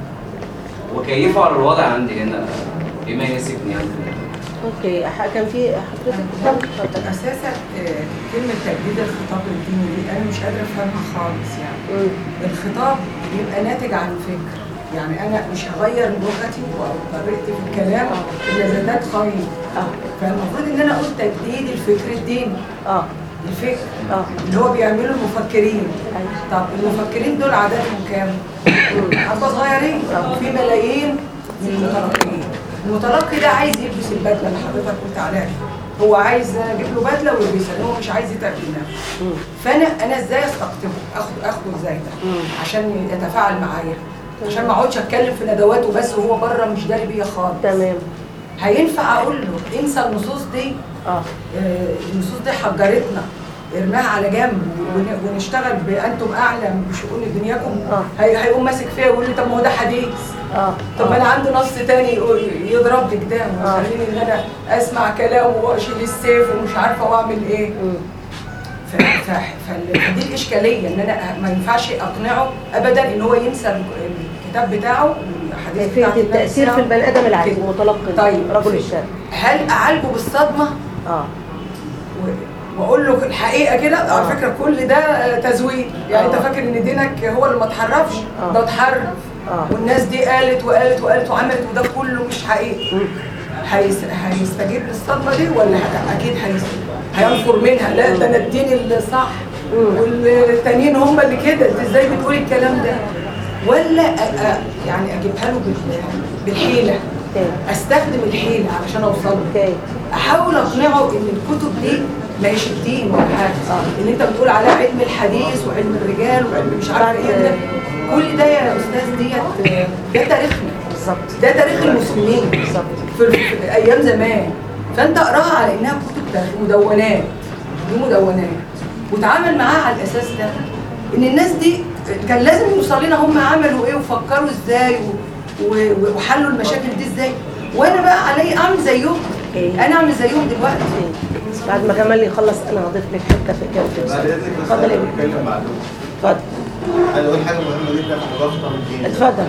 وكيفه على الوضع عندي هنا بما يناسبني يعني اوكي ح- كان في حضرتك اتفضل اتفضل اساسا آه، كلمه تجديد الخطاب الديني دي انا مش قادره افهمها خالص يعني الخطاب بيبقى ناتج عن فكر يعني انا مش هغير لغتي وطريقتي في الكلام الا اذا ده خير فالمفروض ان انا اقول تجديد الفكر الديني اه الفكر اه اللي هو بيعمله المفكرين طب المفكرين دول عددهم كام؟ حبه صغيرين في ملايين من المتلقيين المتلقي ده عايز يلبس البدله اللي حضرتك قلت عليها هو عايز اجيب له بدله ويلبسها هو مش عايز يتعب دماغه فانا انا ازاي استقطبه اخد اخده ازاي ده عشان يتفاعل معايا عشان ما اقعدش اتكلم في ندوات وبس وهو بره مش داري بيا خالص تمام هينفع اقول له انسى النصوص دي اه النصوص دي حجرتنا ارماها على جنب ون- ونشتغل بانتم اعلم بشؤون دنياكم هي هيقوم ماسك فيا ويقول لي طب ما هو ده حديث اه طب ما انا عندي نص تاني يقول- يضرب لي قدامه ويخليني ان انا اسمع كلامه واشيل السيف ومش عارفه واعمل ايه ف- ف- فال- فدي الاشكاليه ان انا ما ينفعش اقنعه ابدا ان هو ينسى ال- الكتاب بتاعه الحديث كيفيه بتاعت النبي التاثير في بتاعه. البني ادم العادي المتلقي طيب رجل الشارع هل اعالجه بالصدمه؟ اه واقول له الحقيقه كده على فكره كل ده آه، تزويد يعني انت فاكر ان دينك هو اللي ما اتحرفش ده اتحرف والناس دي قالت وقالت وقالت وعملت وده كله مش حقيقي هيس... هيستجيب للصدمه دي ولا ه- اكيد هيس... هينفر منها لا ده انا الدين الصح والتانيين هم اللي كده انت ازاي بتقولي الكلام ده ولا أ... أ... يعني اجيبها له بال... بالحيله استخدم الحيله علشان اوصل له احاول اقنعه ان الكتب دي ما هيش الدين ولا حاجه اللي انت بتقول عليها علم الحديث وعلم الرجال وعلم مش عارفه ايه ده كل ده يا استاذ ديت ده تاريخنا بالظبط ده تاريخ المسلمين بالظبط في, في ايام زمان فانت اقراها على انها كتب تاريخ مدونات دي مدونات وتعامل معاها على الاساس ده ان الناس دي كان لازم يوصل لنا هم عملوا ايه وفكروا ازاي و- و- وحلوا المشاكل دي ازاي وانا بقى علي اعمل زيهم اوكي انا اعمل زيهم دلوقتي بعد ما جمال يخلص انا هضيف لك حته في كده بعد اذنك بس اتفضل يا أنا ابني. بتكلم معلومه اتفضل عايز اقول حاجه مهمه جدا في مرافقه الدين اتفضل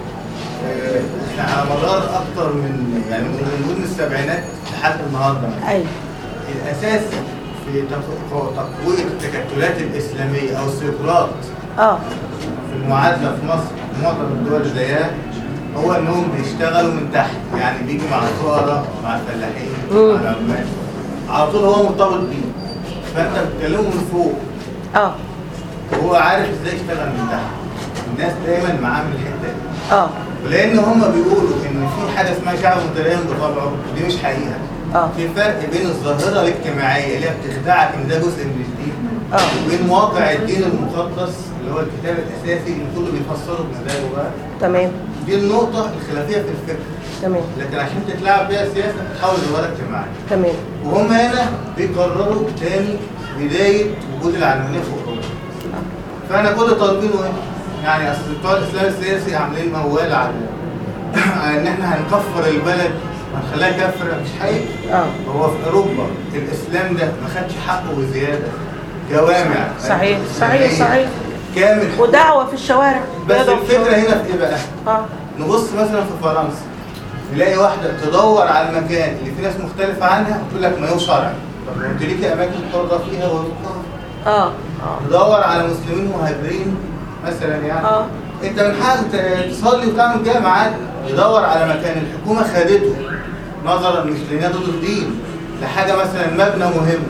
آه، احنا على مدار اكتر من يعني من من السبعينات لحد النهارده مثلاً. ايوه الاساس في تق- تقويه التكتلات الاسلاميه او السيطرات اه في المعادله في مصر معظم الدول زيها هو انهم بيشتغلوا من تحت يعني بيجي مع الفقراء مع الفلاحين مع العمال على طول هو مرتبط بيه فانت بتكلمه من فوق اه وهو عارف ازاي يشتغل من تحت الناس دايما معاه من الحته دي اه ولان هم بيقولوا ان في حاجه اسمها شعب متدين بطبعه دي مش حقيقه اه في فرق بين الظاهره الاجتماعيه اللي هي بتخدعك ان ده جزء من الدين اه وبين واقع الدين المقدس اللي هو الكتاب الاساسي اللي كله بيفسره بمزاجه بقى تمام دي النقطه الخلافيه في الفكر تمام لكن عشان تتلعب بيها السياسه بتحول لظاهره اجتماعيه تمام وهم هنا بيقرروا تاني بدايه وجود العلمانيه في اوروبا فانا كل طالبينه ايه؟ يعني اصل بتوع الاسلام السياسي عاملين موال على على ان احنا هنكفر البلد هنخليها كافره مش حقيقي اه هو في اوروبا الاسلام ده ما خدش حقه بزياده جوامع صحيح صحيح صحيح كامل ودعوه في الشوارع بس بيضرب في الفكره الشوارع. هنا في ايه بقى؟ اه نبص مثلا في فرنسا نلاقي واحده تدور على المكان اللي فيه ناس مختلفه عنها وتقول لك ما هو شرعي طب ما انت ليكي اماكن حره فيها ويقام اه تدور على مسلمين مهاجرين مثلا يعني اه انت من حقك ت- تصلي وتعمل جامع عادي يدور على مكان الحكومه خدته نظرا مش لانها ضد الدين لحاجه مثلا مبنى مهم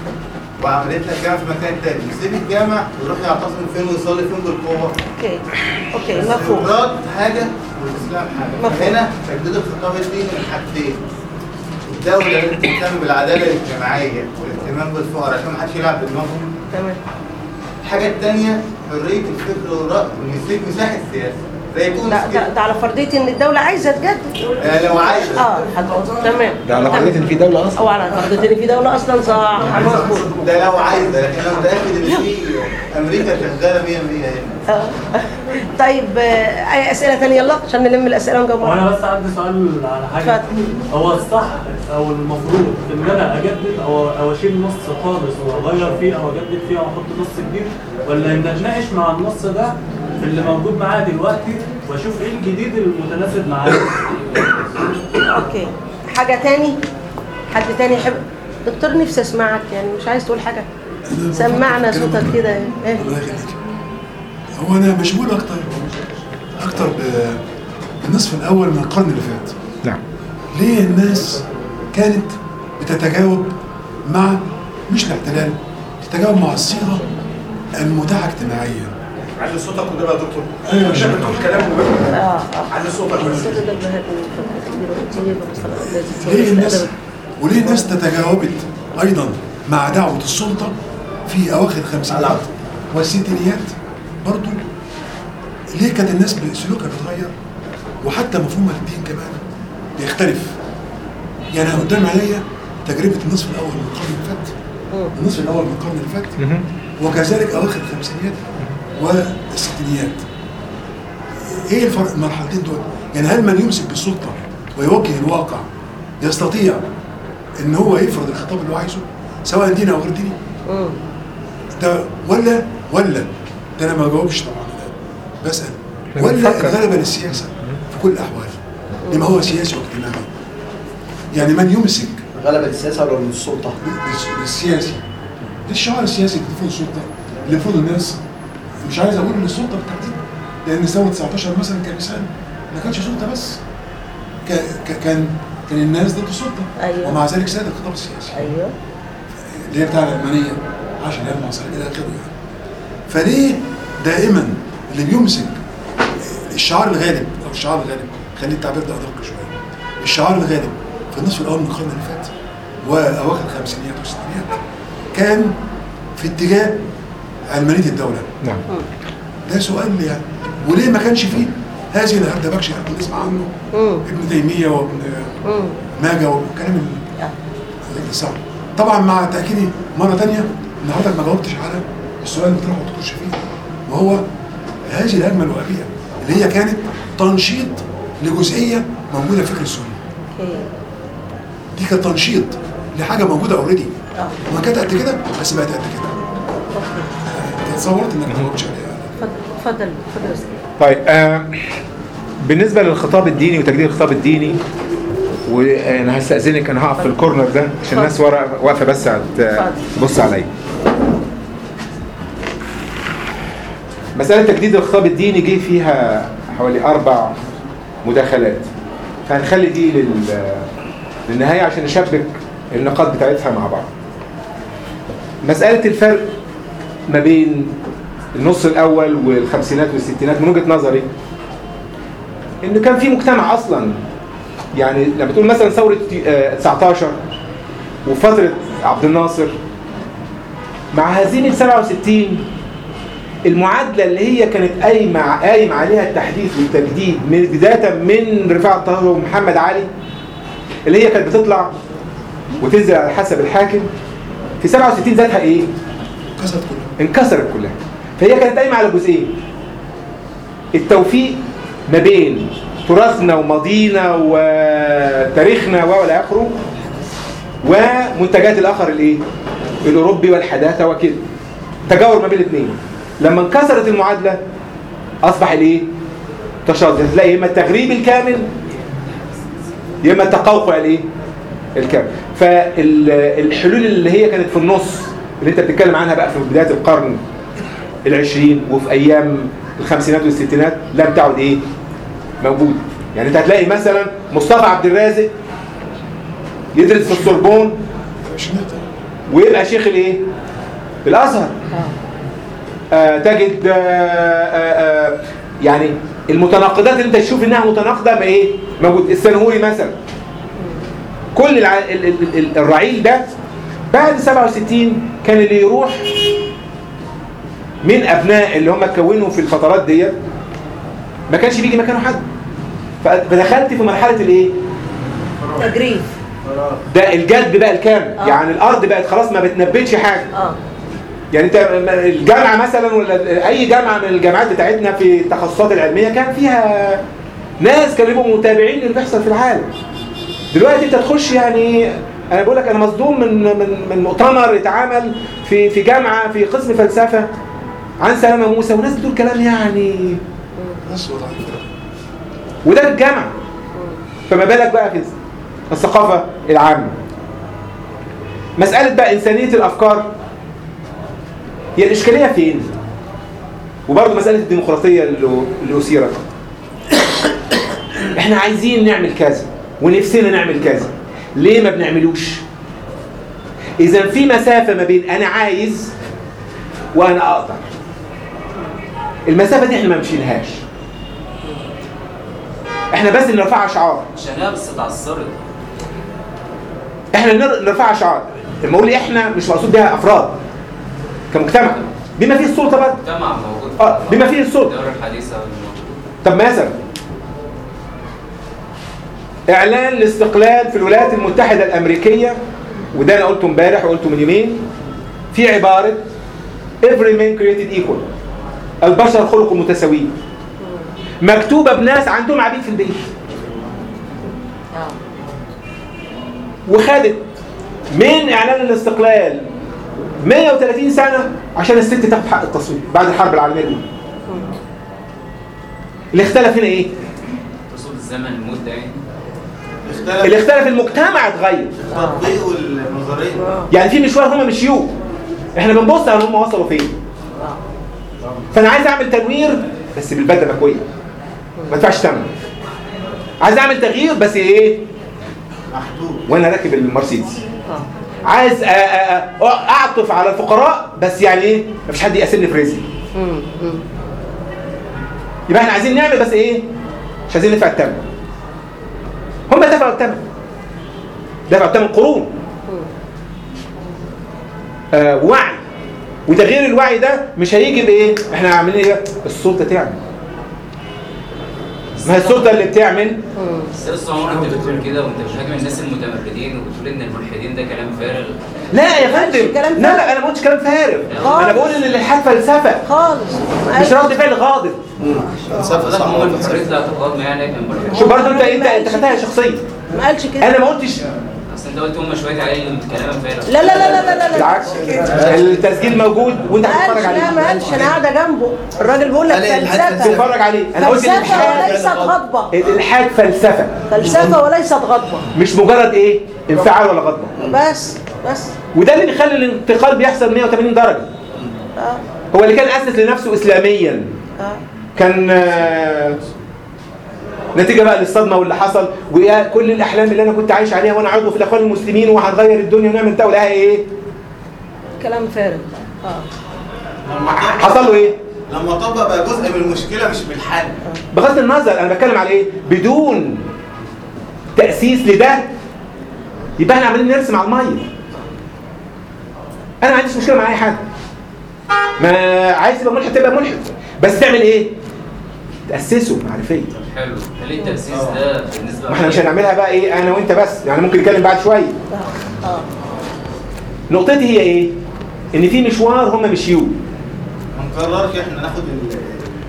وعملت لك جامع في مكان تاني يسيب الجامع ويروح يعتصم فين ويصلي فين بالقوه اوكي اوكي مفهوم السقراط حاجه والاسلام حاجه مفهوم. هنا تجديد الخطاب الديني من حاجتين الدوله اللي بتهتم بالعداله الاجتماعيه والاهتمام بالفقراء عشان ما حدش يلعب بدماغهم تمام الحاجه الثانيه حريه الفكر والراي ويسيب مساحه سياسه زي تونس ده, ده, كده ده على فرضيه ان الدوله عايزه تجدد يعني لو عايزه اه حضرتك تمام ده على فرضيه ان في دوله اصلا او على فرضيه ان في دوله اصلا صح مظبوط ده لو عايزه لكن انا متاكد ان في امريكا شغاله 100 100 هنا آه. طيب آه، اي اسئله ثانيه يلا عشان نلم الاسئله ونجاوب هو انا عليها. بس عندي سؤال على حاجه هو الصح او المفروض ان انا اجدد او او اشيل نص خالص واغير فيه او اجدد فيه او احط نص جديد ولا ان اتناقش مع النص ده في اللي موجود معايا دلوقتي واشوف ايه الجديد المتناسب معايا اوكي حاجه تاني حد تاني يحب دكتور نفسي اسمعك يعني مش عايز تقول حاجه سمعنا صوتك كده ايه الله يخليك هو انا مشغول اكتر اكتر ب- بالنصف الاول من القرن اللي فات نعم ليه الناس كانت بتتجاوب مع مش الاحتلال تتجاوب مع الصيغه المتاحه اجتماعيا علي صوتك وده بقى يا دكتور ايوه عشان بتقول كلام مهم اه اه علي صوتك بس ليه الناس وليه الناس تتجاوبت ايضا مع دعوه السلطه في اواخر الخمسينات والستينيات برضو ليه كانت الناس سلوكها بيتغير وحتى مفهوم الدين كمان بيختلف يعني أنا قدام عينيا تجربه النصف الاول من القرن اللي فات النصف الاول من القرن اللي فات وكذلك اواخر الخمسينيات والستينيات ايه الفرق المرحلتين دول؟ يعني هل من يمسك بالسلطه ويوجه الواقع يستطيع ان هو يفرض الخطاب اللي هو عايزه سواء ديني او غير ديني؟ ده ولا ولا ده انا ما جاوبش طبعا أنا بسال إحنا ولا بنفكر. الغلبه للسياسه في كل الاحوال لما هو سياسي واجتماعي يعني من يمسك غلبة السياسة ولا من السلطة؟ السياسي الشعار السياسي اللي المفروض السلطه اللي المفروض الناس مش عايز اقول ان السلطه بالتحديد لان ثوره 19 مثلا كمثال ما كانش سلطه بس ك- ك- كان كان الناس ضد السلطه أيوة. ومع ذلك ساد الخطاب السياسي ايوه اللي هي بتاع العلمانيه عشان هي المعصريه الى اخره يعني فليه دائما اللي بيمسك الشعار الغالب او الشعار الغالب خلي التعبير ده ادق شويه الشعار الغالب في النصف الاول من القرن اللي فات واواخر الخمسينيات والستينيات كان في اتجاه علمانيه الدوله نعم ده سؤال يعني وليه ما كانش فيه هذه الهردبكش اللي احنا بنسمع عنه ابن تيميه وابن ماجه والكلام ال- الصعب طبعا مع تاكيدي مره ثانيه ان حضرتك ما جاوبتش على السؤال اللي بتروح وتخش فيه وهو هذه الهجمه الوهابيه اللي هي كانت تنشيط لجزئيه موجوده في فكر السنه دي كانت تنشيط لحاجه موجوده اوريدي وما كانت قد كده بس بقت قد كده أنت تصورت انك ما جاوبتش عليها اتفضل اتفضل يا أستاذ. طيب آه بالنسبه للخطاب الديني وتجديد الخطاب الديني وانا هستاذنك انا هقف في الكورنر ده عشان الناس ورا واقفه بس هت- تبص عليا مساله تجديد الخطاب الديني جه فيها حوالي اربع مداخلات فهنخلي دي لل للنهايه عشان نشبك النقاط بتاعتها مع بعض مساله الفرق ما بين النص الاول والخمسينات والستينات من وجهه نظري ان كان في مجتمع اصلا يعني لما تقول مثلا ثوره آه، 19 وفتره عبد الناصر مع هزيمه 67 المعادله اللي هي كانت قايمه قايم عليها التحديث والتجديد من بدايه من رفاعه الطاهر ومحمد علي اللي هي كانت بتطلع وتنزل على حسب الحاكم في 67 ذاتها ايه؟ انكسرت كلها انكسرت كلها فهي كانت قايمه على جزئين التوفيق ما بين تراثنا وماضينا وتاريخنا والى اخره ومنتجات الاخر الايه الاوروبي والحداثه وكده تجاور ما بين الاثنين لما انكسرت المعادله اصبح الايه تشاطئ هتلاقي يا اما التغريب الكامل يا اما التقوقع الايه الكامل فالحلول اللي هي كانت في النص اللي انت بتتكلم عنها بقى في بدايه القرن العشرين وفي ايام الخمسينات والستينات لم تعد ايه موجود يعني انت هتلاقي مثلا مصطفى عبد الرازق يدرس في السوربون ويبقى شيخ الايه الازهر آه تجد آه آه آه يعني المتناقضات اللي انت تشوف انها متناقضه ما ايه موجود السنهوري مثلا كل الع... ال... ال... ال... الرعيل ده بعد 67 كان اللي يروح من ابناء اللي هم اتكونوا في الفترات ديت ما كانش بيجي مكانه حد فدخلت في مرحله الايه تجريف ده الجد بقى الكامل آه. يعني الارض بقت خلاص ما بتنبتش حاجه اه يعني انت الجامعه مثلا ولا اي جامعه من الجامعات بتاعتنا في التخصصات العلميه كان فيها ناس كانوا يبقوا متابعين للي بيحصل في العالم دلوقتي انت تخش يعني انا بقول لك انا مصدوم من من من مؤتمر اتعمل في في جامعه في قسم فلسفه عن سلامه موسى وناس بتقول كلام يعني ناس ضعيفه وده في الجامعه فما بالك بقى في الثقافه العامه مساله بقى انسانيه الافكار هي الاشكاليه فين وبرضه مساله الديمقراطيه اللي اللي اثيرت احنا عايزين نعمل كذا ونفسنا نعمل كذا ليه ما بنعملوش اذا في مسافه ما بين انا عايز وانا اقدر المسافه دي احنا ما مشيناهاش احنا بس اللي نرفعها شعار عشان بس اتعثرت احنا نر- نرفعها شعار لما اقول احنا مش مقصود بيها افراد كمجتمع بما فيه السلطه بقى مجتمع موجود اه بما فيه السلطه الدولة الحديثة الموجودة. طب مثلا اعلان الاستقلال في الولايات المتحده الامريكيه وده انا قلته امبارح وقلته من يومين في عباره every man created equal البشر خلقوا متساويين مكتوبه بناس عندهم عبيد في البيت وخدت من اعلان الاستقلال 130 سنه عشان الست تاخد حق التصويت بعد الحرب العالميه الاولى اللي اختلف هنا ايه رسول الزمن المدة يعني اللي اختلف المجتمع اتغير التطبيق والنظريه يعني في مشوار هم مشيوه احنا بنبص على هم وصلوا فين فانا عايز اعمل تنوير بس بالبدله مكويه ما ادفعش ثمن عايز اعمل تغيير بس ايه محدود وانا راكب المرسيدس عايز أ- أ- أ- اعطف على الفقراء بس يعني ايه مفيش حد يقاسمني في رزقي يبقى احنا عايزين نعمل بس ايه مش عايزين ندفع الثمن هم دفعوا الثمن دفعوا الثمن قرون آه وعي وتغيير الوعي ده مش هيجي بايه احنا عاملين ايه السلطه تعمل ما هي السلطه اللي بتعمل استاذ عمر انت بتقول كده وانت بتهاجم الناس المتمردين وبتقول ان الملحدين ده كلام فارغ لا يا فندم لا لا انا ما قلتش كلام فارغ انا بقول ان الالحاد فلسفه خالص مش رد فعل غاضب فلسفه صح هم حريه الاعتقاد ما يعني كان ملحد شوف برضه انت انت انت خدتها شخصيه ما قالش كده انا ما قلتش اصل انت قلت هم شويه عليه الكلام فارغ لا لا لا لا لا لا بالعكس التسجيل موجود وانت ما هتتفرج قالش لا ما عليه قالش انا قاعده جنبه الراجل بيقول لك قال إيه؟ فلسفه تتفرج عليه انا قلت فلسفه الالحاد وليست غضبه الالحاد فلسفه فلسفه وليست غضبه مش مجرد ايه انفعال ولا غضبه بس بس وده اللي بيخلي الانتقال بيحصل 180 درجه اه هو اللي كان اسس لنفسه اسلاميا اه كان آه، نتيجه بقى للصدمه واللي حصل وكل الاحلام اللي انا كنت عايش عليها وانا عضو في الاخوان المسلمين وهنغير الدنيا ونعمل ده ولها ايه كلام فارغ اه حصل له ايه لما طبق بقى جزء من المشكله مش من الحل بغض النظر انا بتكلم على ايه بدون تاسيس لده يبقى احنا عمالين نرسم على الميه انا ما عنديش مشكله مع اي حد ما عايز تبقى ملحد تبقى ملحد بس تعمل ايه تاسسه معرفيه حلو هل التاسيس ده بالنسبه ما احنا مش هنعملها بقى ايه انا وانت بس يعني ممكن نتكلم بعد شويه اه نقطتي هي ايه ان في مشوار هم مشيوه ما نقررش احنا ناخد ال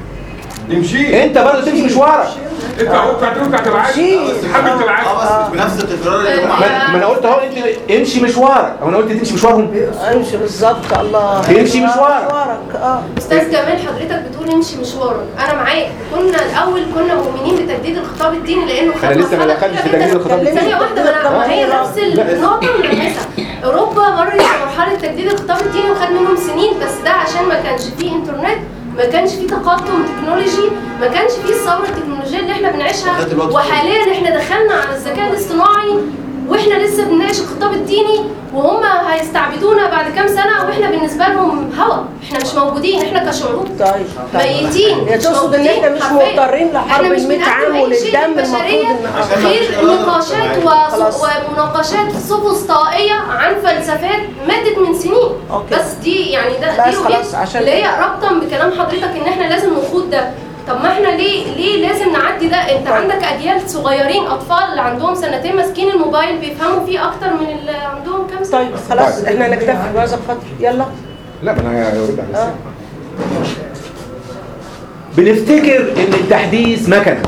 نمشي انت برضه تمشي مشوارك انت انت انت تبعتي حابب تبعتي اه بس مش بنفس التكرار اللي هم ما ما انا قلت اهو انت امشي مشوارك او انا قلت تمشي مشوارهم امشي بالظبط الله تمشي مشوارك. مشوارك اه استاذ جمال حضرتك بتقول امشي مشوارك انا معاك كنا الاول كنا مؤمنين بتجديد الخطاب الديني لانه أنا خد لسه ما مرحلة دخلتش في كبيرة تجديد جداً. الخطاب الديني. ثانيه واحده ما أنا- ما هي نفس النقطه ملمسه اوروبا مرت بمرحله تجديد الخطاب الديني وخد منهم سنين بس ده عشان ما كانش فيه انترنت ما كانش فيه تقدم تكنولوجي ما كانش فيه الثوره التكنولوجيه اللي احنا بنعيشها لغاية دلوقتي. وحاليا احنا دخلنا على الذكاء الاصطناعي واحنا لسه بنناقش الخطاب الديني وهم هيستعبدونا بعد كام سنه واحنا بالنسبه لهم هوا احنا مش موجودين احنا كشعوب طيب ميتين هي تقصد ان احنا مش حرفياً. مضطرين لحرب احنا مش ال 100 عام بنقدم أي شيء وللدم للبشرية المفروض ان غير نقاشات وص- ومناقشات سوفسطائيه عن فلسفات ماتت من سنين أوكي. بس دي يعني ده بس دي وجهة خلاص، عشان اللي هي كده. ربطا بكلام حضرتك ان احنا لازم نخوض ده طب ما احنا ليه ليه لازم نعدي ده انت عندك اجيال صغيرين اطفال اللي عندهم سنتين ماسكين الموبايل بيفهموا فيه اكتر من اللي عندهم كام سنه طيب خلاص احنا نكتفي بهذا القدر يلا لا ما انا هرد على اه بنفتكر ان التحديث مكنه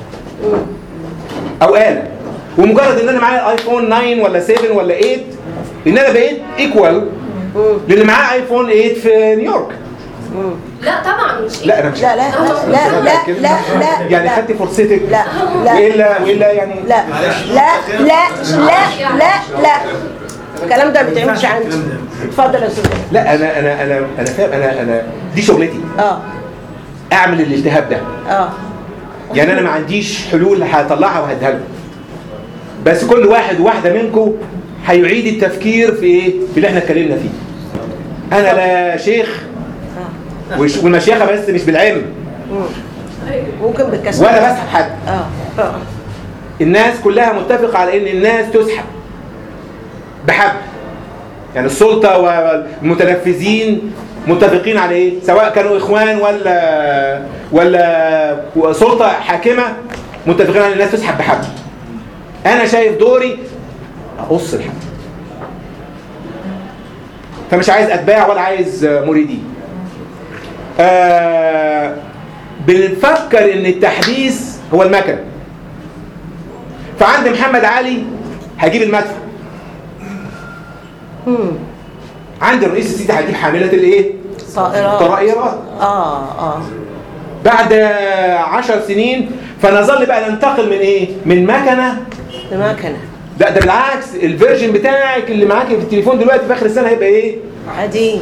او آلة ومجرد ان انا معايا ايفون 9 ولا 7 ولا 8 ان انا بقيت ايكوال للي معاه ايفون 8 في نيويورك لا طبعا مش لا انا مش لا لا لا لا لا لا يعني لا. خدت فرصتك لا لا والا والا يعني لا لا لا لا لا لا الكلام ده ما بيتعملش عندي اتفضل يا استاذ لا انا انا انا انا فاهم انا انا دي شغلتي اه اعمل الالتهاب ده اه يعني انا ما عنديش حلول هطلعها وهديها لكم بس كل واحد وواحده منكم هيعيد التفكير في ايه في اللي احنا اتكلمنا فيه انا لا شيخ وش- والمشيخه بس مش بالعلم ممكن بالكسل ولا بسحب حد اه اه الناس كلها متفقه على ان الناس تسحب بحبل يعني السلطه والمتنفذين متفقين على ايه سواء كانوا اخوان ولا ولا سلطه حاكمه متفقين على ان الناس تسحب بحبل انا شايف دوري اقص الحبل فمش عايز اتباع ولا عايز مريدين آه بنفكر ان التحديث هو المكن فعند محمد علي هجيب المدفع عند الرئيس السيسي هجيب حاملة الايه؟ طائرات طائرات اه اه بعد عشر سنين فنظل بقى ننتقل من ايه؟ من مكنة لمكنه لا ده بالعكس الفيرجن بتاعك اللي معاك في التليفون دلوقتي في اخر السنه هيبقى ايه؟ قديم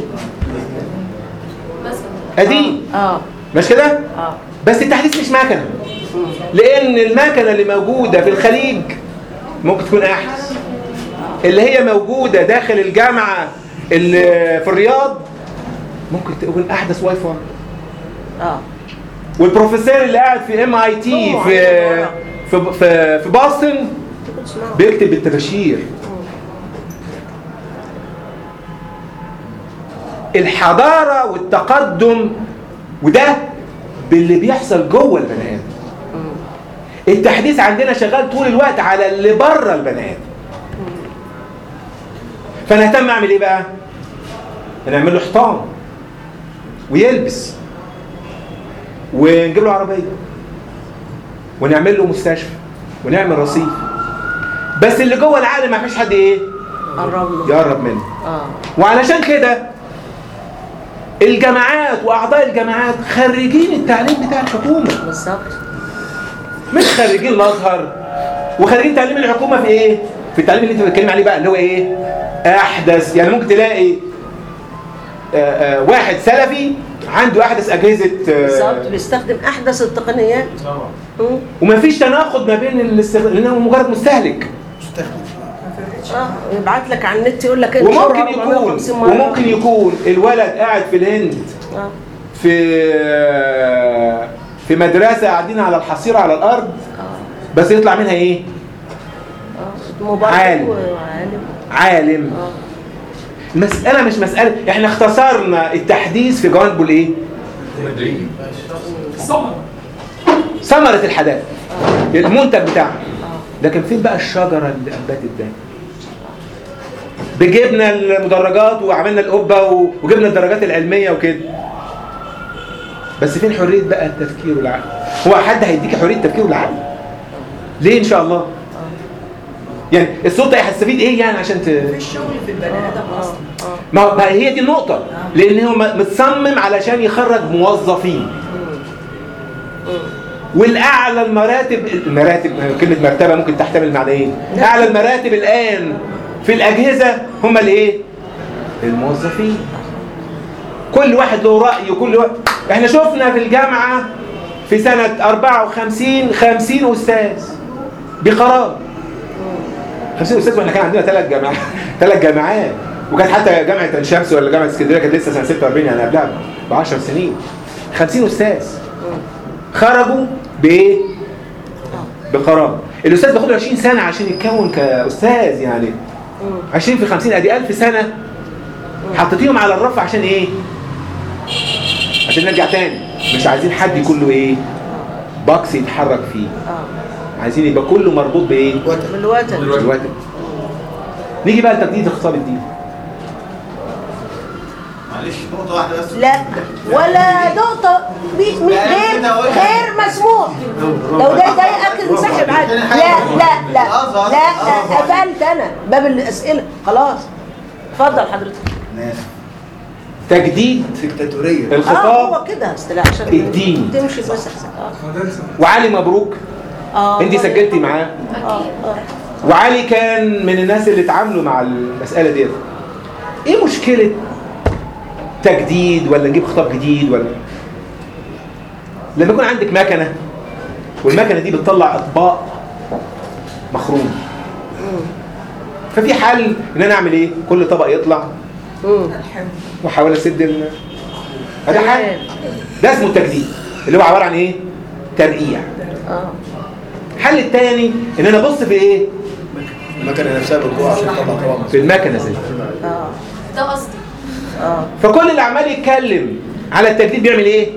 قديم اه مش كده؟ اه بس التحديث مش مكنه لان المكنه اللي موجوده في الخليج ممكن تكون احدث اللي هي موجوده داخل الجامعه اللي في الرياض ممكن تكون احدث واي فاي اه والبروفيسور اللي قاعد في ام اي تي في في في, في بoston بيكتب بالطباشير الحضاره والتقدم وده باللي بيحصل جوه البني ادم التحديث عندنا شغال طول الوقت على اللي بره البني ادم فانا اهتم اعمل ايه بقى نعمل له حيطان ويلبس ونجيب له عربيه ونعمل له مستشفى ونعمل رصيف بس اللي جوه العقل ما فيش حد ايه قرب له يقرب منه اه وعلشان كده الجامعات واعضاء الجامعات خريجين التعليم بتاع الحكومه بالظبط مش خريجين الازهر وخريجين تعليم الحكومه في ايه في التعليم اللي انت بتتكلم عليه بقى اللي هو ايه احدث يعني ممكن تلاقي آه، آه، واحد سلفي عنده احدث اجهزه بالظبط آه، بيستخدم احدث التقنيات مم. ومفيش تناقض ما بين الاستخدام لانه مجرد مستهلك اه يبعت لك على النت يقول لك انت وممكن حر يكون 450 مرة. وممكن يكون الولد قاعد في الهند آه. في في مدرسه قاعدين على الحصيره على الارض بس يطلع منها ايه موبايل عالم. وعالم عالم المسألة مش مسألة احنا اختصرنا التحديث في جوانبه الايه؟ ثمرة الحداثة المنتج بتاعها لكن فين بقى الشجرة اللي أنبتت ده؟ بجبنا المدرجات وعملنا القبة و- وجبنا الدرجات العلمية وكده بس فين حرية بقى التفكير والعقل؟ هو حد هيديك حرية التفكير والعقل؟ ليه إن شاء الله؟ يعني السلطة هتستفيد إيه يعني عشان ت... مفيش شغل في البني ادم اصلا ما هو- ما هي دي النقطة لأن هو م- متصمم علشان يخرج موظفين والأعلى المراتب المراتب كلمة مرتبة ممكن تحتمل معنيين أعلى المراتب الآن في الأجهزة هم الإيه؟ الموظفين كل واحد له رأي وكل واحد احنا شفنا في الجامعة في سنة 54 50 أستاذ بقرار 50 أستاذ واحنا كان عندنا ثلاث جامعات ثلاث جامعات وكانت حتى جامعة عين شمس ولا جامعة اسكندرية كانت لسه سنة 46 يعني قبلها ب 10 سنين 50 أستاذ خرجوا بإيه؟ بقرار الأستاذ بياخد له 20 سنة عشان يتكون كأستاذ يعني 20 في 50 ادي 1000 سنة حطيتيهم على الرف عشان ايه؟ عشان نرجع تاني مش عايزين حد يكون له ايه؟ بوكس يتحرك فيه عايزين يبقى كله مربوط بايه؟ بالوتن بالوتن نيجي بقى لتجديد الخطاب الديني معلش نقطة واحدة بس لا ولا نقطة بي- من غير غير مسموح لو ده ضايقك انسحب عادي لا لا لا لا قفلت انا باب الاسئلة خلاص اتفضل حضرتك تجديد ديكتاتورية اه الخطاب هو كده اصطلاح عشان الدين. تمشي بس احسن اه وعلي مبروك اه انت سجلتي معاه اه اه وعلي كان من الناس اللي اتعاملوا مع المسألة ديت ايه مشكلة تجديد ولا نجيب خطاب جديد ولا لما يكون عندك مكنة والمكنة دي بتطلع اطباق مخروم ففي حل ان انا اعمل ايه كل طبق يطلع واحاول اسد ال... هذا حل ده اسمه التجديد اللي هو عبارة عن ايه ترقيع اه الحل الثاني ان انا ابص في ايه المكنه نفسها بتجوع عشان تطلع طبعا في المكنه زي اه ده قصدي اه فكل اللي عمال يتكلم على التجديد بيعمل ايه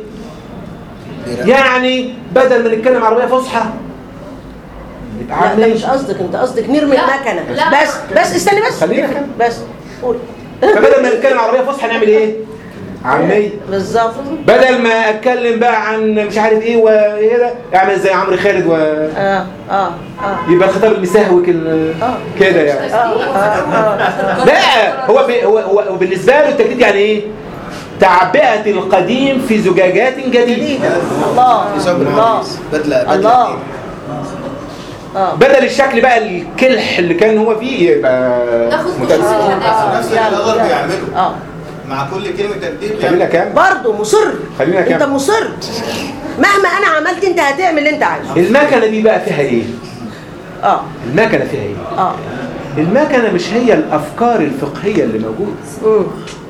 يعني بدل ما نتكلم عربيه فصحى نبقى لا ده عاملين مش قصدك انت قصدك نرمي لا، المكنه لا. بس بس استني بس خلينا نكمل. بس قول فبدل ما نتكلم عربيه فصحى نعمل ايه عاميه بالظبط بدل ما اتكلم بقى عن مش عارف ايه وايه ده اعمل زي عمرو خالد و اه اه اه يبقى الخطاب المسهوك ال- كده يعني اه اه لا هو بي هو هو بالنسبه له التجديد يعني ايه تعبئه القديم في زجاجات جديده الله يسمى الله الحديث بدله بدله الله جديدة. اه بدل الشكل بقى الكلح اللي كان هو فيه يبقى ناخد متأسف. خصوص الحداثة نفس اللي الأزهر بيعمله اه مع كل كلمة تجديد خلينا كام برضه مصر خلينا انت كام مصر مهما انا عملت انت هتعمل اللي انت عايزه المكنه دي بقى فيها ايه اه المكنه فيها ايه اه المكنه مش هي الافكار الفقهيه اللي موجوده امم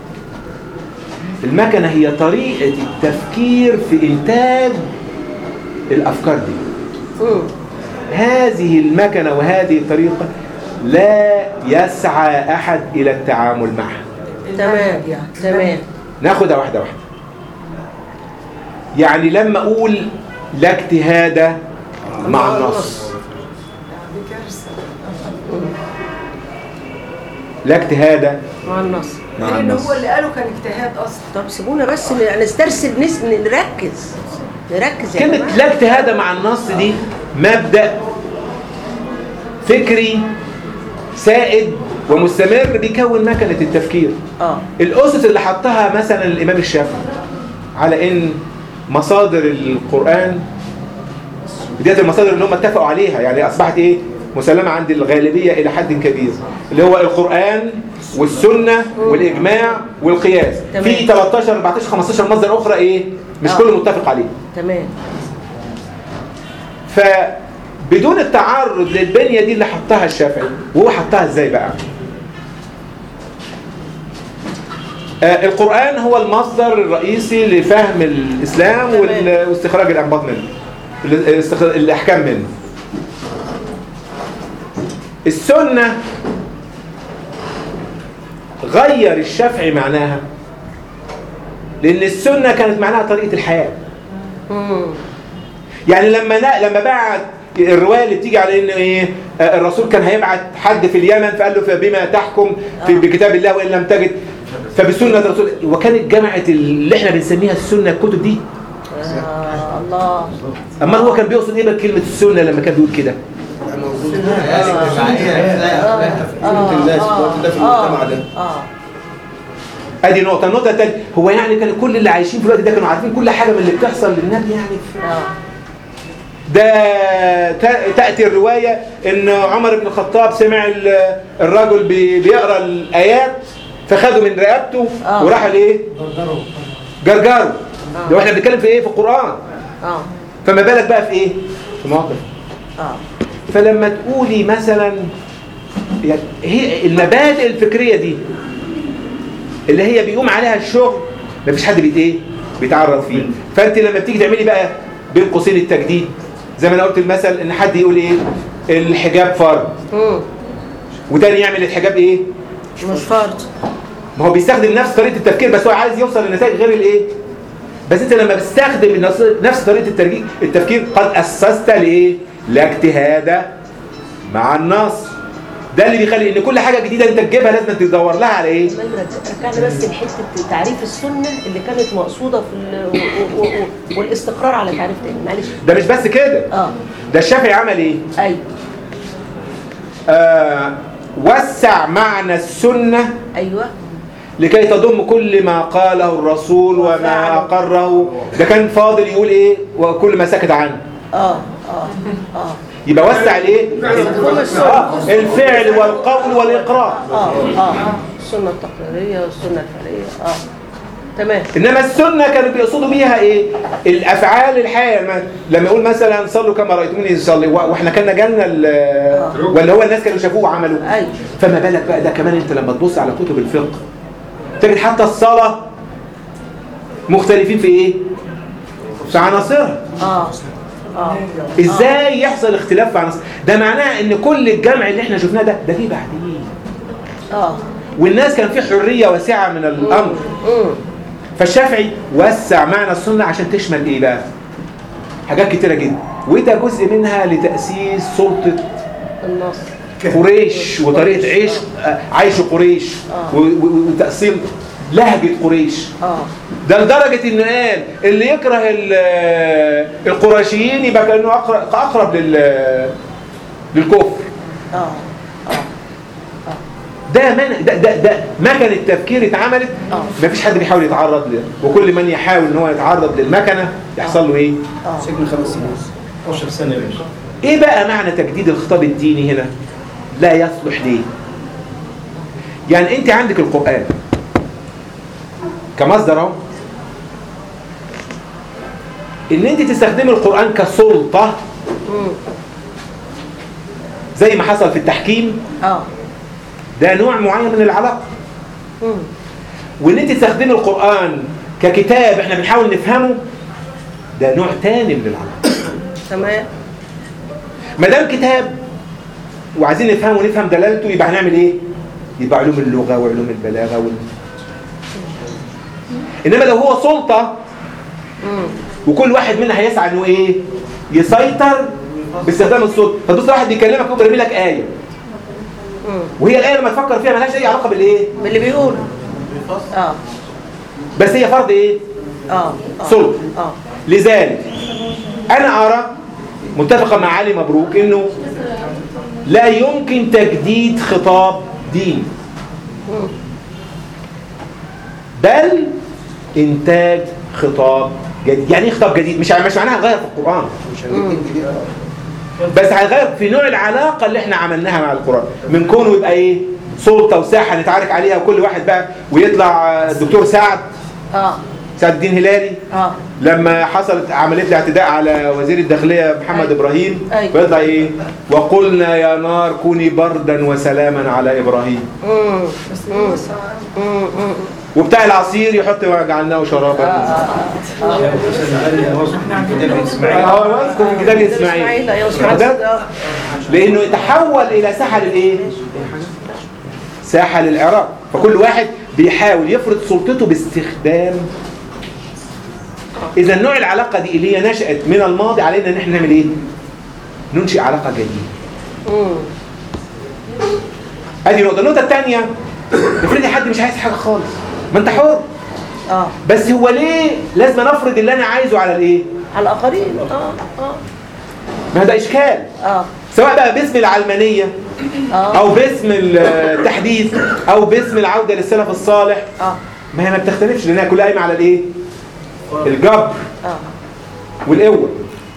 المكنه هي طريقه التفكير في انتاج الافكار دي امم هذه المكنه وهذه الطريقه لا يسعى احد الى التعامل معها تمام تمام ناخدها واحده واحده يعني لما اقول لا اجتهاد مع النص دي كارثه لا اجتهاد مع النص مع لان النص هو اللي قاله كان اجتهاد اصلا طب سيبونا بس ن- نسترسل نس... نركز نركز يا كلمة جماعه لا اجتهاد مع النص دي مبدأ فكري سائد ومستمر بيكون مكنة التفكير اه الأسس اللي حطها مثلا الإمام الشافعي على إن مصادر القرآن ديت المصادر اللي هم اتفقوا عليها يعني أصبحت إيه مسلمة عند الغالبية إلى حد كبير اللي هو القرآن والسنة والإجماع والقياس تمام. في 13 14 15 مصدر أخرى إيه مش آه. كله متفق عليه تمام فبدون التعرض للبنية دي اللي حطها الشافعي وهو حطها ازاي بقى آه القرآن هو المصدر الرئيسي لفهم الإسلام وال- واستخراج الأنباط منه ال- استخ- الأحكام منه السنة غير الشافعي معناها لأن السنة كانت معناها طريقة الحياة يعني لما نا... لما بعت الروايه اللي بتيجي على ان ايه آه، الرسول كان هيبعت حد في اليمن فقال له فبما تحكم في بكتاب الله وان لم تجد فبسنه الرسول وكانت جمعت اللي احنا بنسميها السنه الكتب دي آه الله اما هو كان بيقصد ايه بكلمه السنه لما كان بيقول كده اه ادي نقطه النقطه الثانيه هو يعني كان كل اللي عايشين في الوقت ده كانوا عارفين كل حاجه من اللي بتحصل للنبي يعني اه ده تا- تأتي الرواية ان عمر بن الخطاب سمع ال- الرجل بي- بيقرأ الآيات فخده من رقبته آه. وراح لايه جرجره لو احنا بنتكلم في ايه في القرآن اه فما بالك بقى في ايه في موقف اه فلما تقولي مثلا يعني هي المبادئ الفكرية دي اللي هي بيقوم عليها الشغل مفيش حد بيت ايه بيتعرض فيه فانت لما بتيجي تعملي بقى بين قوسين التجديد زي ما انا قلت المثل ان حد يقول ايه الحجاب فرض مم. وتاني يعمل الحجاب ايه مش فرض ما هو بيستخدم نفس طريقه التفكير بس هو عايز يوصل لنتائج غير الايه بس انت لما بتستخدم النص- نفس طريقه الترجي- التفكير قد اسست لايه لا اجتهاد مع النص ده اللي بيخلي ان كل حاجه جديده انت تجيبها لازم تدور لها على ايه رجعنا بس لحته تعريف السنه اللي كانت مقصوده في ال... و... و... و... والاستقرار على تعريف تاني معلش ده مش بس كده اه ده الشافعي عمل ايه ايوه آه وسع معنى السنه ايوه لكي تضم كل ما قاله الرسول وما أقره ده كان فاضل يقول ايه وكل ما سكت عنه اه اه اه يبقى وسع الايه آه، الفعل والقول والاقرار اه اه السنه التقريريه والسنه الفعليه اه تمام انما السنه كانوا بيقصدوا بيها ايه الافعال الحياه لما- لما يقول مثلا صلوا كما رايتموني اصلي و- واحنا كان جالنا ال- ولا هو الناس كانوا شافوه وعملوا ايوه فما بالك بقى ده كمان انت لما تبص على كتب الفقه تجد حتى الصلاه مختلفين في ايه في عناصرها اه اه ازاي يحصل اختلاف في عناصر ده معناه ان كل الجمع اللي احنا شفناه ده ده فيه بعدين اه والناس كان في حريه واسعه من الامر امم فالشافعي وسع معنى السنة عشان تشمل ايه بقى حاجات كتيرة جدا وده جزء منها لتأسيس سلطة النص قريش وطريقة عيش آه، عيش قريش آه. و- و- وتأصيل لهجة قريش اه ده لدرجة انه قال اللي يكره ال- القرشيين يبقى كأنه أقرب, أقرب لل للكفر اه ده من ده ده, ده مكنة التفكير اتعملت مفيش حد بيحاول يتعرض له وكل من يحاول ان هو يتعرض للمكنة يحصل له ايه سجن خمس سنين 12 سنه يا باشا ايه بقى معنى تجديد الخطاب الديني هنا لا يصلح ليه يعني انت عندك القرآن كمصدر اهو ان انت تستخدمي القرآن كسلطة امم زي ما حصل في التحكيم اه ده نوع معين من العلاقة امم وان انت تستخدمي القرآن ككتاب احنا بنحاول نفهمه ده نوع تاني من العلاقة تمام ما دام كتاب وعايزين نفهمه ونفهم دلالته يبقى هنعمل ايه يبقى علوم اللغة وعلوم البلاغة وال... انما لو هو سلطة امم وكل واحد منا هيسعى انه ايه يسيطر باستخدام السلطة فتبص واحد بيكلمك يقوم يرمي لك آية امم وهي الآية لما تفكر فيها ملهاش أي علاقة بالإيه باللي بيقوله اه بس هي فرض إيه اه آه. سلطة اه لذلك أنا أرى متفقة مع علي مبروك إنه لا يمكن تجديد خطاب ديني بل انتاج خطاب جديد يعني ايه خطاب جديد مش مش معناها هنغير في القران مش هنجيب جديد بس هنغير في نوع العلاقه اللي احنا عملناها مع القران من كونه يبقى ايه سلطه وساحه نتعارك عليها وكل واحد بقى ويطلع آه، الدكتور سعد اه سعد الدين هلالي اه لما حصلت عمليه الاعتداء على وزير الداخليه محمد ابراهيم أيوة. فيطلع ايه وقلنا يا نار كوني بردا وسلاما على ابراهيم مم. مم. مم. مم. وبتاع العصير يحط وجعلناه شرابا اه اذكر في كتاب إسماعيل، اسماعيل أيوة، واخد بالك؟ آه. لانه يتحول الى ساحه للايه ساحه للعراق فكل واحد بيحاول يفرض سلطته باستخدام اذا نوع العلاقه دي اللي هي نشات من الماضي علينا ان احنا نعمل ايه ننشئ علاقه جديده مم. ادي نقطه النقطه الثانيه افرضي حد مش عايز حاجه خالص ما انت حر اه بس هو ليه لازم نفرض اللي انا عايزه على الايه على الاخرين اه اه ما ده اشكال اه سواء بقى باسم العلمانيه اه او باسم التحديث او باسم العوده للسلف الصالح اه ما هي ما بتختلفش لانها كلها قايمه على الايه الجبر اه والقوه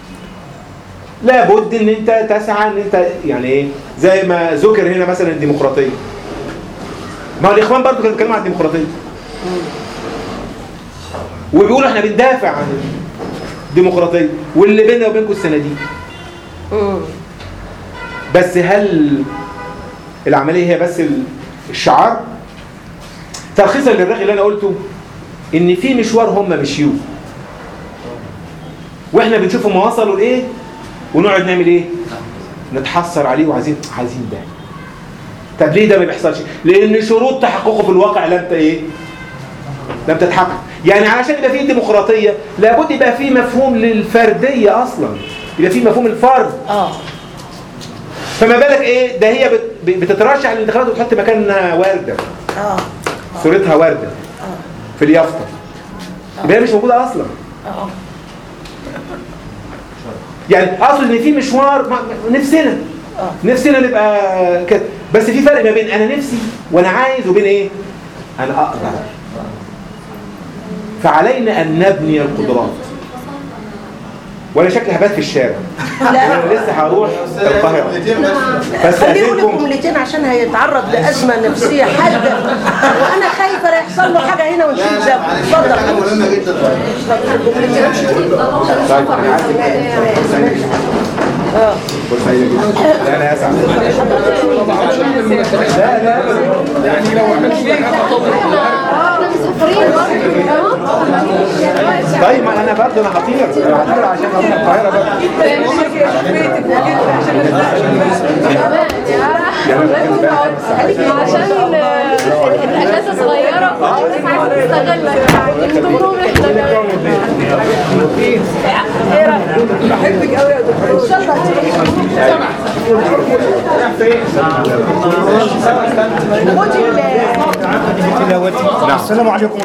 لابد ان انت تسعى ان انت يعني ايه زي ما ذكر هنا مثلا الديمقراطيه ما هو الاخوان برضو كانوا بيتكلموا عن الديمقراطيه وبيقولوا احنا بندافع عن الديمقراطيه واللي بيننا وبينكم الصناديق مم. بس هل العمليه هي بس ال- الشعار تلخيصا للرغي اللي انا قلته ان في مشوار هم مشيوه واحنا بنشوف هم وصلوا لايه ونقعد نعمل ايه نتحسر عليه وعايزين عايزين ده طب ليه ده ما بيحصلش لان شروط تحققه في الواقع لم ت- ايه لم تتحقق يعني علشان يبقى فيه ديمقراطيه لابد يبقى فيه مفهوم للفرديه اصلا يبقى فيه مفهوم الفرد اه فما بالك ايه ده هي بت- بتترشح للانتخابات وتحط مكانها ورده اه صورتها ورده في اليافطه يبقى هي مش موجوده اصلا اه يعني اقصد ان في مشوار ما- نفسنا اه نفسنا نبقى كده بس في فرق ما بين انا نفسي وانا عايز وبين ايه انا اقدر فعلينا ان نبني القدرات وانا شكلي هبات في الشارع لا. انا لسه هروح القاهره بس خليه يقول أسيبكم جملتين عشان هيتعرض لازمه نفسيه حاده وانا خايفه لا يحصل له حاجه هنا ونشيل ذنب اتفضل حاجه مهمه جدا طيب انا عارف اه فرصه هي جدا لا انا اسعد لا لا أبداً. يعني لو عملت طيب ما انا برضه انا هطير انا هطير عشان اروح القاهره برضه عشان الاجازه صغيره نستغلك من ضمنهم احنا ايه رايك؟ بحبك قوي يا دكتور ان شاء الله السلام عليكم